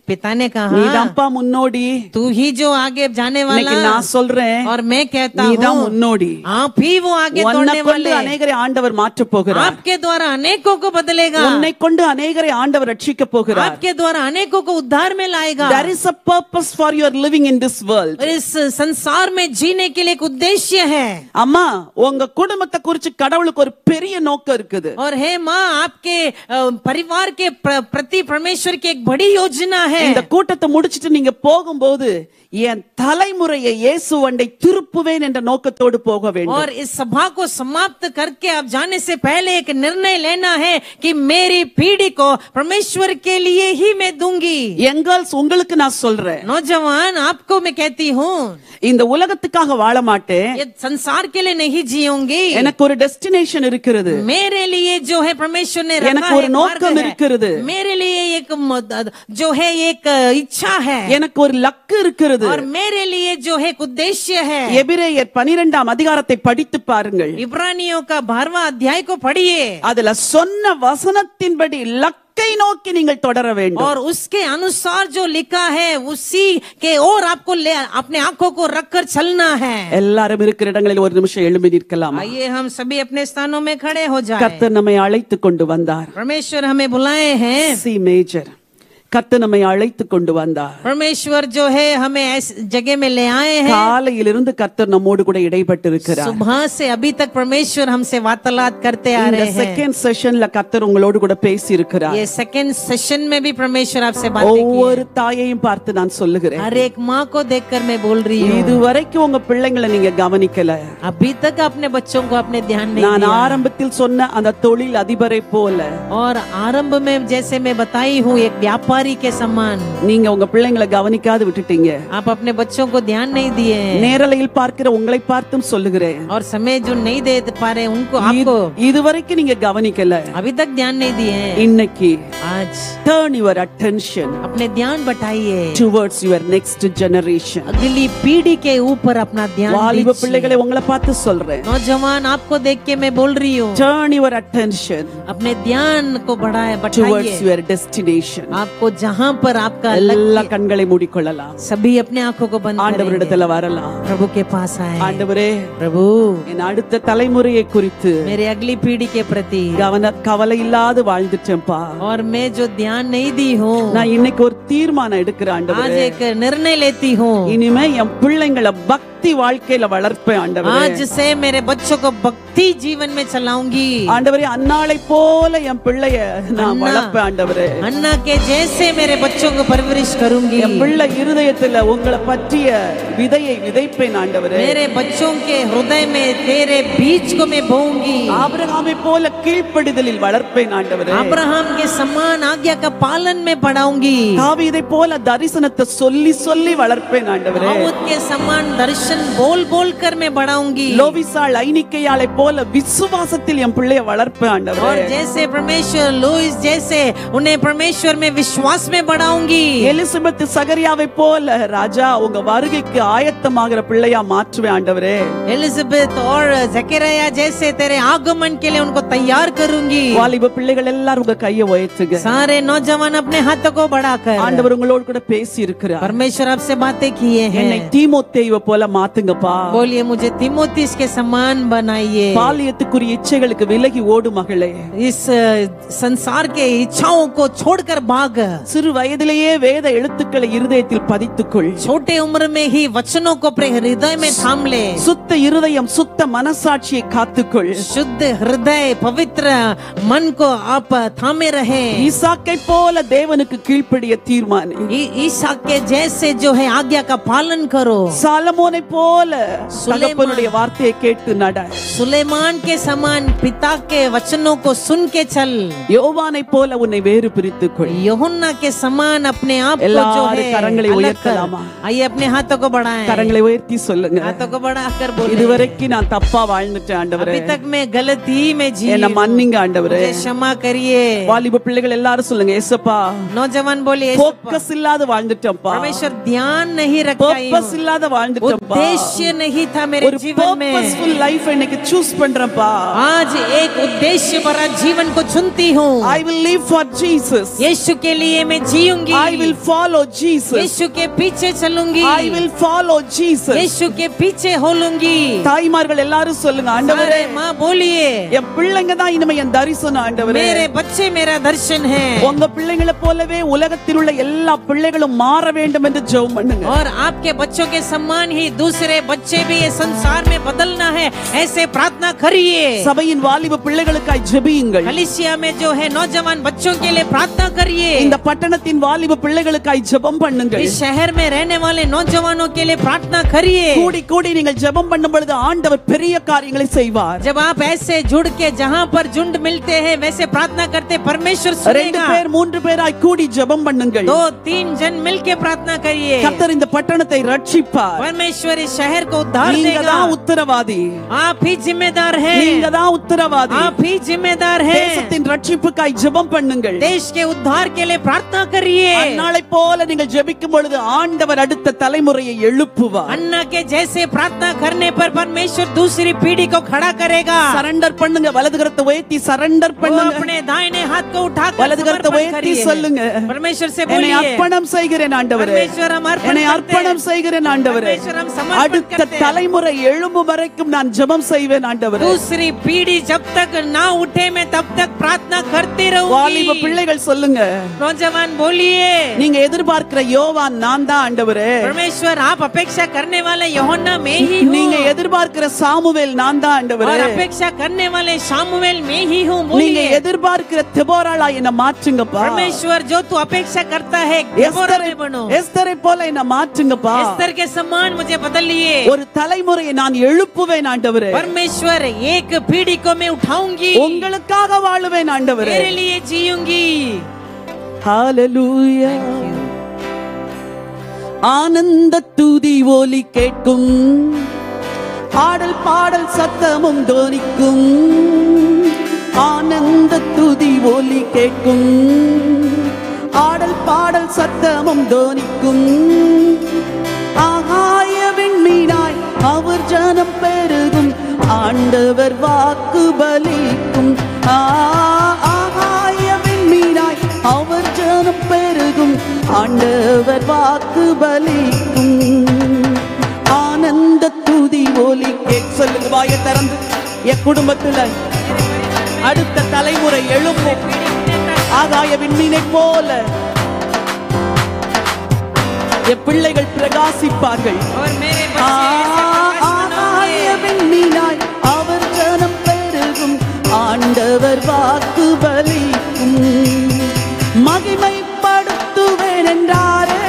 पिता ने कहा நீதான்ப்பா முன்னோடி तू ही जो आगे जाने वाला இன்னைக்கு நான் சொல்றேன் और मैं कहता நீதான் हूँ முன்னோடி आप ही वो आगे உன்னை दौड़ने கொண்டு वाले அநேகரை ஆண்டவர் மாற்றப் போகிறார் आपके द्वारा अनेकों को बदलेगा உன்னை கொண்டு அநேகரை ஆண்டவர் ரட்சிக்க போகிறார் आपके द्वारा अनेकों को उद्धार में लाएगा there is a purpose for your living in this world और इस संसार में जीने के लिए एक उद्देश्य है அம்மா உங்க குடும்பத்தை குறிச்சு கடவுளுக்கு ஒரு பெரிய நோக்கம் இருக்குது और हे माँ आपके अ, परिवार के प्र- प्रति परमेश्वर की एक बड़ी योजना है இந்த கூட்டத்தை முடிச்சிட்டு நீங்க போகும்போது என் தலைமுறையை இயேசு வண்டை திருப்புவேன் என்ற நோக்கத்தோடு போக வேண்டும் और इस सभा को समाप्त करके आप जाने से पहले एक निर्णय लेना है कि मेरी पीढ़ी को परमेश्वर के लिए ही मैं दूंगी எங்கள்ஸ் உங்களுக்கு நான் சொல்றேன் नौजवान आपको मैं कहती हूँ இந்த உலகத்துக்காக வாழ மாட்டேன் ये संसार के लिए नहीं जीऊंगी எனக்கு ஒரு டெஸ்டினேஷன் இருக்கிறது मेरे लिए जो है परमेश्वर ने रखा எனக்கு है ஒரு एक मार्ग நோக்கம் है। இருக்கிறது. मेरे लिए एक म- जो है एक इच्छा है எனக்கு ஒரு லக்கு இருக்கிறது और मेरे लिए जो है एक उद्देश्य है எபிரேயர் பனிரெண்டாம் அதிகாரத்தை படித்து பாருங்கள் इब्रानियों का बारहवा अध्याय को पढ़िए அதுல சொன்ன வசனத்தின்படி லக்கை நோக்கி நீங்கள் தொடர வேண்டும் और उसके अनुसार जो लिखा है उसी के और आपको ले अपने आंखों को रखकर चलना है எல்லாரும் இருக்கிற இடங்களில் ஒரு நிமிஷம் எழும்பி நிற்கலாம் आइए हम सभी अपने स्थानों में खड़े हो जाए கர்த்தர் நம்மை அழைத்து கொண்டு வந்தார் परमेश्वर हमें बुलाए हैं சி மேஜர் கர்த்தர் நம்மை அழைத்து கொண்டு வந்தார் परमेश्वर जो है हमें ऐस जगह में ले आए हैं காலையிலிருந்து கர்த்தர் நம்மோடு கூட இடைப்பட்டு இருக்கிறார் सुबह से अभी तक परमेश्वर हमसे वार्तालाप करते आ இந்த रहे हैं செகண்ட் செஷன்ல கர்த்தர் உங்களோடு கூட பேசி இருக்கிறார் ये सेकंड सेशन में भी परमेश्वर आपसे बातें की ஒவ்வொரு தாயையும் பார்த்து நான் சொல்லுகிறேன் हर एक माँ को देखकर मैं बोल रही हूँ இதுவரைக்கும் உங்க பிள்ளைங்களை நீங்க கவனிக்கல अभी तक अपने बच्चों को अपने ध्यान नहीं நான் दिया ஆரம்பத்தில் சொன்ன அந்த தொழில் அதிபரை போல और आरंभ में जैसे मैं बताई हूँ एक व्यापारी के समान நீங்க உங்க பிள்ளைங்களை கவனிக்காது விட்டுட்டீங்க आप अपने बच्चों को ध्यान नहीं दिए हैं நேரலையில் பார்க்கிற உங்களை பார்த்தும் சொல்லுகிறேன் और समय जो नहीं दे पा रहे उनको आपको இதுவரைக்கும் நீங்க கவனிக்கல अभी तक ध्यान नहीं दिए हैं இன்னைக்கு आज டேர்ன் யுவர் அட்டென்ஷன் अपने ध्यान बटाइए டுவர்ட்ஸ் யுவர் நெக்ஸ்ட் ஜெனரேஷன் अगली पीढ़ी के ऊपर अपना ध्यान வாலிப दीजिए। பிள்ளைகளை உங்களை பார்த்து சொல்றேன் नौजवान आपको देख के मैं बोल रही हूँ டேர்ன் யுவர் அட்டென்ஷன் अपने ध्यान को बढ़ाए बढ़ाइए டுவர்ட்ஸ் யுவர் டெஸ்டினேஷன் आपको जहाँ पर आपका எல்லா கண்களை மூடிக்கொள்ளலாம் सभी अपने आंखों को बंद करेंगे ஆண்டவரிடத்துல வரலாம் प्रभु के पास आए ஆண்டவரே प्रभु என் அடுத்த தலைமுறையை குறித்து मेरे अगली पीढ़ी के प्रति கவன கவலை இல்லாது வாழ்ந்துட்டேன்ப்பா और मैं जो ध्यान नहीं दी हूँ நான் இன்னைக்கு ஒரு தீர்மானம் எடுக்கிறேன் आज ஆண்டவரே एक निर्णय लेती हूँ இனிமே என் பிள்ளைங்களை பக்தி வாழ்க்கையில வளர்ப்பேன் ஆண்டவரே आज से मेरे बच्चों को भक्ति जीवन में चलाऊंगी ஆண்டவரே அன்னாளை போல என் பிள்ளைய நான் வளர்ப்பேன் ஆண்டவரே अन्ना के जैसे मेरे बच्चों को परवरिश करूंगी என் பிள்ளை இருதயத்துல உங்களை பற்றிய விதையை விதைப்பேன் ஆண்டவரே मेरे बच्चों के हृदय में तेरे बीज को मैं बोऊंगी ஆபிரகாமை போல கீழ்ப்படிதலில் வளர்ப்பேன் ஆண்டவரே अब्राहम के समान आज्ञा का पालन में बढ़ाऊंगी தாவீதை போல தரிசனத்தை சொல்லி சொல்லி வளர்ப்பேன் ஆண்டவரே दाऊद के समान दर्शन बोल बोल कर मैं बढ़ाऊंगी லோவிசாள் ஐனிக்கையாளை போல விசுவாசத்தில் என் பிள்ளைய வளர்ப்பேன் और ஆண்டவரே जैसे परमेश्वर लुइस जैसे उन्हें परमेश्वर में विश्वास में बढ़ाऊंगी எலிசபெத் சகரியாவை போல ராஜா உங்க வருகைக்கு ஆயத்தமாகிற பிள்ளையா மாற்றுவேன் ஆண்டவரே एलिजाबेथ और जकरिया जैसे तेरे आगमन के लिए उनको तैयार करूंगी வாலிப பிள்ளைகள் எல்லாரும் உங்க கையை உயர்த்துங்க सारे नौजवान अपने हाथों को बढ़ाकर ஆண்டவர் உங்களோடு கூட பேசி இருக்கிறார் परमेश्वर आपसे बातें किए हैं என்னை தீமோத்தேயுவை போல மாத்துங்கப்பா बोलिए मुझे तिमोतीस के समान बनाइए பாலியத்துக்குரிய இச்சைகளுக்கு விலகி ஓடு மகளே इस अ, संसार के इच्छाओं को छोड़कर भाग சிறு வயதிலேயே வேத எழுத்துக்களை இருதயத்தில் பதித்துக்கொள் छोटे उम्र में ही वचनों को अपने हृदय में थाम ले சுத்த இருதயம் சுத்த மனசாட்சியை காத்துக்கொள் शुद्ध हृदय पवित्र मन को आप थामे रहे ஈசாக்கை போல தேவனுக்கு கீழ்ப்படிய தீர்மானி ई- ईसा के जैसे जो है आज्ञा का पालन करो சாலமோனை போல தகப்பனுடைய வார்த்தையை கேட்டு நட सुलेमान के समान पिता के वचनों को सुन के चल யோவானை போல உன்னை வேறு பிரித்துக்கொள் यहुन्ना के समान अपने आप को जो எல்லாரும் है கரங்களை अलग कर உயர்த்தலாமா? आइए अपने हाथों को बढ़ाएं கரங்களை உயர்த்தி சொல்லுங்க हाथों को बढ़ाकर बोले இதுவரைக்கும் நான் தப்பா வாழ்ந்துட்டேன் ஆண்டவரே अभी तक मैं गलती में जी என்ன மன்னிங்க ஆண்டவரே मुझे क्षमा करिए வாலிப பிள்ளைகள் எல்லாரும் சொல்லுங்க ஏசப்பா नौजवान बोलिए போக்கஸ் இல்லாத வாழ்ந்துட்டேன்ப்பா परमेश्वर ध्यान नहीं रखा பர்பஸ் இல்லாத வாழ்ந்துட்டேன்ப்பா उद्देश्य नहीं था मेरे ஒரு जीवन में பர்பஸ்ஃபுல் லைஃப் இன்னைக்கு சூஸ் பண்றேன்ப்பா आज एक उद्देश्य भरा जीवन को चुनती हूँ I will live for Jesus यीशु के लिए लिए मैं जीऊंगी I will follow Jesus. यीशु के पीछे चलूंगी I will follow Jesus. यीशु के पीछे होलूंगी தாய்மார்கள் எல்லாரும் சொல்லுங்க ஆண்டவரே अरे माँ बोलिए என் பிள்ளைங்க தான் இனிமே என் தரிசனம் ஆண்டவரே मेरे बच्चे मेरा दर्शन है உங்க பிள்ளைங்களை போலவே உலகத்தில் உள்ள எல்லா பிள்ளைகளும் மாற வேண்டும் என்று ஜெபம் பண்ணுங்க और आपके बच्चों के सम्मान ही दूसरे बच्चे भी ये संसार में बदलना है ऐसे प्रार्थना करिए சபையின் வாலிப பிள்ளைகளுக்காய் ஜெபியுங்கள் कलिसिया में जो है नौजवान बच्चों के लिए प्रार्थना करिए இந்த பட்டணத்தின் வாலிப பிள்ளைகளுக்காய் ஜெபம் பண்ணுங்கள் इस शहर में रहने वाले नौजवानों के लिए प्रार्थना करिए கூடி கூடி நீங்கள் ஜெபம் பண்ணும் பொழுது ஆண்டவர் பெரிய காரியங்களை செய்வார் जब आप ऐसे जुड़ के जहाँ पर झुंड मिलते हैं वैसे प्रार्थना करते परमेश्वर ரெண்டு सुनेगा பேர் மூன்று பேராய் கூடி ஜெபம் பண்ணுங்கள் दो तीन जन मिलके प्रार्थना करिए கர்த்தர் இந்த பட்டணத்தை ரட்சிப்பார் परमेश्वर इस शहर को उद्धार நீங்க देगा தான் உத்தரவாதி आप ही जिम्मेदार हैं நீங்க தான் உத்தரவாதி आप ही जिम्मेदार हैं தேசத்தின் ரட்சிப்புக்காய் ஜெபம் பண்ணுங்கள் देश के उद्धार के लिए प्रार्थना करिए அந்நாளை போல நீங்கள் ஜெபிக்கும் பொழுது ஆண்டவர் அடுத்த தலைமுறையை எழுப்புவார் अन्ना के जैसे प्रार्थना करने पर परमेश्वर दूसरी पीढ़ी को खड़ा करेगा சரண்டர் பண்ணுங்க வலது கரத்தை உயர்த்தி சரண்டர் वो பண்ணுங்க अपने दाहिने हाथ को उठाकर வலது கரத்தை समर्पण உயர்த்தி करिए சொல்லுங்க परमेश्वर से என்னை बोलिए அர்ப்பணம் செய்கிறேன் ஆண்டவரே परमेश्वर हम अर्पण என்னை करते அர்ப்பணம் हैं। செய்கிறேன் ஆண்டவரே परमेश्वर हम समर्पण அடுத்த करते हैं। தலைமுறை எழும்பும் வரைக்கும் நான் ஜெபம் செய்வேன் ஆண்டவரே दूसरी पीढ़ी जब तक ना उठे मैं तब तक प्रार्थना करती வாலிப रहूंगी பிள்ளைகள் சொல்லுங்க नौजवान बोलिए நீங்க எதிர்பார்க்கிற யோவான் நான் தான் ஆண்டவரே परमेश्वर आप अपेक्षा करने वाले यहोन्ना में ही நீங்க हूँ எதிர்பார்க்கிற சாமுவேல் நான் தான் और ஆண்டவரே अपेक्षा करने वाले शामुएल में ही हूँ நீங்க बोलिए எதிர்பார்க்கிற தெபோராளா என்ன மாற்றுங்கப்பா परमेश्वर जो तू अपेक्षा करता है देबोरा எஸ்தரை में बनो எஸ்தரை போல என்ன மாற்றுங்கப்பா एस्तर के समान मुझे बदलिए ஒரு தலைமுறையை நான் எழுப்புவேன் ஆண்டவரே परमेश्वर एक पीढ़ी को मैं उठाऊंगी உங்களுக்காக வாழுவேன் ஆண்டவரே तेरे लिए जीऊंगी ஹalleluya ஆனந்த துதி ஒலி கேட்கும் ஆடல் பாடல் சத்தமும் தோனிக்கும் ஆனந்த துதி ஒலி கேட்கும் ஆடல் பாடல் சத்தமும் தோனிக்கும் ஆகாய விண்மீனாய் அவர் ஜனம் பெருகும் ஆண்டவர் வாக்கு பலிக்கும் ஆ, ஆகாய விண்மீனாய் அவர் ஜனம் பெருகும் ஆண்டவர் வாக்கு பலிக்கும் ஆனந்த துதி ஒலி கேட் சொல்லுங்க வாய திறந்து என் குடும்பத்துல அடுத்த தலைமுறை எழுப்பும் ஆகாய விண்மீனை போல என் பிள்ளைகள் பிரகாசிப்பார்கள் और मेरे ஆ, बच्चे ऐसे प्रकाश ஆகாய बनाओगे। விண்மீனாய் அவர் ஜனம் பெருகும் ஆண்டவர் வாக்கு பலிக்கும் மகிமைப்படுத்துவேன் என்றாரே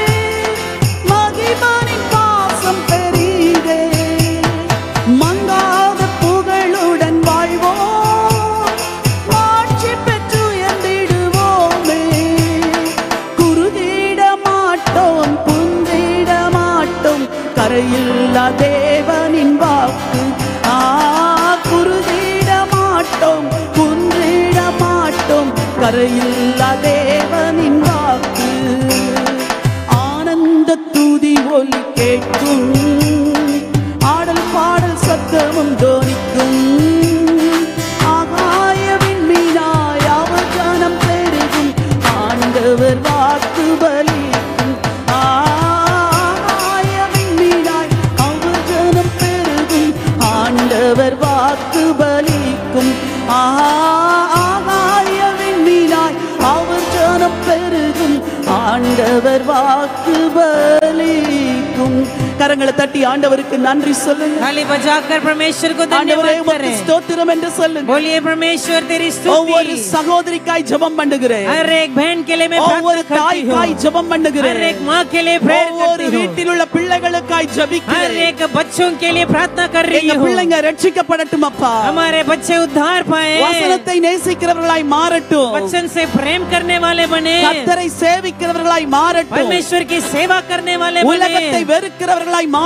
மகிமனின் பாசம் பெரிதே மங்காத புகழுடன் வாழ்வோம் மாட்சி பெற்று உயர்ந்திடுவோமே குருதிட மாட்டோம் புந்திட மாட்டோம் கரையில்லா தேவனின் வாக்கு ஆ குருதிட மாட்டோம் குன்றிட மாட்டோம் கரையில்லா தேவனின் வாக்கு ஆனந்த துதி ஒலி கேட்கும் ஆடல் பாடல் சத்தமும் தோனிக்கும் ஆகாய விண்மீனாய் அவர் ஜனம் பெருகும் ஆண்டவர் வாக்கு பலிக்கும் ஆகாய விண்மீனாய் அவர் ஜனம் பெருகும் ஆண்டவர் வாக்கு பலிக்கும் ஆகாய விண்மீனாய் அவர் ஜனம் பெருகும் ஆண்டவர் வாக்கு பலிக்கும் கரங்களை தட்டி ஆண்டவருக்கு நன்றி சொல்லுங்க ताली बजाकर परमेश्वर को ஆண்டவரே धन्यवाद உமக்கு करें ஸ்தோத்திரம் என்று சொல்லுங்க बोलिए परमेश्वर तेरी ஒவ்வொரு स्तुति சகோதரிக்காய் ஜெபம் பண்ணுகிறேன் हर एक बहन के लिए मैं ஒவ்வொரு प्रार्थना करती हूँ தாய்க்காய் ஜெபம் हर பண்ணுகிறேன் एक माँ के लिए प्रेयर ஒவ்வொரு करती हूँ வீட்டில் உள்ள பிள்ளைகளுக்காய் हर ஜெபிக்கிறேன் एक बच्चों के लिए प्रार्थना कर रही எங்க हूँ பிள்ளைங்க ரட்சிக்கப்படட்டும் அப்பா हमारे बच्चे उद्धार पाए வசனத்தை நேசிக்கிறவர்களாய் மாறட்டும் वचन से प्रेम करने वाले बने கர்த்தரை சேவிக்கிறவர்களாய் மாறட்டும் परमेश्वर की सेवा करने वाले உலகத்தை बने வெறுக்கிறவர்களாய் மாறட்டும்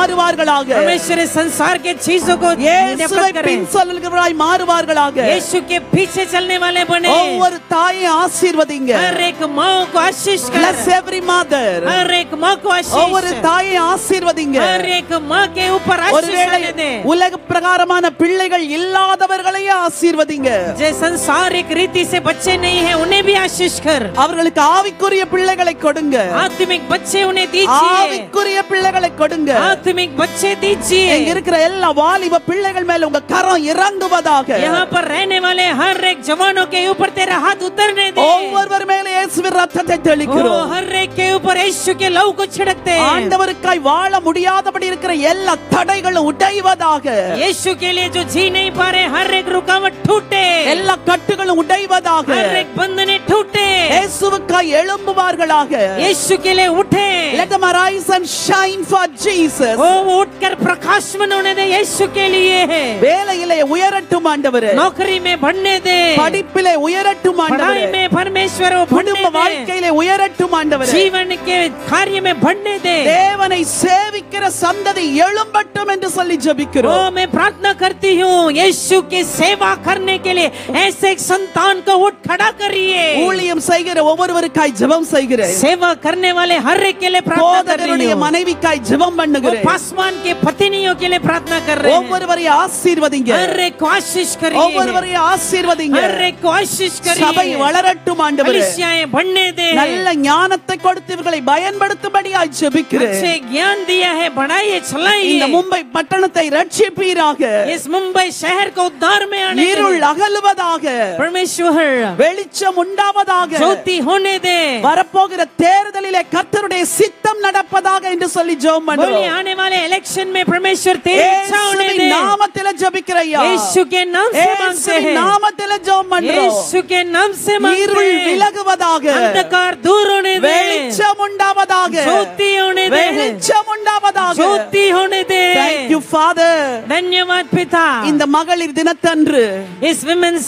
மாறுவார்களாக परमेश्वर इस संसार के चीजों को இயேசுவை नफरत करे பின் சொல்லுகிறவராய் மாறுவார்களாக यीशु के पीछे चलने वाले बने ஒவ்வொரு தாயை ஆசீர்வதிங்க हर एक माँ को आशीष कर bless every mother हर एक माँ को ஒவ்வொரு आशीष தாயை ஆசீர்வதிங்க हर एक माँ के ऊपर आशीष ஒருவேளை आने दे உலக பிரகாரமான பிள்ளைகள் இல்லாதவர்களையே ஆசீர்வதிங்க जो संसारिक रीति से बच्चे नहीं है उन्हें भी आशीष कर அவர்களுக்கு ஆவிக்குரிய பிள்ளைகளை கொடுங்க आत्मिक बच्चे उन्हें दीजिए ஆவிக்குரிய பிள்ளைகளை கொடுங்க आत्मिक बच्चे दीजिए இங்க இருக்கிற எல்லா வாலிப பிள்ளைகள் மேல உங்க கரம் இறங்குவதாக यहाँ पर रहने वाले हर एक जवानों के ऊपर तेरा हाथ उतरने दे ஒவ்வொருவர் மேல இயேசுவின் ரத்தத்தை ओ, தெளிக்கிறோம் हर एक के ऊपर यीशु के लहू को छिड़कते हैं ஆண்டவருக்காய் வாழ முடியாதபடி இருக்கிற எல்லா தடைகளும் உடைவதாக यीशु के लिए जो जी नहीं पा रहे हर एक रुकावट टूटे எல்லா கட்டுகளும் உடைவதாக हर एक बंधने टूटे இயேசுவுக்காய் எழும்புவார்களாக यीशु के लिए उठे Let them arise and shine for Jesus. ओ वो उठकर प्रकाशमान होने दे यीशु के लिए है வேலையிலே உயரட்டும் ஆண்டவரே नौकरी में बढ़ने दे படிப்பிலே உயரட்டும் पढ़ाई ஆண்டவரே में परमेश्वर वो बढ़ने குடும்ப दे வாழ்க்கையிலே உயரட்டும் ஆண்டவரே जीवन के कार्य में बढ़ने दे தேவனை சேவிக்கிற சந்ததி எழும்பட்டும் என்று சொல்லி ओ ஜெபிக்கிறோம் मैं प्रार्थना करती हूँ यीशु की सेवा करने के लिए ऐसे एक संतान को उठ खड़ा करिए ஊழியம் செய்கிற ஒவ்வொருவருக்காய் ஜெபம் செய்கிறேன் सेवा करने वाले हर एक के लिए प्रार्थना कर रही போதகருடைய हूँ மனைவிக்காய் ஜெபம் वो பண்ணுகிறேன் पासवान के पत्नियों के लिए प्रार्थना कर रहे हैं ஒவ்வொருவரையும் ஆசீர்வதிங்க हर एक को आशीष करिए ஒவ்வொருவரையும் ஆசீர்வதிங்க हर एक को आशीष சபை करिए வளரட்டும் ஆண்டவரே कलिसियाएं बढ़ने दे நல்ல ஞானத்தை கொடுத்து இவர்களை பயன்படுத்தும்படியாய் ஜெபிக்கிறேன் अच्छे ज्ञान दिया है बढ़ाइए இந்த चलाइए மும்பை பட்டணத்தை ரட்சிப்பீராக इस मुंबई शहर को उद्धार में आने के இருள் लिए அகலுவதாக परमेश्वर வெளிச்சம் உண்டாவதாக ज्योति होने दे வரப்போகிற தேர்தலிலே கர்த்தருடைய சித்தம் நடப்பதாக என்று சொல்லி ஜெபம் बोलिए பண்ணுறோம் आने वाले इलेक्शन में परमेश्वर तेरी इच्छा होने இயேசுவின் दे நாமத்தில ஜெபிக்கிறையா यीशु के नाम से मांगते இயேசுவின் हैं நாமத்தில ஜெபம் பண்றோம் यीशु के नाम से मांगते இருள் हैं விலகுவதாக अंधकार दूर होने दे வெளிச்சம் உண்டாவதாக ज्योति होने दे வெளிச்சம் உண்டாவதாக ज्योति होने दे Thank you Father धन्यवाद पिता இந்த மகளிர் தினத்தன்று इस विमेन्स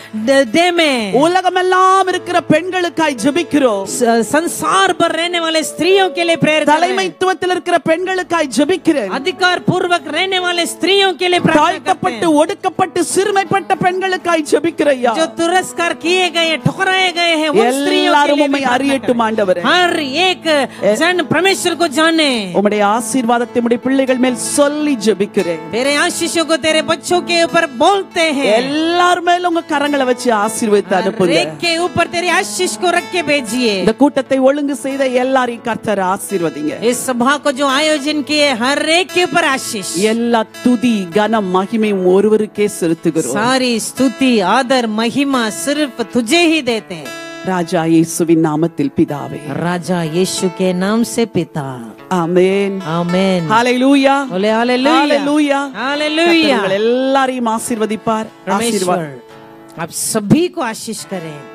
डे में உலகமெல்லாம் இருக்கிற பெண்களுக்காய் ஜெபிக்கிறோம் स- संसार पर रहने वाले स्त्रियों के लिए प्रेयर कर रहे हैं। தலைமைத்துவத்தில் இருக்கிற பெண்களுக்காய் ஜெபிக்கிறேன் अधिकार पूर्वक रहने वाले स्त्रियों के लिए प्रार्थना करते தாழ்த்தப்பட்டு हैं ஒடுக்கப்பட்டு சிறுமைப்பட்ட பெண்களுக்காய் ஜெபிக்கிறையா जो तिरस्कार किए गए ठुकराए गए हैं उन स्त्रियों के எல்லாரும் लिए உம்மை भी प्रार्थना அறியட்டும் करें। ஆண்டவரே हर एक जन परमेश्वर को जाने உம்முடைய ஆசீர்வாதத்தை உம்முடைய பிள்ளைகள் மேல் சொல்லி ஜெபிக்கிறேன் तेरे आशीषों को तेरे बच्चों के ऊपर बोलते हैं எல்லார் மேலும் உங்க கரங்களை வச்சு ஆசீர்வதித்து हर அனுப்புங்க एक के ऊपर तेरे आशीष को रख के भेजिए இந்த கூட்டத்தை ஒழுங்கு செய்த எல்லாரையும் கர்த்தர் ஆசீர்வதிங்க इस सभा को जो आयोजन किए हर एक के ऊपर आशीष எல்லா துதி கனம் மகிமையும் ஒருவருக்கே செலுத்துகிறோம் सारी स्तुति आदर महिमा सिर्फ तुझे ही देते हैं ராஜா இயேசுவின் நாமத்தில் பிதாவே राजा यीशु के नाम से पिता ஆமென் आमेन ஹalleluya बोले हालेलुया ஹalleluya हालेलुया கர்த்தர் உங்களை எல்லாரையும் ஆசீர்வதிப்பார் ஆசீர்வாத் परमेश्वर आप सभी को आशीष करें